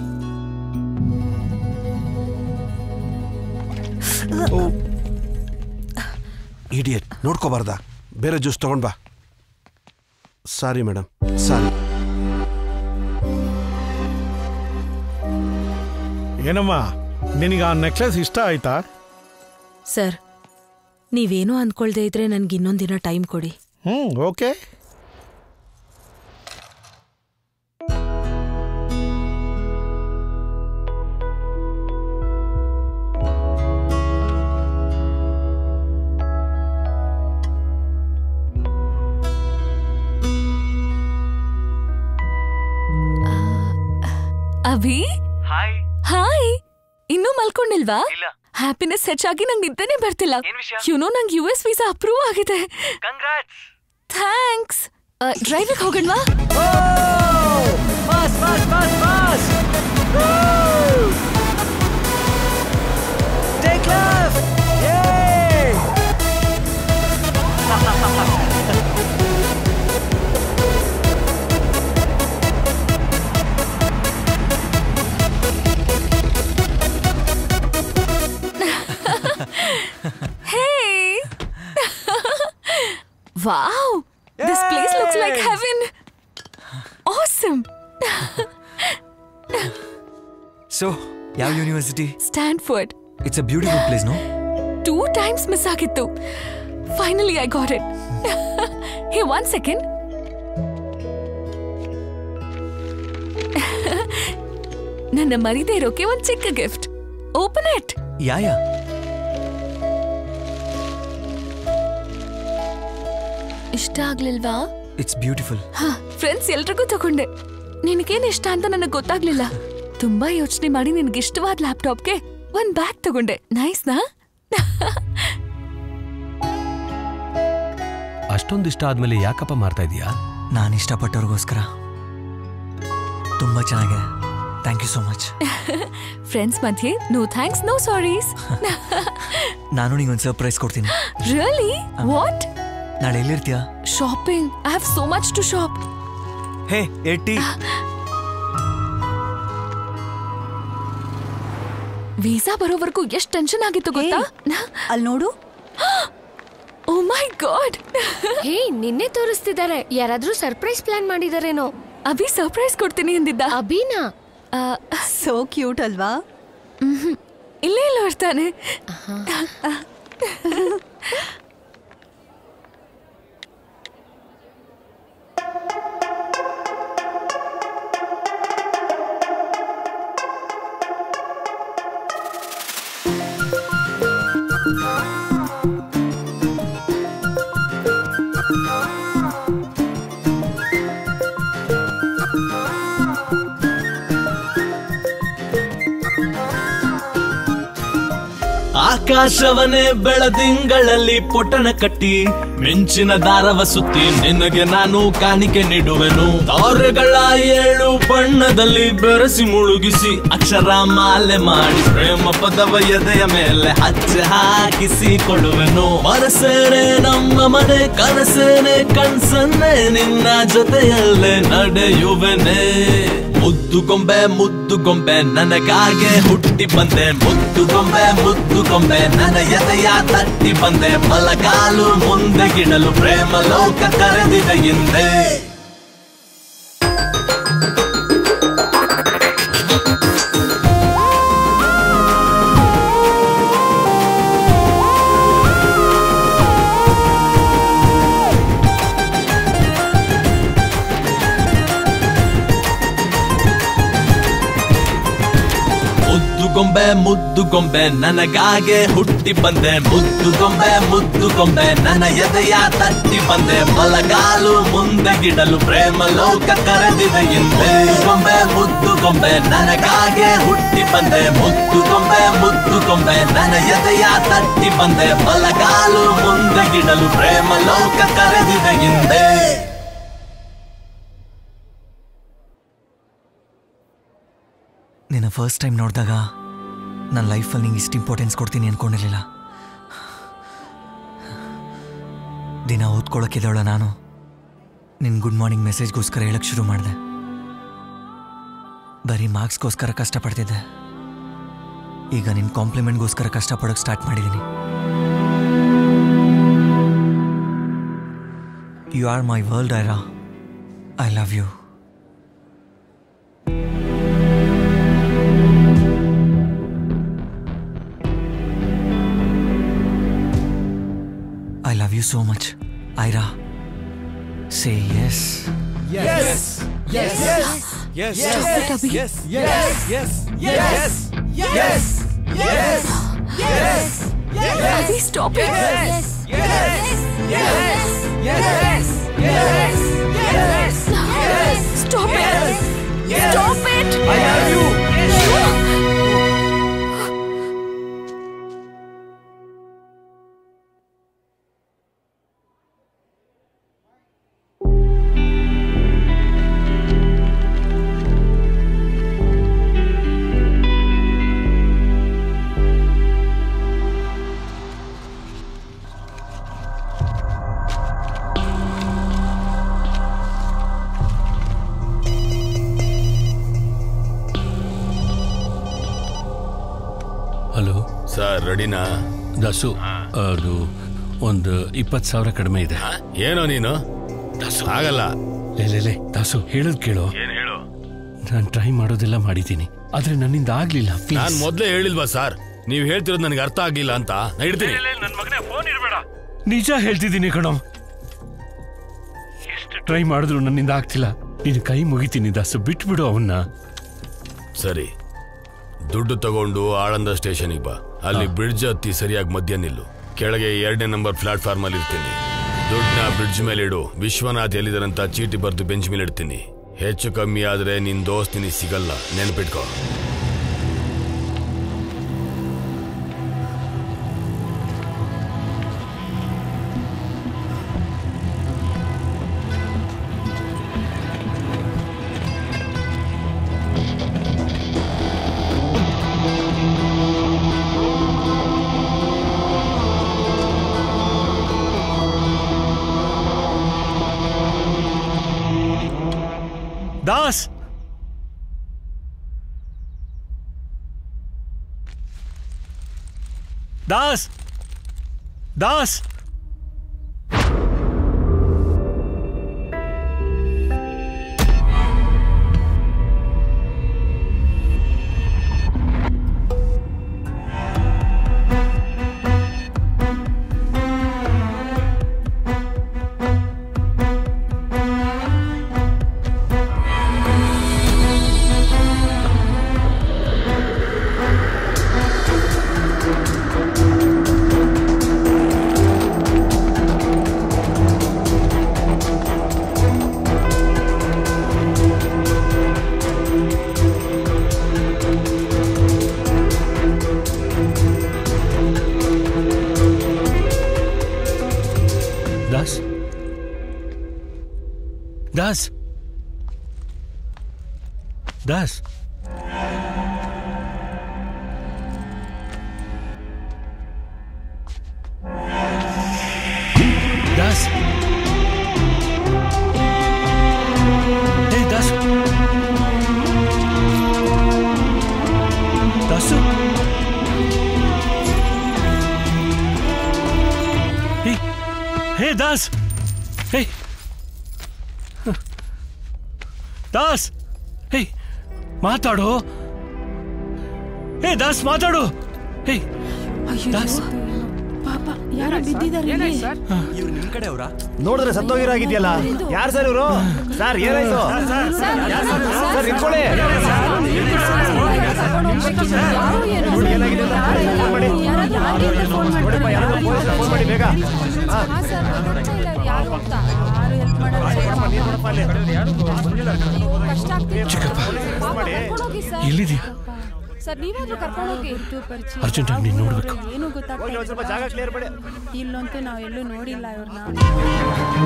ಇಡಿಯಟ್ ನೋಡ್ಕೋಬಾರ್ದಾ ಬೇರೆ ಜ್ಯೂಸ್ ತಗೊಂಡ್ ಬಾ ಸಾರಿ ಮೇಡಮ್ ಸಾರಿ ಏನಮ್ಮ ನಿನಗೆ ಆ ನೆಕ್ಲೆಸ್ ಇಷ್ಟ ಆಯ್ತಾ ಸರ್ ನೀವೇನೋ ಅಂದ್ಕೊಳ್ದೇ ಇದ್ರೆ ನನ್ಗೆ ಇನ್ನೊಂದಿನ ಟೈಮ್ ಕೊಡಿ ಹ್ಮ್ ಓಕೆ ಅಭಿ ಹಾಯ್ ಹಾಯ್ ಇನ್ನೂ ಮಲ್ಕೊಂಡಿಲ್ವಾ ಹ್ಯಾಪಿನೆಸ್ ಹೆಚ್ಚಾಗಿ ನಂಗೆ ನಿದ್ದೆನೆ ಬರ್ತಿಲ್ಲ ಯುನೋ ನಂಗೆ ಯು ಎಸ್ ವೀಸಾ ಅಪ್ರೂವ್ ಆಗಿದೆ ಥ್ಯಾಂಕ್ಸ್ ಡ್ರೈವಿಗೆ ಹೋಗಣ್ವಾ Fast, fast, fast, fast! Take left! Yay! Hey! wow! This place looks like Yay! heaven! Awesome! So ಯಾವ university Stanford it's a beautiful place no two times miss ಆಗಿತ್ತು finally I got it ಹೇ one second ನನ್ನ ಮರಿದೇ ಇರೋಕೆ ಒಂದ್ ಚಿಕ್ಕ gift open it yeah yeah ಇಷ್ಟ ಆಗ್ಲಿಲ್ವಾ ಇಟ್ಸ್ ಬ್ಯೂಟಿಫುಲ್ ಹಾ ಫ್ರೆಂಡ್ಸ್ ಎಲ್ರಿಗೂ ತಗೊಂಡೆ ನಿನಗೇನ್ ಇಷ್ಟ ಅಂತ ನನಗೆ ಗೊತ್ತಾಗ್ಲಿಲ್ಲ ತುಂಬಾ ಯೋಚನೆ ಮಾಡಿ ನಿನ್ಗೆ ಇಷ್ಟವಾದ ಲ್ಯಾಪ್ಟಾಪ್ಗೆ ಒಂದ್ ಬ್ಯಾಗ್ ತಗೊಂಡೆ ನೈಸ್ನಾ ಅಷ್ಟೊಂದು ಇಷ್ಟ ಆದ್ಮೇಲೆ ಯಾಕಪ್ಪ ಮಾರ್ತಾ ಇದೀಯಾ ನಾನು ಇಷ್ಟಪಟ್ಟವ್ರಿಗೋಸ್ಕರ ತುಂಬ ಚೆನ್ನಾಗಿದೆ thank you so much friends ಮಧ್ಯೆ ನೋ ಥ್ಯಾಂಕ್ಸ್ ನೋ ಸಾರೀಸ್ ನಾನು ನಿಂಗೊಂದು ಸರ್ಪ್ರೈಸ್ ಕೊಡ್ತೀನಿ ರಿಯಲಿ ವಾಟ್ ನಾಳೆ ಎಲ್ಲಿರ್ತೀಯ shopping I have so much to shop ಹೇ ಏಟಿ ವೀಸಾ ಬರೋವರೆಗೂ ಎಷ್ಟು ಟೆನ್ಷನ್ ಆಗಿತ್ತು ಗೊತ್ತಾ ಅಲ್ಲಿ ನೋಡು ಓ ಮೈ ಗಾಡ್ ಹೇ ನಿನ್ನೆ ತೋರಿಸ್ತಿದ್ದಾರೆ ಯಾರಾದ್ರೂ ಸರ್ಪ್ರೈಸ್ ಪ್ಲಾನ್ ಮಾಡಿದಾರೇನೋ ಅಭಿ ಸರ್ಪ್ರೈಸ್ ಕೊಡ್ತೀನಿ ಎಂದಿದ್ದ ಅಭಿನಾ ಸೋ ಕ್ಯೂಟ್ ಅಲ್ವಾ ಇಲ್ಲೇ ಇಲ್ಲ ಇರ್ತಾನೆ ಆಕಾಶವನೇ ಬೆಳದಿಂಗಳಲ್ಲಿ ಪೊಟ್ಟಣ ಕಟ್ಟಿ ಮಿಂಚಿನ ದಾರವ ಸುತ್ತಿ ನಿನಗೆ ನಾನು ಕಾಣಿಕೆ ನೀಡುವೆನು ತಾರೆಗಳ ಏಳು ಬಣ್ಣದಲ್ಲಿ ಬೆರೆಸಿ ಮುಳುಗಿಸಿ ಅಕ್ಷರ ಮಾಲೆ ಮಾಡಿ ಪ್ರೇಮ ಪದವ ಎದೆಯ ಮೇಲೆ ಹಚ್ಚೆ ಹಾಕಿಸಿ ಕೊಡುವೆನು ಮನಸೇನೆ ನಮ್ಮ ಮನೆ ಕನಸೇನೆ ಕಣ್ಸನ್ನೆ ನಿನ್ನ ಜೊತೆಯಲ್ಲೇ ನಡೆಯುವೆನೆ ಮುದ್ದು ಗೊಂಬೆ ಮುದ್ದು ಗೊಂಬೆ ನನಗಾಗೆ ಹುಟ್ಟಿ ಬಂದೆ ಮುದ್ದು ಗೊಂಬೆ ಮುದ್ದು ಗೊಂಬೆ ನನ್ನ ಎದೆಯ ತಟ್ಟಿ ಬಂದೆ ಬಲಗಾಲು ಮುಂದೆ ಗಿಡಲು ಪ್ರೇಮ ಲೋಕ ಕರೆದಿದೆ ಹಿಂದೆ ಮುದ್ದು ಗೊಂಬೆ ಮುದ್ದು ಗೊಂಬೆ ನನಗಾಗೆ ಹುಟ್ಟಿ ಬಂದೆ ಮುದ್ದು ಗೊಂಬೆ ಮುದ್ದು ಗೊಂಬೆ ನನ್ನ ಎದೆಯ ತಟ್ಟಿ ಬಂದೆ ಬಲಗಾಲು ಮುಂದೆ ಗಿಡಲು ಪ್ರೇಮ ಲೋಕ ಕರೆದಿದೆ ಹಿಂದೆ ಗೊಂಬೆ ಮುದ್ದು ಗೊಂಬೆ ನನಗಾಗೆ ಹುಟ್ಟಿ ಬಂದೆ ಮುದ್ದು ಗೊಂಬೆ ಮುದ್ದು ಗೊಂಬೆ ನನ್ನ ಎದೆಯ ತಟ್ಟಿ ಬಂದೆ ಬಲಗಾಲು ಮುಂದೆ ಗಿಡಲು ಪ್ರೇಮ ಲೋಕ ಕರೆದಿದೆ ಹಿಂದೆ ನಿನ್ನ ಫಸ್ಟ್ ಟೈಮ್ ನೋಡಿದಾಗ ನನ್ನ ಲೈಫಲ್ಲಿ ನಿಂಗೆ ಇಷ್ಟು ಇಂಪಾರ್ಟೆನ್ಸ್ ಕೊಡ್ತೀನಿ ಅನ್ಕೊಂಡಿರಲಿಲ್ಲ ದಿನ ಓದ್ಕೊಳ್ಳೋಕ್ಕಿದ್ದವಳ ನಾನು ನಿನ್ನ ಗುಡ್ ಮಾರ್ನಿಂಗ್ ಮೆಸೇಜ್ಗೋಸ್ಕರ ಹೇಳಕ್ಕೆ ಶುರು ಮಾಡಿದೆ ಬರೀ ಮಾರ್ಕ್ಸ್ಗೋಸ್ಕರ ಕಷ್ಟಪಡ್ತಿದ್ದೆ ಈಗ ನಿನ್ನ ಕಾಂಪ್ಲಿಮೆಂಟ್ಗೋಸ್ಕರ ಕಷ್ಟಪಡೋಕೆ ಸ್ಟಾರ್ಟ್ ಮಾಡಿದ್ದೀನಿ you are my world Aira I love you I love you so much, Ira. Say yes. Yes. Yes. Yes. Yes. Yes. Yes. Yes. Yes. Yes. Yes. Yes. Yes. Abhi, stop it. Yes. Yes. Yes. Yes. Yes. Yes. Yes. Stop it. Yes. Stop it. I love you. Hello sir ರೆಡಿನಾ ದಾಸು ಅದು ಒಂದು ಇಪ್ಪತ್ತು ಸಾವಿರ ಕಡಿಮೆ ಇದೆ ಏನೋ ನೀನು ದಾಸು ಆಗಲ್ಲ ಲೇ ಲೇ ಲೇ ದಾಸು ಹೇಳೋದು ಕೇಳು ಏನ್ ಹೇಳು ನಾನು ಟ್ರೈ ಮಾಡೋದೆಲ್ಲ ಮಾಡಿದ್ದೀನಿ ಆದ್ರೆ ನನ್ನಿಂದ ಆಗ್ಲಿಲ್ಲ ನಾನ್ ಮೊದ್ಲೇ ಹೇಳಿಲ್ವಾ ಸರ್ ನೀವ್ ಹೇಳ್ತಿರೋದು ನನಗೆ ಅರ್ಥ ಆಗ್ಲಿಲ್ಲ ಅಂತ ನಾ ಇಡ್ತೀನಿ ನನ್ನ ಮಗನೇ ಫೋನ್ ಇರಬೇಡ ನಿಜ ಹೇಳ್ತಿದ್ದೀನಿ ಕಣೋ ಎಷ್ಟು ಟ್ರೈ ಮಾಡಿದ್ರು ನನ್ನಿಂದ ಆಗ್ತಿಲ್ಲ ನೀನು ಕೈ ಮುಗಿತೀನಿ ದಾಸು ಬಿಟ್ಬಿಡು ಅವನ್ನ ಸರಿ ದುಡ್ಡು ತಗೊಂಡು ಆಳಂದ ಸ್ಟೇಷನ್ಗೆ ಬಾ ಅಲ್ಲಿ ಬ್ರಿಡ್ಜ್ ಹತ್ತಿ ಸರಿಯಾಗಿ ಮಧ್ಯ ನಿಲ್ಲು ಕೆಳಗೆ ಎರಡನೇ ನಂಬರ್ ಪ್ಲಾಟ್ಫಾರ್ಮ್ ಅಲ್ಲಿ ಇರ್ತೀನಿ ದುಡ್ಡನ್ನ ಬ್ರಿಡ್ಜ್ ಮೇಲೆ ಇಡು ವಿಶ್ವನಾಥ್ ಎಲ್ಲಿದಾರಂತ ಚೀಟಿ ಬರ್ದು ಬೆಂಚ್ ಮೇಲೆ ಇಡ್ತೀನಿ ಹೆಚ್ಚು ಕಮ್ಮಿ ಆದ್ರೆ ನಿನ್ ದೋಸ್ತ್ ನಿನಗೆ ಸಿಗಲ್ಲ ನೆನ್ಪಿಟ್ಕೋ ದಾಸ್ ದಾಸ್ ದಾಸ್ ದಾಸ್ ದಾಸ್ ದಾಸ್ ದಾಸ್ ಹೇ ದಾಸ್ ದಾಸು ಹೇ ಹೇ ದಾಸ್ ಹೇ ದಾಸ್ ಹೇ ಮಾತಾಡು ಹೇ ದಾಸ್ ಮಾತಾಡು ಹೇ ದಾಸ್ ಪಾಪ ಯಾರೋ ಬಿದ್ದಿದ್ದಾರೆ ಇವ್ರು ನಿಮ್ ಕಡೆ ಅವರಾ ನೋಡಿದ್ರೆ ಸತ್ತೋಗಿರಾಗಿದ್ಯಲ್ಲ ಯಾರು ಸರ್ ಇವರು ಸರ್ ಏನಾಯ್ತು ಸರ್ ನಿಂತ್ಕೊಳ್ಳಿ ನೋಡಿ, ಏನಾಗಿದೆ ಅಂತ ಫೋನ್ ಮಾಡಿ. ನೋಡಿಪ್ಪ, ಯಾರಾದ್ರೂ ಪೊಲೀಸ್ರಿಗೆ ಫೋನ್ ಮಾಡಿ ಬೇಗ ಹಾ. ಎಲ್ಲಿದ್ಯಾ ಸರ್ ನೀವಾದ್ರೂ ಕರ್ಕೊಂಡೋಗಿ ಅರ್ಜೆಂಟ್ ಆಗಿ ನೀನು ನೋಡ್ಬೇಕು ಏನು ಹೋಗ್ಲಿ, ಒಂದ್ ಸ್ವಲ್ಪ ಜಾಗ ಕ್ಲಿಯರ್ ಮಾಡಿ ಇಲ್ಲಂತೂ ನಾವು ಎಲ್ಲೂ ನೋಡಿಲ್ಲ ಇವ್ರನ್ನ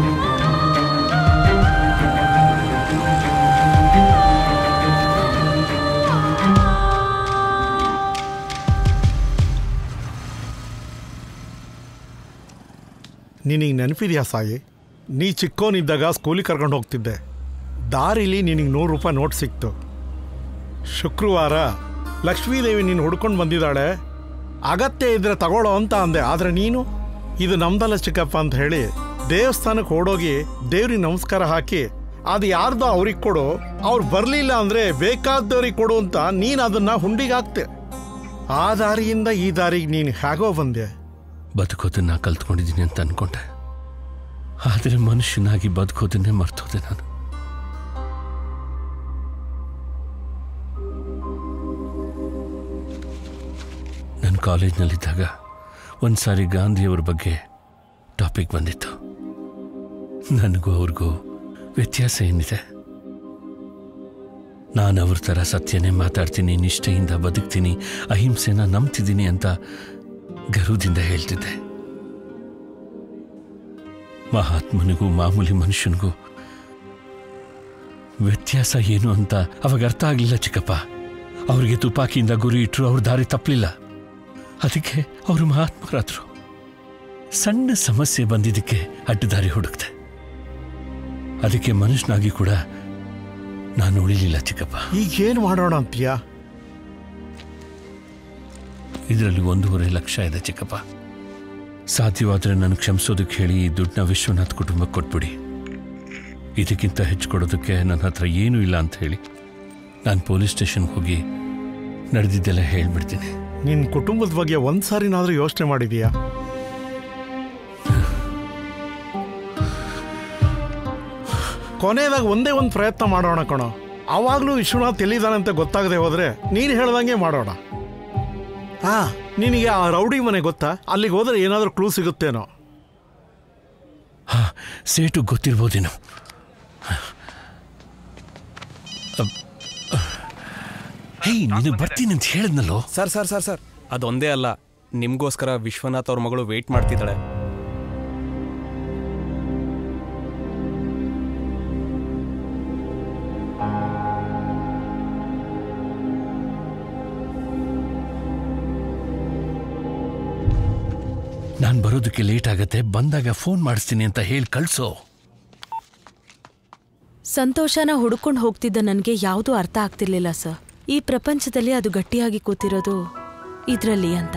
ನಿನಗೆ ನೆನಪಿದೆಯಾ ಸಾಯಿ ನೀ ಚಿಕ್ಕೋನಿದ್ದಾಗ ಸ್ಕೂಲಿಗೆ ಕರ್ಕೊಂಡು ಹೋಗ್ತಿದ್ದೆ ದಾರಿಲಿ ನಿನಗೆ ನೂರು ರೂಪಾಯಿ ನೋಟ್ ಸಿಕ್ತು ಶುಕ್ರವಾರ ಲಕ್ಷ್ಮೀದೇವಿ ನೀನು ಹುಡ್ಕೊಂಡು ಬಂದಿದ್ದಾಳೆ ಅಗತ್ಯ ಇದ್ರೆ ತಗೊಳ್ಳೋ ಅಂತ ಅಂದೆ ಆದರೆ ನೀನು ಇದು ನಮ್ದಲ್ಲ ಚಿಕ್ಕಪ್ಪ ಅಂತ ಹೇಳಿ ದೇವಸ್ಥಾನಕ್ಕೆ ಓಡೋಗಿ ದೇವ್ರಿಗೆ ನಮಸ್ಕಾರ ಹಾಕಿ ಅದು ಯಾರ್ದೋ ಅವ್ರಿಗೆ ಕೊಡು ಅವ್ರು ಬರಲಿಲ್ಲ ಅಂದರೆ ಬೇಕಾದವ್ರಿಗೆ ಕೊಡು ಅಂತ ನೀನು ಅದನ್ನು ಹುಂಡಿಗೆ ಹಾಕ್ತೆ ಆ ದಾರಿಯಿಂದ ಈ ದಾರಿಗೆ ನೀನು ಹೇಗೋ ಬಂದೆ ಬದುಕೋದನ್ನ ಕಲ್ತ್ಕೊಂಡಿದ್ದೀನಿ ಅಂತ ಅನ್ಕೊಂಡೆ ಆದರೆ ಮನುಷ್ಯನಾಗಿ ಬದುಕೋದನ್ನೇ ಮರ್ತೋದೆ ನಾನು ನಾನು ಕಾಲೇಜ್ನಲ್ಲಿದ್ದಾಗ ಒಂದ್ಸಾರಿ ಗಾಂಧಿಯವ್ರ ಬಗ್ಗೆ ಟಾಪಿಕ್ ಬಂದಿತ್ತು ನನಗೂ ಅವ್ರಿಗೂ ವ್ಯತ್ಯಾಸ ಏನಿದೆ ನಾನು ಅವ್ರ ಥರ ಸತ್ಯನೇ ಮಾತಾಡ್ತೀನಿ ನಿಷ್ಠೆಯಿಂದ ಬದುಕ್ತೀನಿ ಅಹಿಂಸೆನ ನಂಬ್ತಿದ್ದೀನಿ ಅಂತ ಗರ್ವದಿಂದ ಹೇಳ್ತಿದ್ದೆ ಮಹಾತ್ಮನಿಗೂ ಮಾಮೂಲಿ ಮನುಷ್ಯನಿಗೂ ವ್ಯತ್ಯಾಸ ಏನು ಅಂತ ಅವಾಗ ಅರ್ಥ ಆಗಲಿಲ್ಲ ಚಿಕ್ಕಪ್ಪ ಅವರಿಗೆ ತುಪಾಕಿಯಿಂದ ಗುರಿ ಇಟ್ಟರು ಅವ್ರ ದಾರಿ ತಪ್ಪಲಿಲ್ಲ ಅದಕ್ಕೆ ಅವರು ಮಹಾತ್ಮರಾದ್ರು ಸಣ್ಣ ಸಮಸ್ಯೆ ಬಂದಿದ್ದಕ್ಕೆ ಅಡ್ಡದಾರಿ ಹುಡುಕ್ತೆ ಅದಕ್ಕೆ ಮನುಷ್ಯನಾಗಿ ಕೂಡ ನಾನು ಉಳಿಲಿಲ್ಲ ಚಿಕ್ಕಪ್ಪ ಈಗೇನು ಮಾಡೋಣ ಅಂತೀಯಾ ಇದರಲ್ಲಿ ಒಂದೂವರೆ ಲಕ್ಷ ಇದೆ ಚಿಕ್ಕಪ್ಪ ಸಾಧ್ಯವಾದರೆ ನಾನು ಕ್ಷಮಿಸೋದಕ್ಕೆ ಹೇಳಿ ಈ ದುಡ್ಡನ್ನ ವಿಶ್ವನಾಥ್ ಕುಟುಂಬಕ್ಕೆ ಕೊಟ್ಬಿಡಿ ಇದಕ್ಕಿಂತ ಹೆಚ್ಚು ಕೊಡೋದಕ್ಕೆ ನನ್ನ ಹತ್ರ ಏನೂ ಇಲ್ಲ ಅಂತ ಹೇಳಿ ನಾನು ಪೊಲೀಸ್ ಸ್ಟೇಷನ್ಗೆ ಹೋಗಿ ನಡೆದಿದ್ದೆಲ್ಲ ಹೇಳ್ಬಿಡ್ತೀನಿ ನಿನ್ನ ಕುಟುಂಬದ ಬಗ್ಗೆ ಒಂದು ಸಾರಿನಾದ್ರೂ ಯೋಚನೆ ಮಾಡಿದೀಯಾ ಕೊನೆಯದಾಗ ಒಂದೇ ಒಂದು ಪ್ರಯತ್ನ ಮಾಡೋಣ ಕಣೋ ಆವಾಗಲೂ ವಿಶ್ವನಾಥ್ ಎಲ್ಲಿದ್ದಾನಂತ ಗೊತ್ತಾಗದೆ ಹೋದ್ರೆ ನೀನು ಹೇಳ್ದಂಗೆ ಮಾಡೋಣ ಹಾ ನಿನಗೆ ಆ ರೌಡಿ ಮನೆ ಗೊತ್ತಾ ಅಲ್ಲಿಗೆ ಹೋದ್ರೆ ಏನಾದರೂ ಕ್ಲೂ ಸಿಗುತ್ತೇನೋ ಹಾ ಸೇಟು ಗೊತ್ತಿರ್ಬೋದೇನೋ ಅಬ್- ಹೇಯ್ ನೀನು ಬರ್ತೀನಿ ಅಂತ ಹೇಳಿದ್ನಲ್ಲೋ ಸರ್ ಸರ್ ಸರ್ ಸರ್ ಅದೊಂದೇ ಅಲ್ಲ ನಿಮ್ಗೋಸ್ಕರ ವಿಶ್ವನಾಥ್ ಅವ್ರ ಮಗಳು ವೇಟ್ ಮಾಡ್ತಿದ್ದಾಳೆ ನಾನು ಬರೋದಕ್ಕೆ ಲೇಟ್ ಆಗತ್ತೆ ಬಂದಾಗ ಫೋನ್ ಮಾಡಿಸ್ತೀನಿ ಅಂತ ಹೇಳಿ ಕಳ್ಸೋ ಸಂತೋಷನ ಹುಡುಕೊಂಡು ಹೋಗ್ತಿದ್ದ ನನಗೆ ಯಾವುದೂ ಅರ್ಥ ಆಗ್ತಿರ್ಲಿಲ್ಲ ಸರ್ ಈ ಪ್ರಪಂಚದಲ್ಲಿ ಅದು ಗಟ್ಟಿಯಾಗಿ ಕೂತಿರೋದು ಇದ್ರಲ್ಲಿ ಅಂತ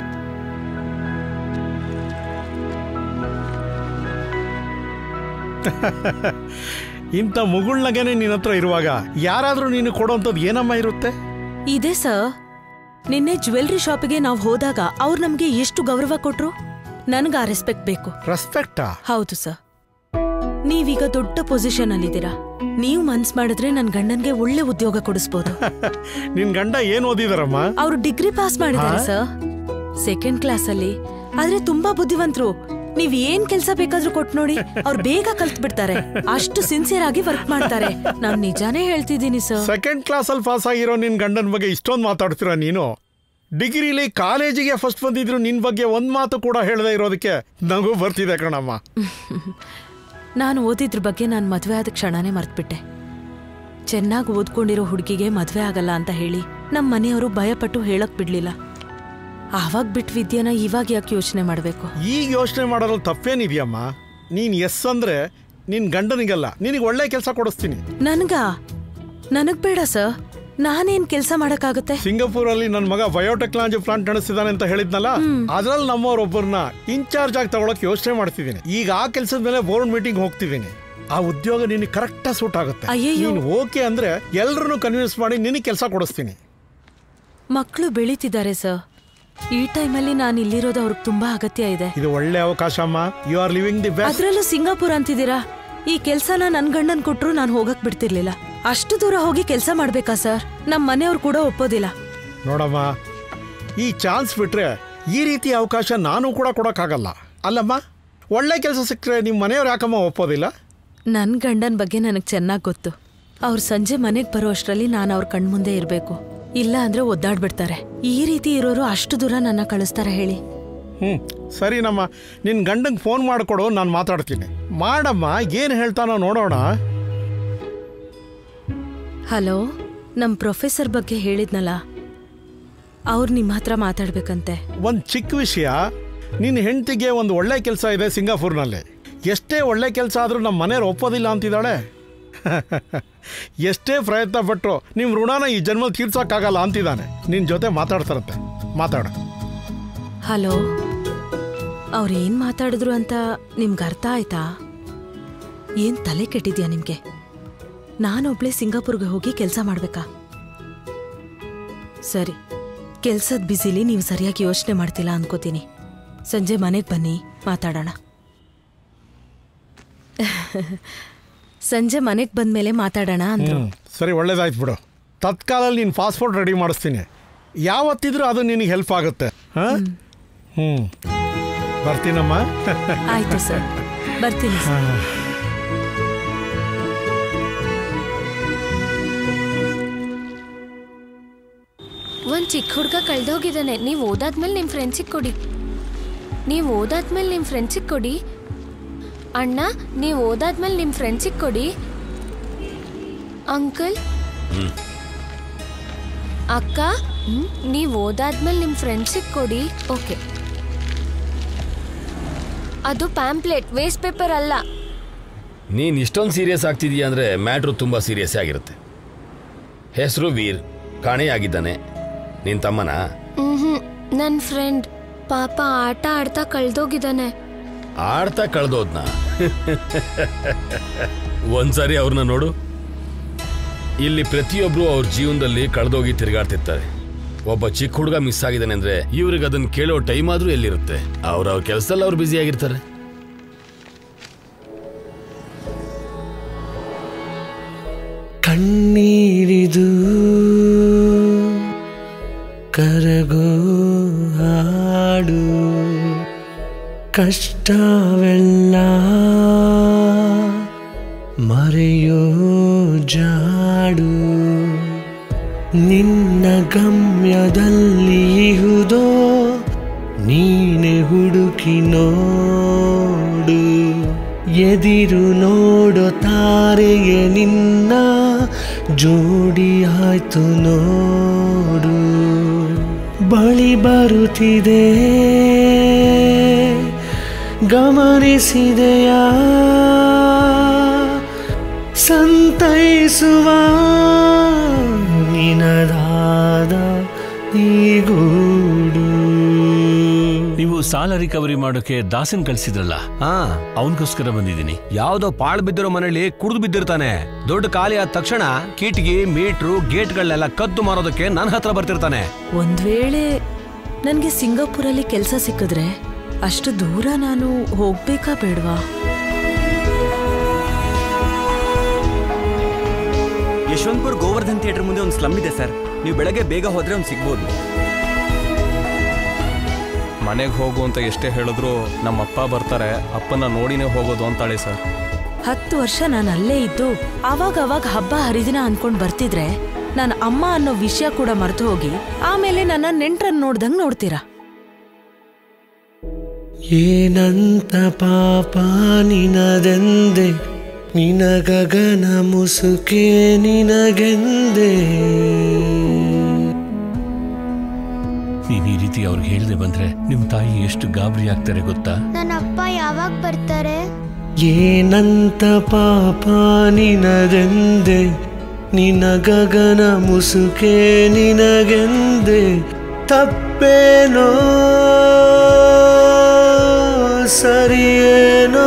ಇಂಥ ಮುಗುಳ್ನಗೆನೆ ನಿನ್ನ ಹತ್ರ ಇರುವಾಗ ಯಾರಾದರೂ ನೀನು ಕೊಡೋಂಥದ್ದು ಏನಮ್ಮ ಇರುತ್ತೆ ಇದೆ ಸರ್ ನಿನ್ನೆ ಜ್ಯುವೆಲ್ರಿ ಶಾಪಿಗೆ ನಾವು ಹೋದಾಗ ಅವ್ರು ನಮ್ಗೆ ಎಷ್ಟು ಗೌರವ ಕೊಟ್ರು ನನಗೆ ಆ ರೆಸ್ಪೆಕ್ಟ್ ಬೇಕು ರೆಸ್ಪೆಕ್ಟಾ ಹೌದು ಸರ್ ನೀವೀಗ ದೊಡ್ಡ ಪೊಸಿಷನ್ ಅಲ್ಲಿದ್ದೀರಾ ನೀವು ಮನ್ಸ್ ಮಾಡಿದ್ರೆ ನನ್ ಗಂಡನ್ಗೆ ಒಳ್ಳೆ ಉದ್ಯೋಗ ಕೊಡಿಸ್ಬೋದು ನಿನ್ ಗಂಡ ಏನ್ ಓದಿದಾರಮ್ಮ ಅವ್ರು ಡಿಗ್ರಿ ಪಾಸ್ ಮಾಡಿದ್ದಾರೆ ಹಾ? ಸರ್ ಸೆಕೆಂಡ್ ಕ್ಲಾಸ್ ಅಲ್ಲಿ ಆದ್ರೆ ತುಂಬಾ ಬುದ್ಧಿವಂತರು ನೀವ್ ಏನ್ ಕೆಲ್ಸ ಬೇಕಾದ್ರೂ ಕೊಟ್ ನೋಡಿ ಅವ್ರು ಬೇಗ ಕಲ್ತ್ ಬಿಡ್ತಾರೆ ಅಷ್ಟು ಸಿನ್ಸಿಯರ್ ಆಗಿ ವರ್ಕ್ ಮಾಡ್ತಾರೆ ನಾನ್ ನಿಜಾನೇ ಹೇಳ್ತಿದ್ದೀನಿ ಸರ್ ಸೆಕೆಂಡ್ ಕ್ಲಾಸಲ್ಲಿ ಪಾಸ್ ಆಗಿರೋ ನಿನ್ ಗಂಡನ ಬಗ್ಗೆ ಇಷ್ಟೊಂದು ಮಾತಾಡ್ತೀರಾ ನೀನು ಡಿಗ್ರಿಲಿ ಕಾಲೇಜಿಗೆ ಫಸ್ಟ್ ಬಂದಿದ್ರು ನಿನ್ ಬಗ್ಗೆ ಒಂದ್ ಮಾತು ಕೂಡ ಹೇಳದೆ ಇರೋದಕ್ಕೆ ನಗು ಬರ್ತಿದೆ ಕಣಮ್ಮ ನಾನು ಓದಿದ್ರ ಬಗ್ಗೆ ನಾನು ಮದ್ವೆ ಆದ ಕ್ಷಣನೇ ಮರ್ತ್ಬಿಟ್ಟೆ ಚೆನ್ನಾಗಿ ಓದ್ಕೊಂಡಿರೋ ಹುಡುಗಿಗೆ ಮದ್ವೆ ಆಗಲ್ಲ ಅಂತ ಹೇಳಿ ನಮ್ಮ ಮನೆಯವರು ಭಯಪಟ್ಟು ಹೇಳಕ್ ಬಿಡ್ಲಿಲ್ಲ ಆವಾಗ ಬಿಟ್ ವಿದ್ಯೆನ ಇವಾಗ ಯಾಕೆ ಯೋಚನೆ ಮಾಡ್ಬೇಕು ಈಗ ಯೋಚನೆ ಮಾಡೋದ್ರಲ್ಲಿ ತಪ್ಪೇನಿದೆಯಮ್ಮ ನೀನ್ ಎಸ್ ಅಂದ್ರೆ ನಿನ್ ಗಂಡನಿಗಲ್ಲ ನಿನಗೆ ಒಳ್ಳೆ ಕೆಲಸ ಕೊಡಿಸ್ತೀನಿ ನನ್ಗ ನನಗ್ ಬೇಡ ಸರ್ ನಾನೇನ್ ಕೆಲ್ಸ ಮಾಡಕ್ಕಾಗತ್ತೆ ಸಿಂಗಪೂರ್ ಅಲ್ಲಿ ನನ್ನ ಮಗ ಬಯೋಟೆಕ್ನಾಲಜಿ ಪ್ಲಾಂಟ್ ನಡೆಸಿದಾನೆ ಅಂತ ಹೇಳಿದ್ನಲ್ಲ ಅದ್ರಲ್ಲಿ ನಮ್ಮವರೊಬ್ಬರನ್ನ ಇನ್ಚಾರ್ಜ್ ಆಗಿ ತಗೊಳಕ್ ಯೋಚನೆ ಮಾಡ್ತಿದ್ದೀನಿ ಈಗ ಆ ಕೆಲಸದ ಮೇಲೆ ಬೋರ್ಡ್ ಮೀಟಿಂಗ್ ಹೋಗ್ತಿದ್ದೀನಿ ಆ ಉದ್ಯೋಗ ನಿನಗೆ ಕರೆಕ್ಟ್ ಸೂಟ್ ಆಗುತ್ತೆ ಅಯ್ಯಯ್ಯೋ. ನೀನು ಓಕೆ ಅಂದ್ರೆ ಎಲ್ಲರನ್ನು ಕನ್ವಿನ್ಸ್ ಮಾಡಿ ನಿನಗೆ ಕೆಲಸ ಕೊಡಿಸ್ತೀನಿ ಮಕ್ಕಳು ಬೆಳೀತಿದ್ದಾರೆ ಸರ್ ಈ ಟೈಮಲ್ಲಿ ನಾನು ಇಲ್ಲಿರೋದು ಅವ್ರಿಗೆ ತುಂಬಾ ಅಗತ್ಯ ಇದೆ ಇದು ಒಳ್ಳೆ ಅವಕಾಶ ಅಮ್ಮ you are living the best ಅದ್ರಲ್ಲೂ ಸಿಂಗಾಪುರ್ ಅಂತಿದ್ದೀರಾ ಈ ಕೆಲ್ಸನ ನನ್ ಗಂಡನ್ ಕೊಟ್ರು ನಾನು ಹೋಗಕ್ ಬಿಡ್ತಿರ್ಲಿಲ್ಲ ಅಷ್ಟು ದೂರ ಹೋಗಿ ಕೆಲಸ ಮಾಡ್ಬೇಕಾ ಸರ್ ನಮ್ ಮನೆಯವ್ರು ಕೂಡ ಒಪ್ಪೋದಿಲ್ಲ ನೋಡಮ್ಮ ಈ ಚಾನ್ಸ್ ಬಿಟ್ರೆ ಈ ರೀತಿ ಅವಕಾಶ ನಾನು ಕೂಡ ಕೊಡೋಕ್ಕಾಗಲ್ಲ ಅಲ್ಲಮ್ಮ ಒಳ್ಳೆ ಕೆಲಸ ಸಿಕ್ಕರೆ ನಿಮ್ಮ ಮನೆಯವ್ರು ಯಾಕಮ್ಮ ಒಪ್ಪೋದಿಲ್ಲ ನನ್ ಗಂಡನ್ ಬಗ್ಗೆ ನನಗ್ ಚೆನ್ನಾಗ್ ಗೊತ್ತು ಅವ್ರು ಸಂಜೆ ಮನೆಗ್ ಬರೋ ಅಷ್ಟ್ರಲ್ಲಿ ನಾನು ಅವ್ರ ಕಣ್ಮುಂದೆ ಇರ್ಬೇಕು ಇಲ್ಲ ಅಂದ್ರೆ ಒದ್ದಾಡ್ಬಿಡ್ತಾರೆ ಈ ರೀತಿ ಇರೋರು ಅಷ್ಟು ದೂರ ನನ್ನ ಕಳಿಸ್ತಾರೆ ಹೇಳಿ ಹ್ಞೂ ಸರಿನಮ್ಮ ನಿನ್ನ ಗಂಡಂಗೆ ಫೋನ್ ಮಾಡಿಕೊಡು ನಾನು ಮಾತಾಡ್ತೀನಿ ಮಾಡಮ್ಮ ಏನು ಹೇಳ್ತಾನೋ ನೋಡೋಣ ಹಲೋ ನಮ್ ಪ್ರೊಫೆಸರ್ ಬಗ್ಗೆ ಹೇಳಿದ್ನಲ್ಲ ಅವ್ರು ನಿಮ್ಮ ಹತ್ರ ಮಾತಾಡ್ಬೇಕಂತೆ ಒಂದು ಚಿಕ್ಕ ವಿಷಯ ನಿನ್ನ ಹೆಂಡತಿಗೆ ಒಂದು ಒಳ್ಳೆ ಕೆಲಸ ಇದೆ ಸಿಂಗಾಪುರ್ನಲ್ಲಿ ಎಷ್ಟೇ ಒಳ್ಳೆ ಕೆಲಸ ಆದರೂ ನಮ್ಮ ಮನೆಯವ್ರು ಒಪ್ಪೋದಿಲ್ಲ ಅಂತಿದ್ದಾಳೆ ಎಷ್ಟೇ ಪ್ರಯತ್ನ ಪಟ್ಟರು ನಿಮ್ಮ ಋಣನ ಈ ಜನ್ಮ ತೀರ್ಸೋಕ್ಕಾಗಲ್ಲ ಅಂತಿದ್ದಾನೆ ನಿನ್ನ ಜೊತೆ ಮಾತಾಡ್ತಾರಂತೆ ಮಾತಾಡ ಹಲೋ ಅವ್ರು ಏನ್ ಮಾತಾಡಿದ್ರು ಅಂತ ನಿಮ್ಗೆ ಅರ್ಥ ಆಯ್ತಾ ಏನ್ ತಲೆ ಕೆಟ್ಟಿದ್ಯಾ ನಿಮ್ಗೆ ನಾನೊಬ್ಳೆ ಸಿಂಗಾಪುರ್ಗೆ ಹೋಗಿ ಕೆಲಸ ಮಾಡ್ಬೇಕಾ ಸರಿ ಕೆಲ್ಸದ ಬ್ಯುಸಿಲಿ ನೀವು ಸರಿಯಾಗಿ ಯೋಚನೆ ಮಾಡ್ತಿಲ್ಲ ಅನ್ಕೋತೀನಿ ಸಂಜೆ ಮನೆಗೆ ಬನ್ನಿ ಮಾತಾಡೋಣ ಸಂಜೆ ಮನೆಗೆ ಬಂದ್ಮೇಲೆ ಮಾತಾಡೋಣ ಅಂದ್ರು ಹ್ಞೂ ಸರಿ ಒಳ್ಳೇದಾಯ್ತು ಬಿಡು ತತ್ಕಾಲಲ್ಲಿ ನೀನು ಪಾಸ್ಪೋರ್ಟ್ ರೆಡಿ ಮಾಡಿಸ್ತೀನಿ ಯಾವತ್ತಿದ್ರೂ ಅದು ನಿನಗೆ ಹೆಲ್ಪ್ ಆಗುತ್ತೆ ಹಾಂ ಹ್ಞೂ ಬರ್ತೀನಮ್ಮ ಆಯ್ತು ಸರ್ ಬರ್ತೀನಿ ಸರ್. ಒಂದ್ ಚಿಕ್ಕ ಹುಡ್ಗ ಕಳ್ದೋಗಿದ್ದಾನೆ ನೀವು ಓದಾದ್ಮೇಲೆ ನಿಮ್ ಫ್ರೆಂಡ್ಸಿಗೆ ಕೊಡಿ ನೀವು ಓದಾದ್ಮೇಲೆ ನಿಮ್ ಫ್ರೆಂಡ್ಸಿಗೆ ಕೊಡಿ ಅಣ್ಣ ನೀವು ಓದಾದ್ಮೇಲೆ ನಿಮ್ ಫ್ರೆಂಡ್ಸಿಗೆ ಕೊಡಿ ಅಂಕಲ್ ಅಕ್ಕ ನೀವು ಓದಾದ್ಮೇಲೆ ನಿಮ್ ಫ್ರೆಂಡ್ಸಿಗೆ ಕೊಡಿ ಓಕೆ ಅದು ಪ್ಯಾಂಪ್ಲೆಟ್ ವೇಸ್ಟ್ ಪೇಪರ್ ಅಲ್ಲ ನೀನು ಇಷ್ಟೊಂದು ಸೀರಿಯಸ್ ಆಗ್ತಿದೀಯ ಅಂದರೆ ಮ್ಯಾಟ್ರು ತುಂಬ ಸೀರಿಯಸ್ ಆಗಿರುತ್ತೆ ಹೆಸರು ವೀರ್ ಕಾಣೆಯಾಗಿದ್ದಾನೆ ನಿನ್ನ ತಮ್ಮನ ಹ್ಮ್ ನನ್ನ ಫ್ರೆಂಡ್ ಪಾಪ ಆಟ ಆಡ್ತಾ ಕಳ್ದೋಗಿದ್ದಾನೆ ಆಡ್ತಾ ಕಳ್ದೋದ್ನ ಒಂದ್ಸರಿ ಅವ್ರನ್ನ ನೋಡು ಇಲ್ಲಿ ಪ್ರತಿಯೊಬ್ರು ಅವ್ರ ಜೀವನದಲ್ಲಿ ಕಳೆದೋಗಿ ತಿರುಗಾಡ್ತಿರ್ತಾರೆ ಒಬ್ಬ ಚಿಕ್ಕ ಹುಡುಗ ಮಿಸ್ ಆಗಿದ್ದಾನೆ ಅಂದ್ರೆ ಇವ್ರಿಗೆ ಅದನ್ನ ಕೇಳೋ ಟೈಮ್ ಆದ್ರೂ ಎಲ್ಲಿರುತ್ತೆ ಅವ್ರ ಅವ್ರ ಕೆಲಸದಲ್ಲಿ ಅವ್ರು ಬ್ಯುಸಿ ಆಗಿರ್ತಾರೆ ಕಣ್ಣೀರಿದು ಕರಗೋ ಹಾಡು ಕಷ್ಟವೆಲ್ಲ ಮರೆಯೋ ಜಾಡು ನಿನ್ನ ಗಮ್ಯದಲ್ಲಿ ಇಹುದೋ ನೀನೆ ಹುಡುಕಿ ನೋಡು ಎದಿರು ನೋಡೋ ತಾರೆಗೆ ನಿನ್ನ ಜೋಡಿ ಆಯ್ತು ನೋಡು ಬಳಿ ಬರುತ್ತಿದೆ ಗಮನಿಸಿದೆಯಾ ಸಂತೈಸುವ ನಿನದಾದ ಈ ಗೂಡು ನೀವು ಸಾಲ ರಿಕವರಿ ಮಾಡೋಕೆ ದಾಸನ್ ಕಳ್ಸಿದ್ರಲ್ಲ ಹಾ ಅವನಿಗೋಸ್ಕರ ಬಂದಿದ್ದೀನಿ ಯಾವ್ದೋ ಪಾಳ್ ಬಿದ್ದಿರೋ ಮನೇಲಿ ಕುಡಿದು ಬಿದ್ದಿರ್ತಾನೆ ದೊಡ್ಡ ಖಾಲಿ ಆದ ತಕ್ಷಣ ಕಿಟಕಿ ಮೀಟ್ರು ಗೇಟ್ಗಳನ್ನೆಲ್ಲ ಕದ್ದು ಮಾರೋದಕ್ಕೆ ನನ್ನ ಹತ್ರ ಬರ್ತಿರ್ತಾನೆ ಒಂದ್ ವೇಳೆ ನನ್ಗೆ ಸಿಂಗಾಪುರಲ್ಲಿ ಕೆಲಸ ಸಿಕ್ಕಿದ್ರೆ ಅಷ್ಟು ದೂರ ನಾನು ಹೋಗ್ಬೇಕಾ ಬೇಡ್ವಾ ಯಶವಂತಪುರ್ ಗೋವರ್ಧನ್ ಥಿಯೇಟರ್ ಮುಂದೆ ಒಂದು ಸ್ಲಮ್ ಇದೆ ಸರ್ ನೀವು ಬೆಳಗ್ಗೆ ಬೇಗ ಹೋದ್ರೆ ಒಂದು ಸಿಗ್ಬೋದು ಮನೆಗೆ ಹೋಗು ಅಂತ ಎಷ್ಟೇ ಹೇಳಿದ್ರು ನಮ್ಮ ಅಪ್ಪ ಬರ್ತಾರೆ ಅಪ್ಪನ ನೋಡಿನೇ ಹೋಗೋದು ಅಂತಾಳೆ ಸರ್ ಹತ್ತು ವರ್ಷ ನಾನು ಅಲ್ಲೇ ಇದ್ದು ಅವಾಗ ಅವಾಗ ಹಬ್ಬ ಹರಿದಿನ ಅನ್ಕೊಂಡ್ ಬರ್ತಿದ್ರೆ ನಾನು ಅಮ್ಮ ಅನ್ನೋ ವಿಷಯ ಕೂಡ ಮರೆತು ಹೋಗಿ ಆಮೇಲೆ ನನ್ನ ನೆಂಟ್ರನ್ನ ನೋಡ್ದಂಗ್ ನೋಡ್ತೀರಾ ಏನಂತ ಪಾಪ ನಿನದೆಂದೆ ನಿನಗಗನ ಮುಸುಕೆ ನಿನಗೆಂದೆ ನೀನ್ ಈ ರೀತಿ ಅವ್ರಿಗೆ ಹೇಳ್ದೆ ಬಂದ್ರೆ ನಿಮ್ ತಾಯಿ ಎಷ್ಟು ಗಾಬರಿ ಆಗ್ತಾರೆ ಗೊತ್ತಾ ನನ್ನ ಅಪ್ಪ ಯಾವಾಗ ಬರ್ತಾರೆ ಏನಂತ ಪಾಪ ನಿನದೆಂದೆ ನಿನ ಗಗನ ಮುಸುಕೆ ನಿನಗೆಂದೆ ತಪ್ಪೇನೋ ಸರಿಯೇನೋ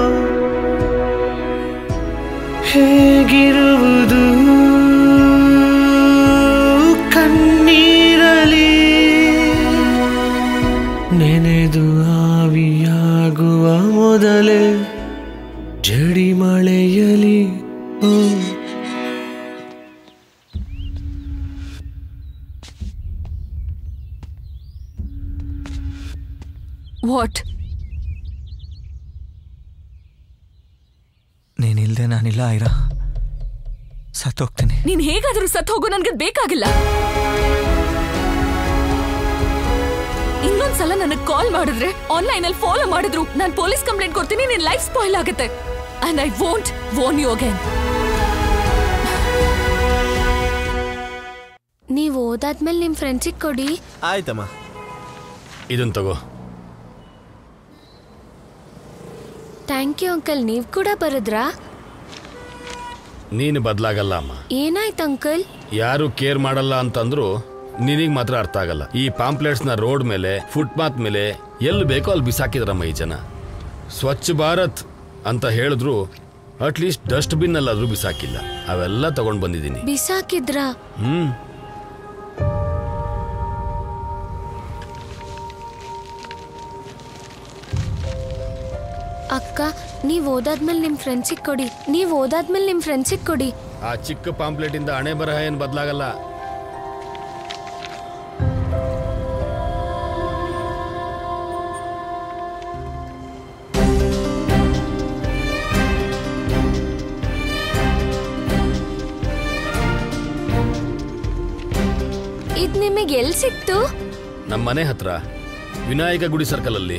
ಹೇಗಿರುವುದು ಕಣ್ಣೀರಲಿ ನೆನೆದು ಆವಿಯಾಗುವ ಮೊದಲೇ ಜಡಿ ಮಳೆಯಲಿ ಓ ವಾಟ್ ನೀನಿಲ್ದೆ ನಾನಿಲ್ಲ ಐರಾ ಸತ್ತೋಗ್ತೀನಿ ನೀನ್ ಹೇಗಾದ್ರೂ ಸತ್ ಹೋಗು ನನ್ಗೆ ಬೇಕಾಗಿಲ್ಲ ಇನ್ನೊಂದ್ಸಲ ನನಗ್ ಕಾಲ್ ಮಾಡಿದ್ರೆ ಆನ್ಲೈನ್ ಅಲ್ಲಿ ಫಾಲೋ ಮಾಡಿದ್ರು ನಾನ್ ಪೊಲೀಸ್ ಕಂಪ್ಲೇಂಟ್ ಕೊಡ್ತೀನಿ ನಿನ್ ಲೈಫ್ ಸ್ಪಾಯ್ಲ್ ಆಗುತ್ತೆ and I won't won you again ನೀವು ಓದಾದ್ಮೇಲೆ ನಿಮ್ ಫ್ರೆಂಡ್ಸಿಗೆ ಕೊಡಿ ಆಯ್ತಮ್ಮ ಇದನ್ ತಗೋ ಥ್ಯಾಂಕ್ ಯು ಅಂಕಲ್ ನೀವ್ ಕೂಡ ಬರದ್ರಾ ನೀನು ಬದಲಾಗಲ್ಲ ಅಮ್ಮ ಏನಾಯ್ತು ಅಂಕಲ್ ಯಾರು ಕೇರ್ ಮಾಡಲ್ಲ ಅಂತಂದ್ರು ನಿನಗ್ ಮಾತ್ರ ಅರ್ಥ ಆಗಲ್ಲ ಈ ಪಾಂಪ್ಲೆಟ್ಸ್ ನ ರೋಡ್ ಮೇಲೆ ಫುಟ್ಪಾತ್ ಮೇಲೆ ಎಲ್ಲಿ ಬೇಕೋ ಅಲ್ಲಿ ಬಿಸಾಕಿದ್ರಮ್ಮ ಈ ಜನ ಸ್ವಚ್ಛ ಭಾರತ್ ಅಂತ ಹೇಳಿದ್ರು ಅಟ್ಲೀಸ್ಟ್ ಡಸ್ಟ್ ಬಿನ್ ಅಲ್ಲಾದ್ರೂ ಬಿಸಾಕಿಲ್ಲ ಅವೆಲ್ಲ ತಗೊಂಡ್ ಬಂದಿದ್ದೀನಿ ಬಿಸಾಕಿದ್ರಾ ಹ್ಮ್ ಅಕ್ಕ ನೀವ್ ಓದಾದ್ಮೇಲೆ ನಿಮ್ ಫ್ರೆಂಡ್ಸಿಗೆ ಕೊಡಿ ನೀವ್ ಓದಾದ್ಮೇಲೆ ನಿಮ್ ಫ್ರೆಂಡ್ಸಿಗೆ ಕೊಡಿ ಆ ಚಿಕ್ಕ ಪಾಂಪ್ಲೆಟ್ ಇಂದ ಹಣೆ ಬರಹ ಏನ್ ಬದಲಾಗಲ್ಲ ಇದ್ ನಿಮಗೆ ಎಲ್ ಸಿಕ್ತು ನಮ್ಮ ಮನೆ ಹತ್ರ ವಿನಾಯಕ ಗುಡಿ ಸರ್ಕಲ್ ಅಲ್ಲಿ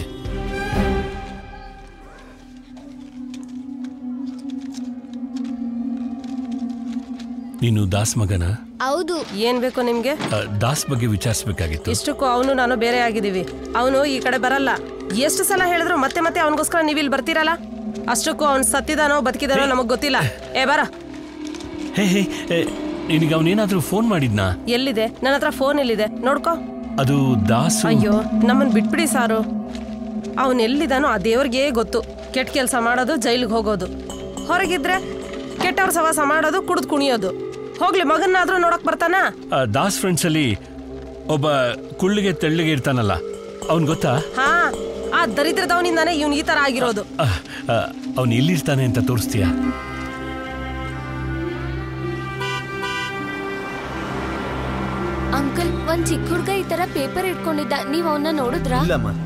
ನೀನು ದಾಸ್ ಮಗನ ಹೌದು ಏನ್ ಬೇಕು ನಿಮ್ಗೆ ಆ, ದಾಸ್ ಬಗ್ಗೆ ವಿಚಾರಿಸ್ಬೇಕಾಗಿತ್ತು ಇಷ್ಟಕ್ಕೂ ಅವನು ನಾನು ಬೇರೆ ಆಗಿದ್ದೀವಿ ಅವನು ಈ ಕಡೆ ಬರಲ್ಲ ಎಷ್ಟು ಸಲ ಹೇಳಿದ್ರು ಮತ್ತೆ ಮತ್ತೆ ಅವನಿಗೋಸ್ಕರ ನೀವು ಇಲ್ಲಿ ಬರ್ತೀರಲ್ಲ ಅಷ್ಟಕ್ಕೂ ಅವ್ನು ಸತ್ತಿದಾನೋ ಬದುಕಿದಾನೋ ನಮಗ್ ಗೊತ್ತಿಲ್ಲ ಏ ಬರ ಹೇ ಹೇ ಏ, ನಿನಗೆ ಅವನೇನಾದ್ರೂ ಫೋನ್ ಮಾಡಿದ್ನಾ ಎಲ್ಲಿದೆ ನನ್ನ ಹತ್ರ ಫೋನ್ ಎಲ್ಲಿದೆ ನೋಡ್ಕೋ ಅದು ದಾಸು ಅಯ್ಯೋ ನಮ್ಮನ್ ಬಿಟ್ಬಿಡಿ ಸಾರು ಅವನ್ ಎಲ್ಲಿದಾನೋ ಆ ದೇವ್ರಿಗೆ ಗೊತ್ತು ಕೆಟ್ಟ ಕೆಲಸ ಮಾಡೋದು ಜೈಲಿಗೆ ಹೋಗೋದು ಹೊರಗಿದ್ರೆ ಕೆಟ್ಟವ್ರ ಸವಾಸ ಮಾಡೋದು ಕುಡ್ದು ಕುಣಿಯೋದು ಹೋಗ್ಲಿ ಮಗನ್ನಾದ್ರೂ ನೋಡಕ್ ಬರ್ತಾನ ಆ, ದಾಸ್ ಫ್ರೆಂಡ್ಸ್ ಅಲ್ಲಿ ಒಬ್ಬ ಕುಳ್ಳಿಗೆ ತೆಳ್ಳಿಗೆ ಇರ್ತಾನಲ್ಲ ಅವನ್ ಗೊತ್ತಾ ಹಾ ಆ ದರಿದ್ರದವನಿಂದಾನೇ ಇವ್ನ್ ಈ ತರ ಆಗಿರೋದು ಅವನು ಎಲ್ಲಿರ್ತಾನೆ ಅಂತ ತೋರಿಸ್ತೀಯಾ ಅಂಕಲ್ ಒಂದ್ ಚಿಕ್ಕ ಹುಡ್ಗ ಈ ತರ ಪೇಪರ್ ಇಟ್ಕೊಂಡಿದ್ದ ನೀವ್ ಅವನ್ನ ನೋಡಿದ್ರಾ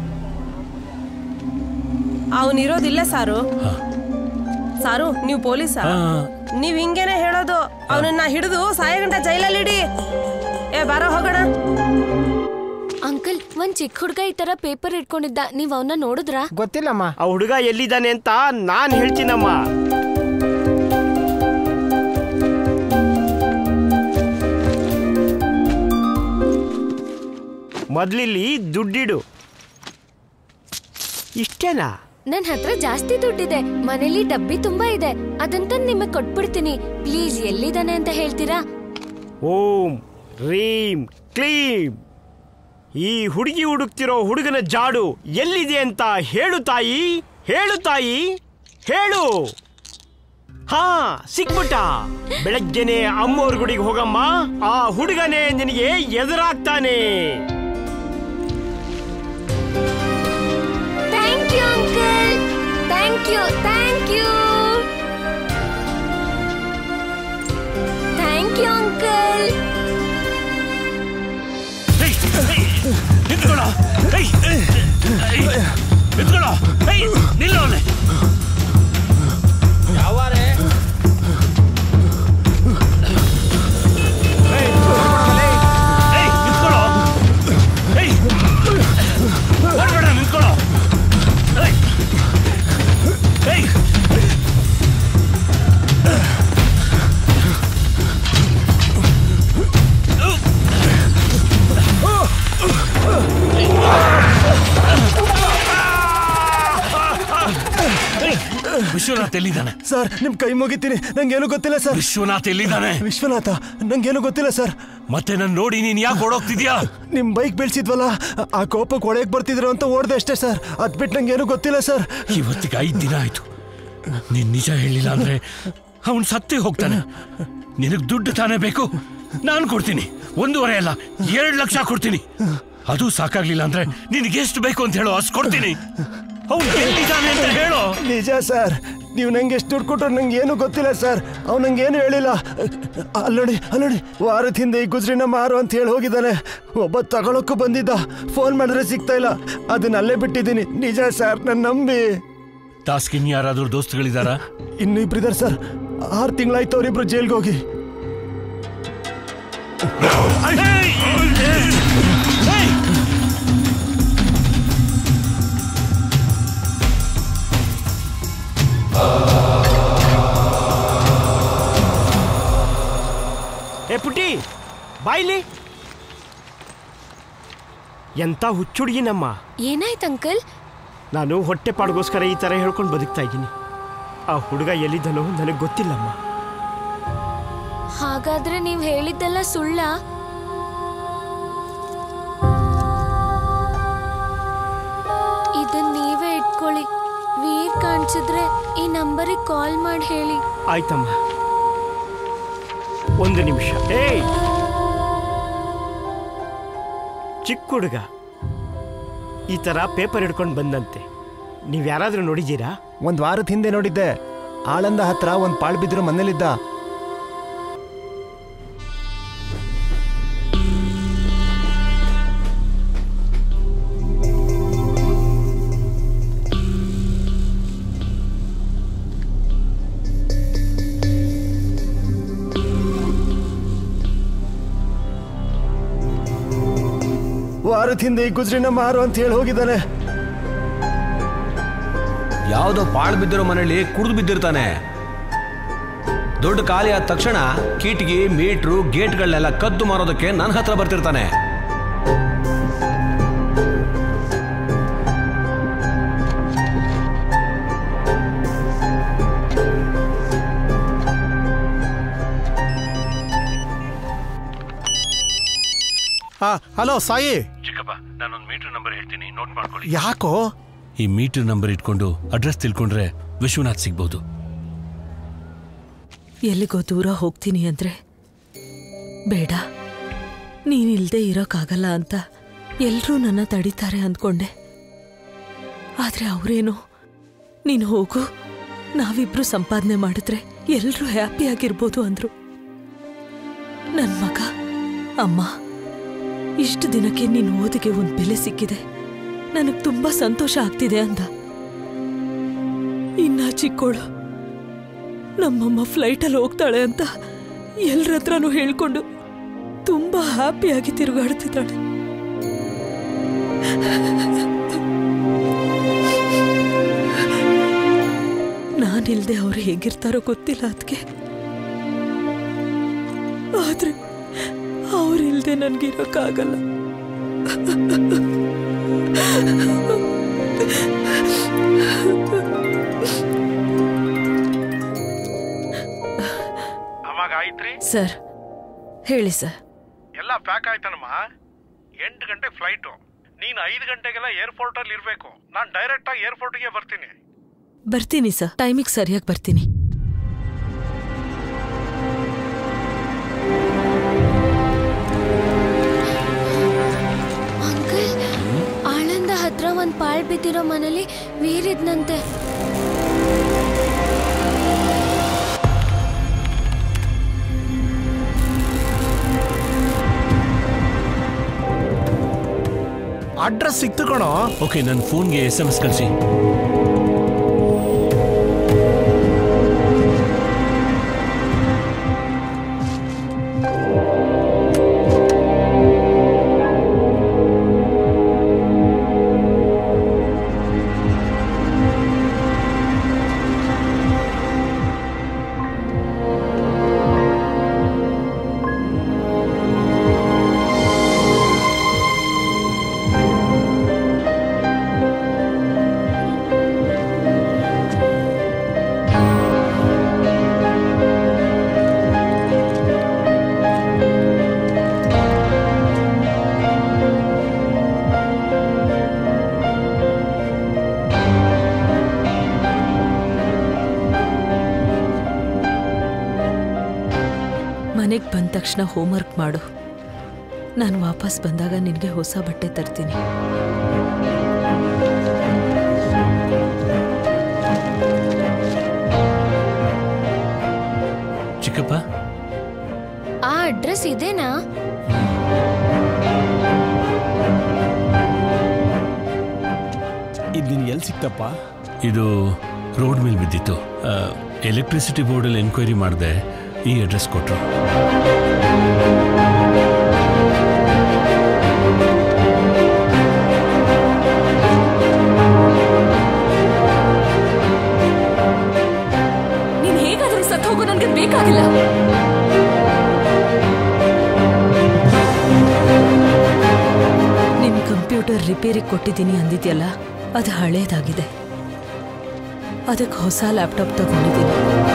ಅವನಿರೋದಿಲ್ಲ ಸಾರು ಸಾರು ನೀವು ಪೊಲೀಸಾ ನೀವ್ ಹಿಂಗೇನೆ ಹೇಳೋದು ಅವನನ್ನ ಹಿಡಿದು ಸಾಯಗಂಟ ಜೈಲಲ್ಲಿಡಿ ಏ ಬಾರೋ ಹೋಗೋಣ ಅಂಕಲ್ ಒಂದ್ ಚಿಕ್ಕ ಹುಡ್ಗ ಈ ತರ ಪೇಪರ್ ಇಟ್ಕೊಂಡಿದ್ದ ನೀವ್ ಅವನ್ನ ನೋಡಿದ್ರಾ ಗೊತ್ತಿಲ್ಲಮ್ಮ ಆ ಹುಡುಗ ಎಲ್ಲಿದ್ದಾನೆ ಅಂತ ನಾನ್ ಹೇಳ್ತೀನಮ್ಮ ಮೊದ್ಲಿಲ್ಲಿ ದುಡ್ಡಿಡು ಇಷ್ಟೇನಾ ನನ್ ಹತ್ರ ಜಾಸ್ತಿ ದುಡ್ಡಿದೆ ಮನೇಲಿ ಡಬ್ಬಿ ತುಂಬಾ ಇದೆ ಅದಂತ ನಿಮಗ್ ಕೊಟ್ಬಿಡ್ತೀನಿ ಪ್ಲೀಸ್ ಎಲ್ಲಿದ್ದಾನೆ ಅಂತ ಹೇಳ್ತೀರಾ ಓಂ ರೀಂ ಕ್ಲೀಂ ಈ ಹುಡುಗಿ ಹುಡುಕ್ತಿರೋ ಹುಡುಗನ ಜಾಡು ಎಲ್ಲಿದೆ ಅಂತ ಹೇಳು ತಾಯಿ ಹೇಳು ತಾಯಿ ಹೇಳು ಹಾ ಸಿಕ್ಬಿಟ್ಟ ಬೆಳಗ್ಗೆನೆ ಅಮ್ಮೋರ್ ಗುಡಿಗೆ ಹೋಗಮ್ಮ ಆ ಹುಡುಗನೇ ನಿನಗೆ ಎದುರಾಗ್ತಾನೆ thank you uncle thank you thank you thank you uncle ನಿಂತ್ಕೊಳ್ಳೋ ಏಯ್! ಏಯ್! ನಿಂತ್ಕೊಳ್ಳೋ ಏಯ್! ನಿಲ್ಲು ಅವ್ನೆ. ಏಯ್, ನಿಂತ್ಕೊಳ್ಳೋ. ಏಯ್! ಓಡ್ಬೇಡ, ನಿಂತ್ಕೊಳ್ಳೋ. ಏಯ್! ಏಯ್! ವಿಶ್ವನಾಥ್ ಎಲ್ಲಿದ್ದಾನೆ ಸರ್ ನಿಮ್ ಕೈ ಮುಗಿತೀನಿ ನಂಗೇನು ಗೊತ್ತಿಲ್ಲ ಸರ್ ವಿಶ್ವನಾಥ್ ಎಲ್ಲಿದ್ದಾನೆ ವಿಶ್ವನಾಥ ನಂಗೇನು ಗೊತ್ತಿಲ್ಲ ಸರ್ ಮತ್ತೆ ನಾನು ನೋಡಿ ನೀನ್ ಯಾಕೆ ಓಡೋಗ್ತಿದ್ಯಾ ನಿಮ್ ಬೈಕ್ ಬೀಳ್ಸಿದ್ವಲ್ಲ ಆ ಕೋಪಕ್ಕೆ ಒಳಗೆ ಬರ್ತಿದ್ರು ಅಂತ ಓಡ್ದೆ ಅಷ್ಟೇ ಸರ್ ಅದ್ ಬಿಟ್ಟು ನಂಗೇನು ಗೊತ್ತಿಲ್ಲ ಸರ್ ಇವತ್ತಿಗೆ ಐದ್ ದಿನ ಆಯ್ತು ನೀನ್ ನಿಜ ಹೇಳಿಲ್ಲ ಅಂದ್ರೆ ಅವನ್ ಸತ್ತೇ ಹೋಗ್ತಾನೆ ನಿನಗ್ ದುಡ್ಡು ತಾನೇ ಬೇಕು ನಾನು ಕೊಡ್ತೀನಿ ಒಂದೂವರೆ ಅಲ್ಲ ಎರಡ್ ಲಕ್ಷ ಕೊಡ್ತೀನಿ ಅದು ಸಾಕಾಗ್ಲಿಲ್ಲ ಅಂದ್ರೆ ನಿನಗೆ ಎಷ್ಟು ಬೇಕು ಅಂತ ಹೇಳೋ ಅಷ್ಟು ಕೊಡ್ತೀನಿ ಅವ್ನು ಎಲ್ಲಿದ್ದಾನೆ ಅಂತ ಹೇಳೋ ನಿಜ ಸರ್ ನೀವು ನಂಗೆ ಎಷ್ಟು ದುಡ್ಡು ಕೊಟ್ಟರು ನಂಗೆ ಏನು ಗೊತ್ತಿಲ್ಲ ಸರ್ ಅವ್ನು ನಂಗೆ ಏನು ಹೇಳಿಲ್ಲ ಅಲ್ಲೋಡಿ ಅಲ್ಲೋಡಿ ವಾರದ ಹಿಂದೆ ಈ ಗುಜ್ರಿನ ಮಾರು ಅಂತ ಹೇಳಿ ಹೋಗಿದ್ದಾನೆ ಒಬ್ಬ ತಗೊಳಕ್ಕೂ ಬಂದಿದ್ದ ಫೋನ್ ಮಾಡಿದ್ರೆ ಸಿಗ್ತಾ ಇಲ್ಲ ಅದನ್ನ ಅಲ್ಲೇ ಬಿಟ್ಟಿದ್ದೀನಿ ನಿಜ ಸರ್ ನನ್ನ ನಂಬಿ ಟಾಸ್ಕಿನ್ ಯಾರಾದ್ರೂ ದೋಸ್ತುಗಳಿದಾರಾ ಇನ್ನು ಇಬ್ರಿದಾರೆ ಸರ್ ಆರು ತಿಂಗಳಾಯ್ತು ಅವರಿಬ್ರು ಜೈಲ್ಗೆ ಹೋಗಿ ಏ ಪುಟಿ ಬಾಯ್ಲಿ ಎಂತ ಹುಚ್ಚುಡುಗಿನಮ್ಮ ಏನಾಯ್ತು ಅಂಕಲ್ ನಾನು ಹೊಟ್ಟೆ ಪಾಡ್ಗೋಸ್ಕರ ಈ ಥರ ಹೇಳ್ಕೊಂಡು ಬದುಕ್ತಾ ಇದ್ದೀನಿ ಆ ಹುಡುಗ ಎಲ್ಲಿದ್ದನೋ ನನಗೆ ಗೊತ್ತಿಲ್ಲಮ್ಮ ಹಾಗಾದ್ರೆ ನೀವ್ ಹೇಳಿದ್ದೆಲ್ಲ ಸುಳ್ಳ ಇದನ್ ನೀವೇ ಇಟ್ಕೊಳ್ಳಿ ವೀರ್ ಕಾಣಿಸಿದ್ರೆ ಈ ನಂಬರಿಗೆ ಕಾಲ್ ಮಾಡಿ ಹೇಳಿ ಆಯ್ತಮ್ಮ ಒಂದು ನಿಮಿಷ ಏಯ್ ಚಿಕ್ಕ ಹುಡುಗ ಈ ಥರ ಪೇಪರ್ ಹಿಡ್ಕೊಂಡು ಬಂದಂತೆ ನೀವು ಯಾರಾದರೂ ನೋಡಿದ್ದೀರಾ ಒಂದ್ ವಾರದ ಹಿಂದೆ ನೋಡಿದ್ದೆ ಆಳಂದ ಹತ್ರ ಒಂದ್ ಪಾಳ್ ಬಿದ್ರು ಮನೇಲಿದ್ದ ವಾರದ ಹಿಂದೆ ಈ ಗುಜ್ರಿನ ಮಾರು ಅಂತ ಹೇಳಿ ಹೋಗಿದ್ದಾನೆ ಯಾವುದೋ ಪಾಳು ಬಿದ್ದಿರೋ ಮನೆಯಲ್ಲಿ ಕುಡಿದು ಬಿದ್ದಿರ್ತಾನೆ ದೊಡ್ಡ ಖಾಲಿ ಆದ ತಕ್ಷಣ ಕಿಟಕಿ ಮೀಟ್ರು ಗೇಟ್ಗಳನ್ನೆಲ್ಲ ಕದ್ದು ಮಾರೋದಕ್ಕೆ ನನ್ನ ಹತ್ರ ಬರ್ತಿರ್ತಾನೆ ಹಾ ಹಲೋ ಸಾಯಿ ಚಿಕ್ಕಪ್ಪ ನಾನೊಂದು ಮೀಟರ್ ನಂಬರ್ ಹೇಳ್ತೀನಿ ನೋಟ್ ಮಾಡ್ಕೊಳ್ಳಿ ಯಾಕೋ ಈ ಮೀಟರ್ ನಂಬರ್ ಇಟ್ಕೊಂಡು ಅಡ್ರೆಸ್ ತಿಳ್ಕೊಂಡ್ರೆ ವಿಶ್ವನಾಥ್ ಸಿಗ್ಬೋದು ಎಲ್ಲಿಗೋ ದೂರ ಹೋಗ್ತೀನಿ ಅಂದ್ರೆ ಬೇಡ ನೀನಿಲ್ದೇ ಇರೋಕ್ಕಾಗಲ್ಲ ಅಂತ ಎಲ್ರೂ ನನ್ನ ತಡಿತಾರೆ ಅಂದ್ಕೊಂಡೆ ಆದ್ರೆ ಅವರೇನೋ ನೀನು ಹೋಗು ನಾವಿಬ್ರು ಸಂಪಾದನೆ ಮಾಡಿದ್ರೆ ಎಲ್ರೂ ಹ್ಯಾಪಿಯಾಗಿರ್ಬೋದು ಅಂದ್ರು ನನ್ ಮಗ ಅಮ್ಮ ಇಷ್ಟು ದಿನಕ್ಕೆ ನಿನ್ನ ಓದಿಗೆ ಒಂದು ಬೆಲೆ ಸಿಕ್ಕಿದೆ ನನಗೆ ತುಂಬಾ ಸಂತೋಷ ಆಗ್ತಿದೆ ಅಂದ ಇನ್ನ ಚಿಕ್ಕೋಳು ನಮ್ಮಮ್ಮ ಫ್ಲೈಟಲ್ಲಿ ಹೋಗ್ತಾಳೆ ಅಂತ ಎಲ್ರ ಹತ್ರನೂ ಹೇಳ್ಕೊಂಡು ತುಂಬಾ ಹ್ಯಾಪಿಯಾಗಿ ತಿರುಗಾಡ್ತಿದ್ದಾಳೆ ನಾನಿಲ್ದೆ ಅವ್ರು ಹೇಗಿರ್ತಾರೋ ಗೊತ್ತಿಲ್ಲ ಅದಕ್ಕೆ ಆದ್ರೆ ಅವ್ರಿಲ್ದೆ ನನ್ಗಿರೋಕ್ಕಾಗಲ್ಲ ಅವಾಗ ಆಯ್ತ್ರಿ ಸರ್ ಹೇಳಿ ಸರ್ ಎಲ್ಲ ಪ್ಯಾಕ್ ಆಯ್ತನಮ್ಮ ಎಂಟು ಗಂಟೆ ಫ್ಲೈಟು ನೀನು ಐದು ಗಂಟೆಗೆಲ್ಲ ಏರ್ಪೋರ್ಟ್ ಅಲ್ಲಿ ಇರಬೇಕು ನಾನು ಡೈರೆಕ್ಟ್ ಆಗಿ ಏರ್ಪೋರ್ಟ್ಗೆ ಬರ್ತೀನಿ ಬರ್ತೀನಿ ಸರ್ ಟೈಮಿಗೆ ಸರಿಯಾಗಿ ಬರ್ತೀನಿ ಅಂಕಲ್ ಆಳಂದ ಹತ್ರ ಒಂದ್ ಪಾಳ್ ಬಿದ್ದಿರೋ ಮನೇಲಿ ವೀರಿದ್ನಂತೆ ಅಡ್ರೆಸ್ ಸಿಕ್ತು ಕಣೋ ಓಕೆ ನನ್ನ ಫೋನ್ಗೆ ಎಸ್ ಎಮ್ ಎಸ್ ಕಳಿಸಿ ಮನೆಗೆ ಬಂದ ತಕ್ಷಣ ಹೋಮ್ವರ್ಕ್ ಮಾಡು ನಾನು ವಾಪಸ್ ಬಂದಾಗ ನಿನಗೆ ಹೊಸ ಬಟ್ಟೆ ತರ್ತೀನಿ ಚಿಕ್ಕಪ್ಪ ಆ ಅಡ್ರೆಸ್ ಇದೇನಾ ಇದು ನಿನ್ ಎಲ್ಲಿ ಸಿಕ್ತಪ್ಪ ಇದು ರೋಡ್ ಮೇಲೆ ಬಿದ್ದಿತ್ತು ಎಲೆಕ್ಟ್ರಿಸಿಟಿ ಬೋರ್ಡಲ್ಲಿ ಎನ್ಕ್ವೈರಿ ಮಾಡಿದೆ ಈ ಅಡ್ರೆಸ್ ಕೊಟ್ಟರು ನೀನ್ ಹೇಗಾದ್ರೂ ಸತ್ ಹೋಗು ನನ್ಗೆ ಬೇಕಾಗಿಲ್ಲ ನಿನ್ನ ಕಂಪ್ಯೂಟರ್ ರಿಪೇರಿಗೆ ಕೊಟ್ಟಿದ್ದೀನಿ ಅಂದಿದ್ಯಲ್ಲ ಅದು ಹಳೇದಾಗಿದೆ ಅದಕ್ಕೆ ಹೊಸ ಲ್ಯಾಪ್ಟಾಪ್ ತಗೊಂಡಿದ್ದೀನಿ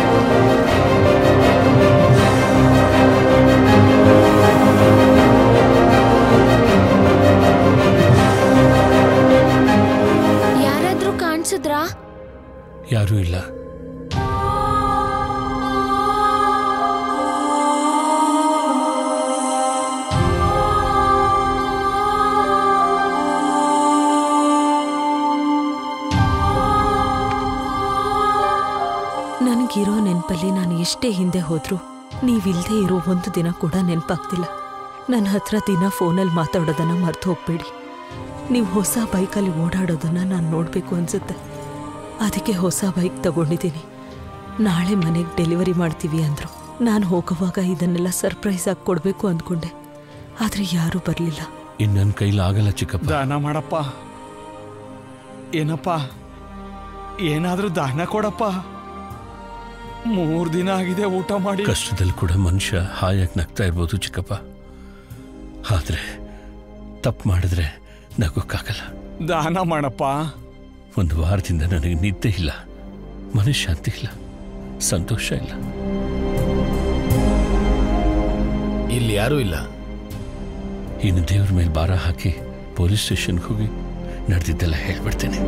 ಯಾರಾದ್ರೂ ಕಾಣಿಸಿದ್ರಾ ಯಾರೂ ಇಲ್ಲ ನನಗಿರೋ ನೆನಪಲ್ಲಿ ನಾನು ಎಷ್ಟೇ ಹಿಂದೆ ಹೋದ್ರೂ ನೀವಿಲ್ದೇ ಇರೋ ಒಂದು ದಿನ ಕೂಡ ನೆನಪಾಗ್ತಿಲ್ಲ ನನ್ನ ಹತ್ರ ದಿನ ಫೋನಲ್ಲಿ ಮಾತಾಡೋದನ್ನ ಮರ್ತು ಹೋಗ್ಬೇಡಿ ನೀವು ಹೊಸ ಬೈಕಲ್ಲಿ ಓಡಾಡೋದನ್ನ ನಾನು ನೋಡಬೇಕು ಅನ್ಸುತ್ತೆ ಅದಕ್ಕೆ ಹೊಸ ಬೈಕ್ ತಗೊಂಡಿದ್ದೀನಿ ನಾಳೆ ಮನೆಗೆ ಡೆಲಿವರಿ ಮಾಡ್ತೀವಿ ಅಂದರು ನಾನು ಹೋಗುವಾಗ ಇದನ್ನೆಲ್ಲ ಸರ್ಪ್ರೈಸ್ ಆಗಿ ಕೊಡಬೇಕು ಅಂದ್ಕೊಂಡೆ ಆದರೆ ಯಾರೂ ಬರಲಿಲ್ಲ ಇನ್ನು ನನ್ನ ಕೈಲಿ ಆಗಲ್ಲ ಚಿಕ್ಕಪ್ಪ ದಾನ ಮಾಡಪ್ಪ ಏನಪ್ಪ ಏನಾದ್ರೂ ದಾನ ಕೊಡಪ್ಪ ಮೂರ್ ದಿನ ಆಗಿದೆ ಊಟ ಮಾಡಿ ಕಷ್ಟದಲ್ಲಿ ಕೂಡ ಮನುಷ್ಯ ಹಾಯಾಗಿ ನಗ್ತಾ ಇರ್ಬೋದು ಚಿಕ್ಕಪ್ಪ ಆದ್ರೆ ತಪ್ಪು ಮಾಡಿದ್ರೆ ನಗೋಕ್ಕಾಗಲ್ಲ ದಾನ ಮಾಡಪ್ಪ ಒಂದು ವಾರದಿಂದ ನನಗೆ ನಿದ್ದೆ ಇಲ್ಲ ಮನಃಶಾಂತಿ ಇಲ್ಲ ಸಂತೋಷ ಇಲ್ಲ ಇಲ್ಲಿ ಯಾರೂ ಇಲ್ಲ ಇನ್ನು ದೇವ್ರ ಮೇಲೆ ಭಾರ ಹಾಕಿ ಪೊಲೀಸ್ ಸ್ಟೇಷನ್ಗೆ ಹೋಗಿ ನಡೆದಿದ್ದೆಲ್ಲ ಹೇಳ್ಬಿಡ್ತೇನೆ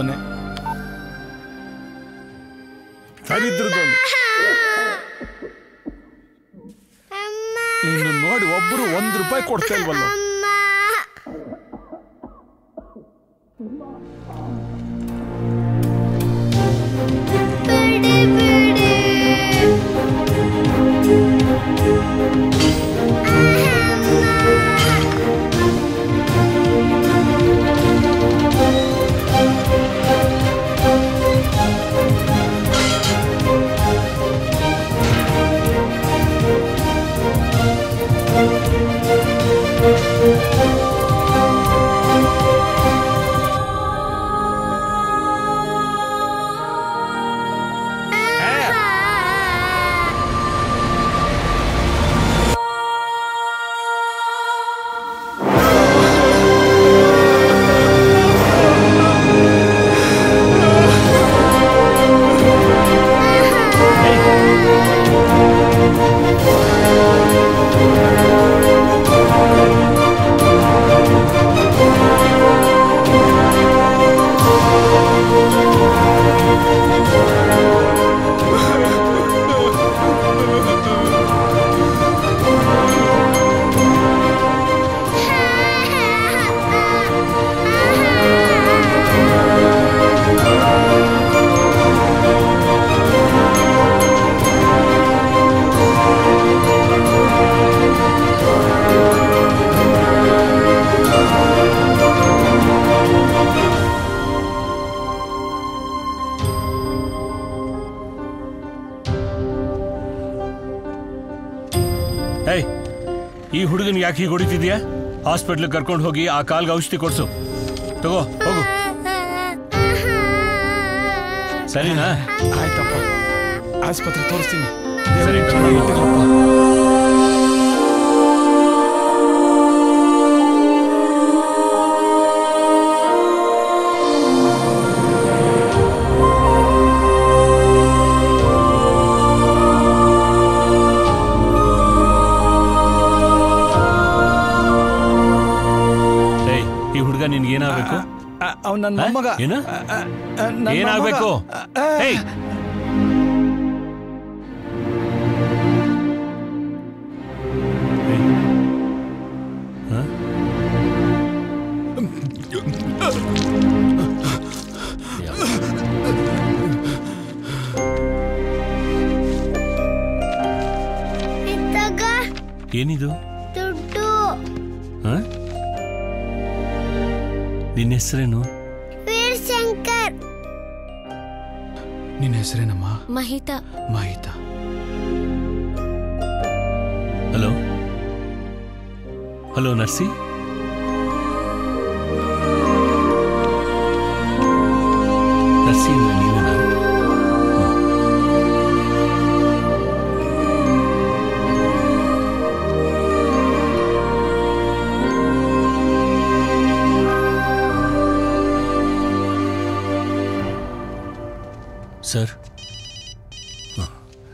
ದರಿದ್ರದವನೇ ದರಿದ್ರದವನೇ ನೀನು ನೋಡಿ ಒಬ್ರು ಒಂದ್ ರೂಪಾಯಿ ಕೊಡ್ತಾ ಇಲ್ವಲ್ಲ ಏಯ್ ಈ ಹುಡುಗನ್ ಯಾಕೆ ಹೀಗೆ ಹೊಡಿತಿದ್ಯಾ ಹಾಸ್ಪಿಟ್ಲ್ ಕರ್ಕೊಂಡು ಹೋಗಿ ಆ ಕಾಲ್ಗೆ ಔಷಧಿ ಕೊಡ್ಸು ತಗೋ ಹೋಗು ಸರಿನಾ ಆಯ್ತಪ್ಪ ಆಸ್ಪತ್ರೆ ತೋರಿಸ್ತೀನಿ ಸರಿ, ಚೆನ್ನಾಗಿ ಇಟ್ಟಿರಪ್ಪ. ಏಯ್ ಈ ಹುಡುಗ ನಿನ್ಗೆ ಏನಾಗಬೇಕು ಅವ್ನು ನನ್ನ ಮೊಮ್ಮಗ ಏನು ಆ, ಆ, ಆ, ನನ್ನ ಏನಾಗ್ಬೇಕು ಮೊಮ್ಮಗ. ಆ, ಏಯ್ ಹ? ಇತ್ತಾಗ ಏನಿದು ದುಡ್ಡು ಹ? ನಿನ್ನ ಹೆಸರೇನು ವೀರ್ ಶಂಕರ್ ನಿನ್ನ ಹೆಸರೇನಮ್ಮ ಮಹಿತ ಮಾಹಿತ ಹಲೋ ಹಲೋ ನರ್ಸಿ ನರ್ಸಿ ಅಂದ್ರೆ ನೀವೇನಾ ಸರ್ ಹ.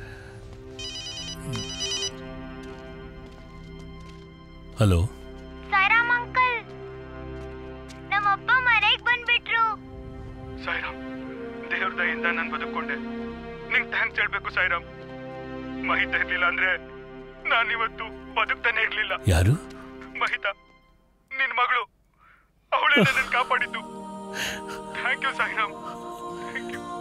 ಹಲೋ ಸಾರಾಮ್ ಅಂಕಲ್ ನಮ್ಮಪ್ಪ ಮನೆಗ್ ಬಂದ್ಬಿಟ್ರು ಸಾಯಿರಾಮ್ ದೇವ್ರ ದಯಿಂದ ನಾನು ಬದುಕೊಂಡೆ ನಿಂಗೆ ಥ್ಯಾಂಕ್ಸ್ ಹೇಳ್ಬೇಕು ಸಾಯಿರಾಮ್ ಮಹಿತ ಇರ್ಲಿಲ್ಲ ಅಂದ್ರೆ ನಾನಿವತ್ತು ಬದುಕ್ತಾನೆ ಇರ್ಲಿಲ್ಲ ಯಾರು ಮಹಿತ ನಿನ್ ಮಗಳು ಅವಳೇ ನನ್ನನ್ನು ಕಾಪಾಡಿದ್ದು thank you Sairam thank you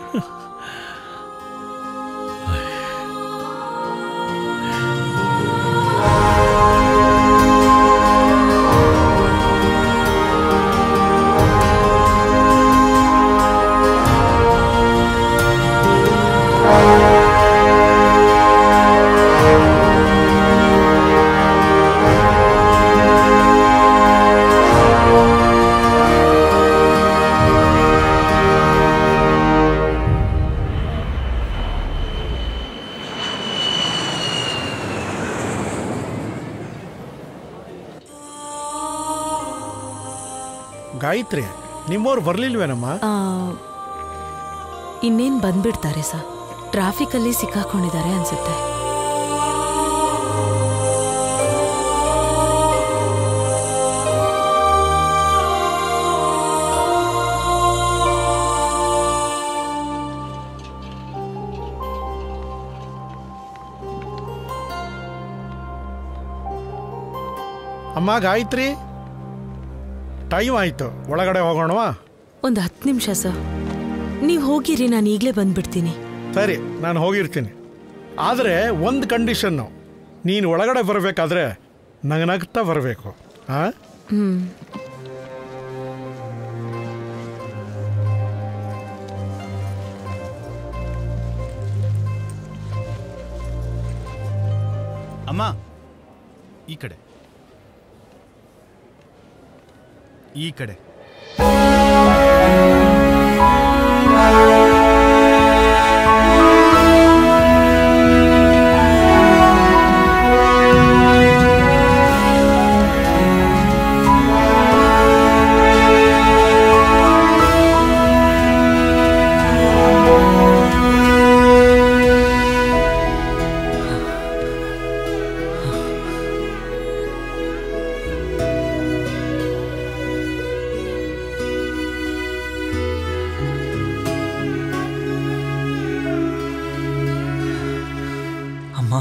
Gayathri ನಿಮ್ಮವ್ರು ಬರ್ಲಿಲ್ವೇನಮ್ಮ ಆ, ಇನ್ನೇನ್ ಬಂದ್ಬಿಡ್ತಾರೆ ಸರ್ ಟ್ರಾಫಿಕಲ್ಲಿ ಸಿಕ್ಕಾಕೊಂಡಿದ್ದಾರೆ ಅನ್ಸುತ್ತೆ ಅಮ್ಮ ಗಾಯತ್ರಿ ಟೈಮ್ ಆಯ್ತು ಒಳಗಡೆ ಹೋಗೋಣವಾ ಒಂದು ಹತ್ತು ನಿಮಿಷ ಸರ್ ನೀವು ಹೋಗಿರಿ ನಾನು ಈಗಲೇ ಬಂದ್ಬಿಡ್ತೀನಿ ಸರಿ ನಾನು ಹೋಗಿರ್ತೀನಿ ಆದರೆ ಒಂದು ಕಂಡೀಷನ್ನು ನೀನು ಒಳಗಡೆ ಬರಬೇಕಾದ್ರೆ ನಗನಗ್ತಾ ಬರಬೇಕು ಹಾಂ ಹ್ಞೂ ಅಮ್ಮ ಈ ಕಡೆ ಈ ಕಡೆ ಅಮ್ಮ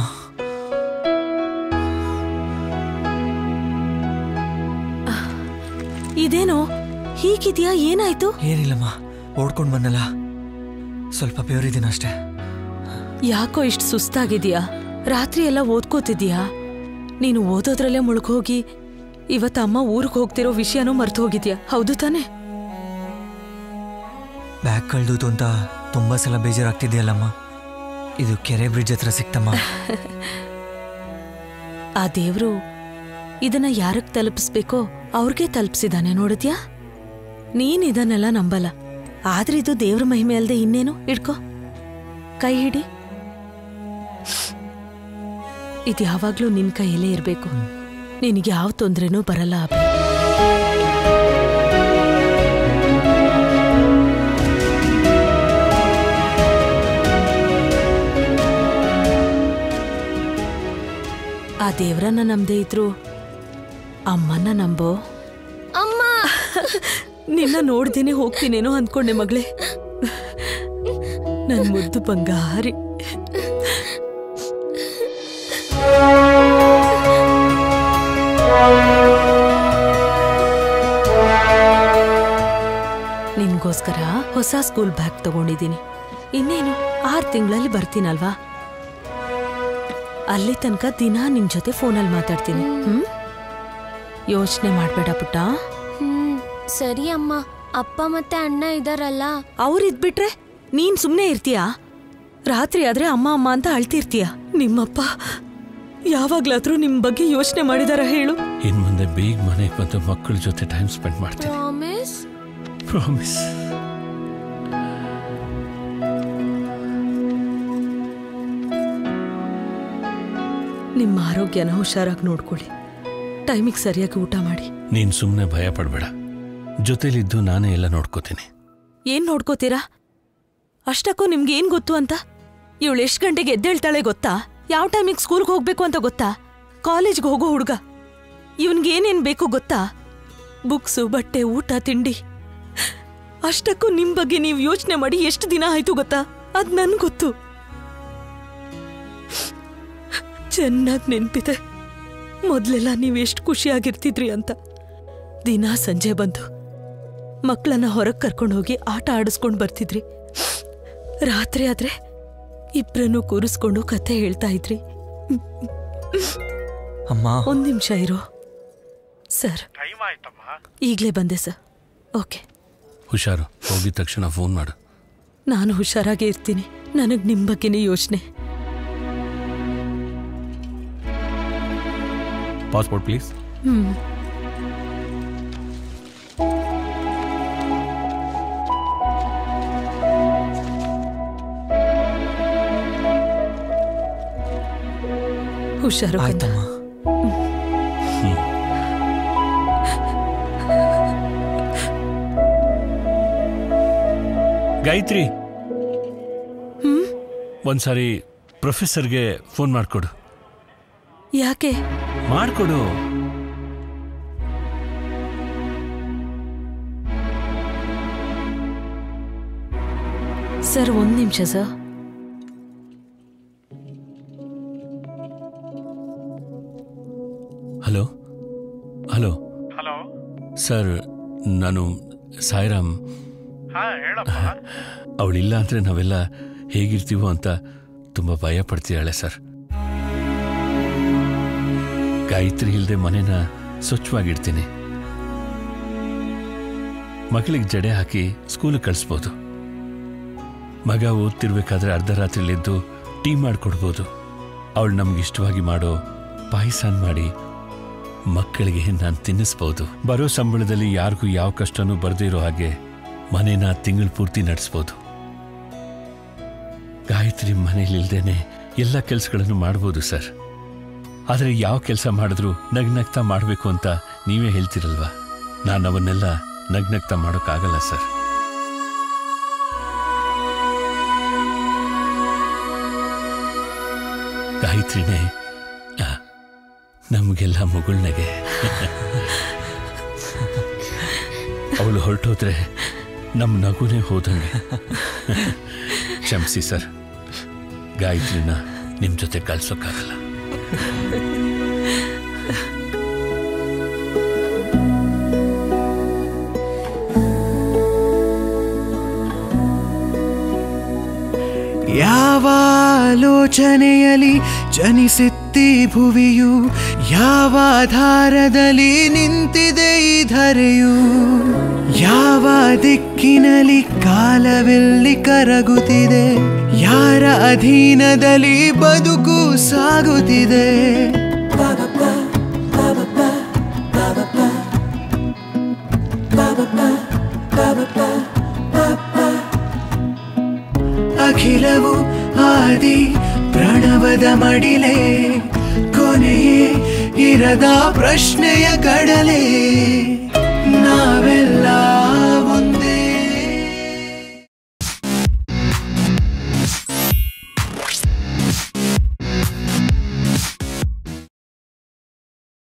ಇದೇನೋ ಹೀಗಿದ್ಯಾ ಏನಾಯ್ತು ಏನಿಲ್ಲಮ್ಮ ಓಡ್ಕೊಂಡು ಬಂದಲ್ಲ ಸ್ವಲ್ಪ ಬೆವರಿದ್ದೀನಿ ಅಷ್ಟೇ ಯಾಕೋ ಇಷ್ಟು ಸುಸ್ತಾಗಿದ್ಯಾ ರಾತ್ರಿ ಎಲ್ಲ ಓದ್ಕೋತಿದ್ಯಾ ನೀನು ಓದೋದ್ರಲ್ಲೇ ಮುಳುಗೋಗಿ ಇವತ್ತು ಅಮ್ಮ ಊರಿಗೆ ಹೋಗ್ತಿರೋ ವಿಷಯನೂ ಮರ್ತು ಹೋಗಿದ್ಯಾ ಹೌದು ತಾನೇ ಬ್ಯಾಗ್ ಕಳ್ದೋತು ಅಂತ ತುಂಬಾ ಸಲ ಬೇಜಾರಾಗ್ತಿದೆಯಲ್ಲಮ್ಮ ಇದು ಕೆರೆ ಬ್ರಿಡ್ಜ್ ಹತ್ರ ಸಿಕ್ತಮ್ಮ ಆ ದೇವ್ರು ಇದನ್ನ ಯಾರಕ್ ತಲುಪಿಸ್ಬೇಕೋ ಅವ್ರಿಗೆ ತಲುಪಿಸಿದಾನೆ ನೋಡಿದ್ಯಾ ನೀನ್ ಇದನ್ನೆಲ್ಲ ನಂಬಲ್ಲ ಆದ್ರೆ ಇದು ದೇವ್ರ ಮಹಿಮೆ ಅಲ್ದೆ ಇನ್ನೇನು ಇಡ್ಕೋ ಕೈ ಹಿಡಿ ಇದು ಯಾವಾಗ್ಲೂ ನಿನ್ ಕೈಯಲ್ಲೇ ಇರ್ಬೇಕು ನಿನಗೆ ಯಾವ ತೊಂದ್ರೆನೂ ಬರಲ್ಲ ಅಭಿ ಆ ದೇವ್ರನ್ನ ನಂಬದೇ ಇದ್ರು ಅಮ್ಮನ್ನ ನಂಬೋ ಅಮ್ಮ ನಿನ್ನ ನೋಡ್ದೇನೆ ಹೋಗ್ತೀನೇನೋ ಅಂದ್ಕೊಂಡೆ ಮಗಳೇ ನನ್ ಮುದ್ದು ಬಂಗಾರಿ ನಿನ್ಗೋಸ್ಕರ ಹೊಸ ಸ್ಕೂಲ್ ಬ್ಯಾಗ್ ತಗೊಂಡಿದ್ದೀನಿ ಇನ್ನೇನು ಆರು ತಿಂಗಳಲ್ಲಿ ಬರ್ತೀನಲ್ವಾ ಅಲ್ಲಿ ತನಕ ದಿನ ನಿನ್ ಜೊತೆ ಫೋನಲ್ಲಿ ಮಾತಾಡ್ತೀನಿ ಹ್ಮ್ ಯೋಚನೆ ಮಾಡ್ಬೇಡ ಪುಟ್ಟ ಹ್ಮ್ ಸರಿ ಅಮ್ಮ ಅಪ್ಪ ಮತ್ತೆ ಅಣ್ಣ ಇದಾರಲ್ಲ ಅವ್ರಿದ್ಬಿಟ್ರೆ ನೀನ್ ಸುಮ್ನೆ ಇರ್ತೀಯಾ ರಾತ್ರಿ ಆದ್ರೆ ಅಮ್ಮ ಅಮ್ಮ ಅಂತ ಅಳ್ತಿರ್ತೀಯ ನಿಮ್ಮಪ್ಪ ಯಾವಾಗ್ಲಾದ್ರೂ ನಿಮ್ ಬಗ್ಗೆ ಯೋಚನೆ ಮಾಡಿದಾರ ಹೇಳು ಇನ್ ಮುಂದೆ ಬೇಗ ಮನೆಗೆ ಬಂದು ಮಕ್ಕಳ ಜೊತೆ ಟೈಮ್ ಸ್ಪೆಂಡ್ ಮಾಡ್ತೀನಿ ಪ್ರಾಮಿಸ್ ಪ್ರಾಮಿಸ್ ನಿಮ್ಮ ಆರೋಗ್ಯನ ಹುಷಾರಾಗಿ ನೋಡ್ಕೊಳ್ಳಿ ಟೈಮಿಗೆ ಸರಿಯಾಗಿ ಊಟ ಮಾಡಿ ನೀನ್ ಸುಮ್ಮನೆ ಭಯ ಪಡ್ಬೇಡ ಜೊತೆಲಿದ್ದು ನಾನೇ ಎಲ್ಲ ನೋಡ್ಕೋತೀನಿ ಏನ್ ನೋಡ್ಕೋತೀರಾ ಅಷ್ಟಕ್ಕೂ ನಿಮ್ಗೆ ಏನ್ ಗೊತ್ತು ಅಂತ ಇವಳು ಎಷ್ಟು ಗಂಟೆಗೆ ಎದ್ದೇಳ್ತಾಳೆ ಗೊತ್ತಾ ಯಾವ ಟೈಮಿಗೆ ಸ್ಕೂಲ್ಗೆ ಹೋಗ್ಬೇಕು ಅಂತ ಗೊತ್ತಾ ಕಾಲೇಜ್ಗೆ ಹೋಗೋ ಹುಡುಗ ಇವನ್ಗೆ ಏನೇನ್ ಬೇಕು ಗೊತ್ತಾ ಬುಕ್ಸು ಬಟ್ಟೆ ಊಟ ತಿಂಡಿ ಅಷ್ಟಕ್ಕೂ ನಿಮ್ ಬಗ್ಗೆ ನೀವು ಯೋಚನೆ ಮಾಡಿ ಎಷ್ಟು ದಿನ ಆಯ್ತು ಗೊತ್ತಾ ಅದ್ ನನ್ ಗೊತ್ತು ಚೆನ್ನಾಗಿ ನೆನ್ಪಿದೆ ಮೊದ್ಲೆಲ್ಲ ನೀವು ಎಷ್ಟು ಖುಷಿಯಾಗಿರ್ತಿದ್ರಿ ಅಂತ ದಿನ ಸಂಜೆ ಬಂದು ಮಕ್ಕಳನ್ನ ಹೊರಗೆ ಕರ್ಕೊಂಡು ಹೋಗಿ ಆಟ ಆಡಿಸ್ಕೊಂಡು ಬರ್ತಿದ್ರಿ ರಾತ್ರಿ ಆದ್ರೆ ಇಬ್ರನ್ನು ಕೂರಿಸ್ಕೊಂಡು ಕತೆ ಹೇಳ್ತಾ ಇದ್ರಿ ಅಮ್ಮ ಒಂದ್ ನಿಮಿಷ ಇರೋ ಸರ್ ಈಗ್ಲೇ ಬಂದೆ ಸರ್ ಓಕೆ ಹುಷಾರು ಹೋಗಿದ ತಕ್ಷಣ ಫೋನ್ ಮಾಡು ನಾನು ಹುಷಾರಾಗೇ ಇರ್ತೀನಿ ನನಗ್ ನಿಮ್ ಬಗ್ಗೆನೇ ಯೋಚನೆ ಪಾಸ್ಪೋರ್ಟ್ ಪ್ಲೀಸ್ ಹ್ಮ್ ಹುಷಾರು ಕಂದ. ಆಯ್ತಮ್ಮ ಗಾಯತ್ರಿ ಹ್ಮ್ ಒಂದ್ಸಾರಿ ಪ್ರೊಫೆಸರ್ಗೆ ಫೋನ್ ಮಾಡ್ಕೊಡು ಯಾಕೆ ಮಾಡ್ಕೊಡು ಸರ್ ಒಂದ್ ನಿಮಿಷ sir hello hello hello sir ನಾನು ಸಾಯಿರಾಮ್ ಹಾ ಹೇಳಪ್ಪ ಅವಳಿಲ್ಲ ಅಂದ್ರೆ ನಾವೆಲ್ಲ ಹೇಗಿರ್ತೀವೋ ಅಂತ ತುಂಬಾ ಭಯ ಪಡ್ತಿದ್ದಾಳೆ ಸರ್ ಗಾಯತ್ರಿ ಇಲ್ಲದೆ ಮನೇನ ಸ್ವಚ್ಛವಾಗಿಡ್ತೀನಿ ಮಗಳಿಗೆ ಜಡೆ ಹಾಕಿ ಸ್ಕೂಲಿಗೆ ಕಳಿಸ್ಬೋದು ಮಗ ಓದ್ತಿರ್ಬೇಕಾದ್ರೆ ಅರ್ಧ ರಾತ್ರಿಲಿದ್ದು ಟೀ ಮಾಡಿಕೊಡ್ಬೋದು ಅವಳು ನಮ್ಗೆ ಇಷ್ಟವಾಗಿ ಮಾಡೋ ಪಾಯಸನ್ ಮಾಡಿ ಮಕ್ಕಳಿಗೆ ನಾನು ತಿನ್ನಿಸ್ಬೋದು ಬರೋ ಸಂಬಳದಲ್ಲಿ ಯಾರಿಗೂ ಯಾವ ಕಷ್ಟನೂ ಬರ್ದೇ ಇರೋ ಹಾಗೆ ಮನೇನ ತಿಂಗಳು ಪೂರ್ತಿ ನಡೆಸ್ಬೋದು ಗಾಯತ್ರಿ ಮನೇಲಿಲ್ದೇನೆ ಎಲ್ಲ ಕೆಲಸಗಳನ್ನು ಮಾಡ್ಬೋದು ಸರ್ ಆದರೆ ಯಾವ ಕೆಲಸ ಮಾಡಿದ್ರೂ ನಗ್ನಗ್ತಾ ಮಾಡಬೇಕು ಅಂತ ನೀವೇ ಹೇಳ್ತಿರಲ್ವಾ ನಾನು ಅವನ್ನೆಲ್ಲ ನಗ್ನಗ್ತಾ ಮಾಡೋಕ್ಕಾಗಲ್ಲ ಸರ್ ಗಾಯತ್ರಿನೇ ಆ, ನಮಗೆಲ್ಲ ಮುಗುಳ್ನಗೆ ಅವಳು ಹೊರಟೋದ್ರೆ ನಮ್ಮ ನಗುನೇ ಹೋದಂಗೆ ಕ್ಷಮಿಸಿ ಸರ್ ಗಾಯತ್ರಿನ ನಿಮ್ಮ ಜೊತೆ ಕಳ್ಸೋಕ್ಕಾಗಲ್ಲ ಯಾವ ಆಲೋಚನೆಯಲಿ ಜನಿಸಿತ್ತಿ ಭುವಿಯು ಯಾವ ಧಾರದಲ್ಲಿ ನಿಂತಿದೆ ಈ ಧರೆಯು ಯಾವ ದಿಕ್ಕಿನಲ್ಲಿ ಕಾಲವೆಲ್ಲಿ ಕರಗುತ್ತಿದೆ ಯಾರ ಅಧೀನದಲ್ಲಿ ಬದುಕು ಸಾಗುತ್ತಿದೆ ಅಖಿಲವು ಆದಿ ಪ್ರಣವದ ಮಡಿಲೆ ಕೊನೆಯೇ ಇರದ ಪ್ರಶ್ನೆಯ ಕಡಲೆ ನಾವೆಲ್ಲ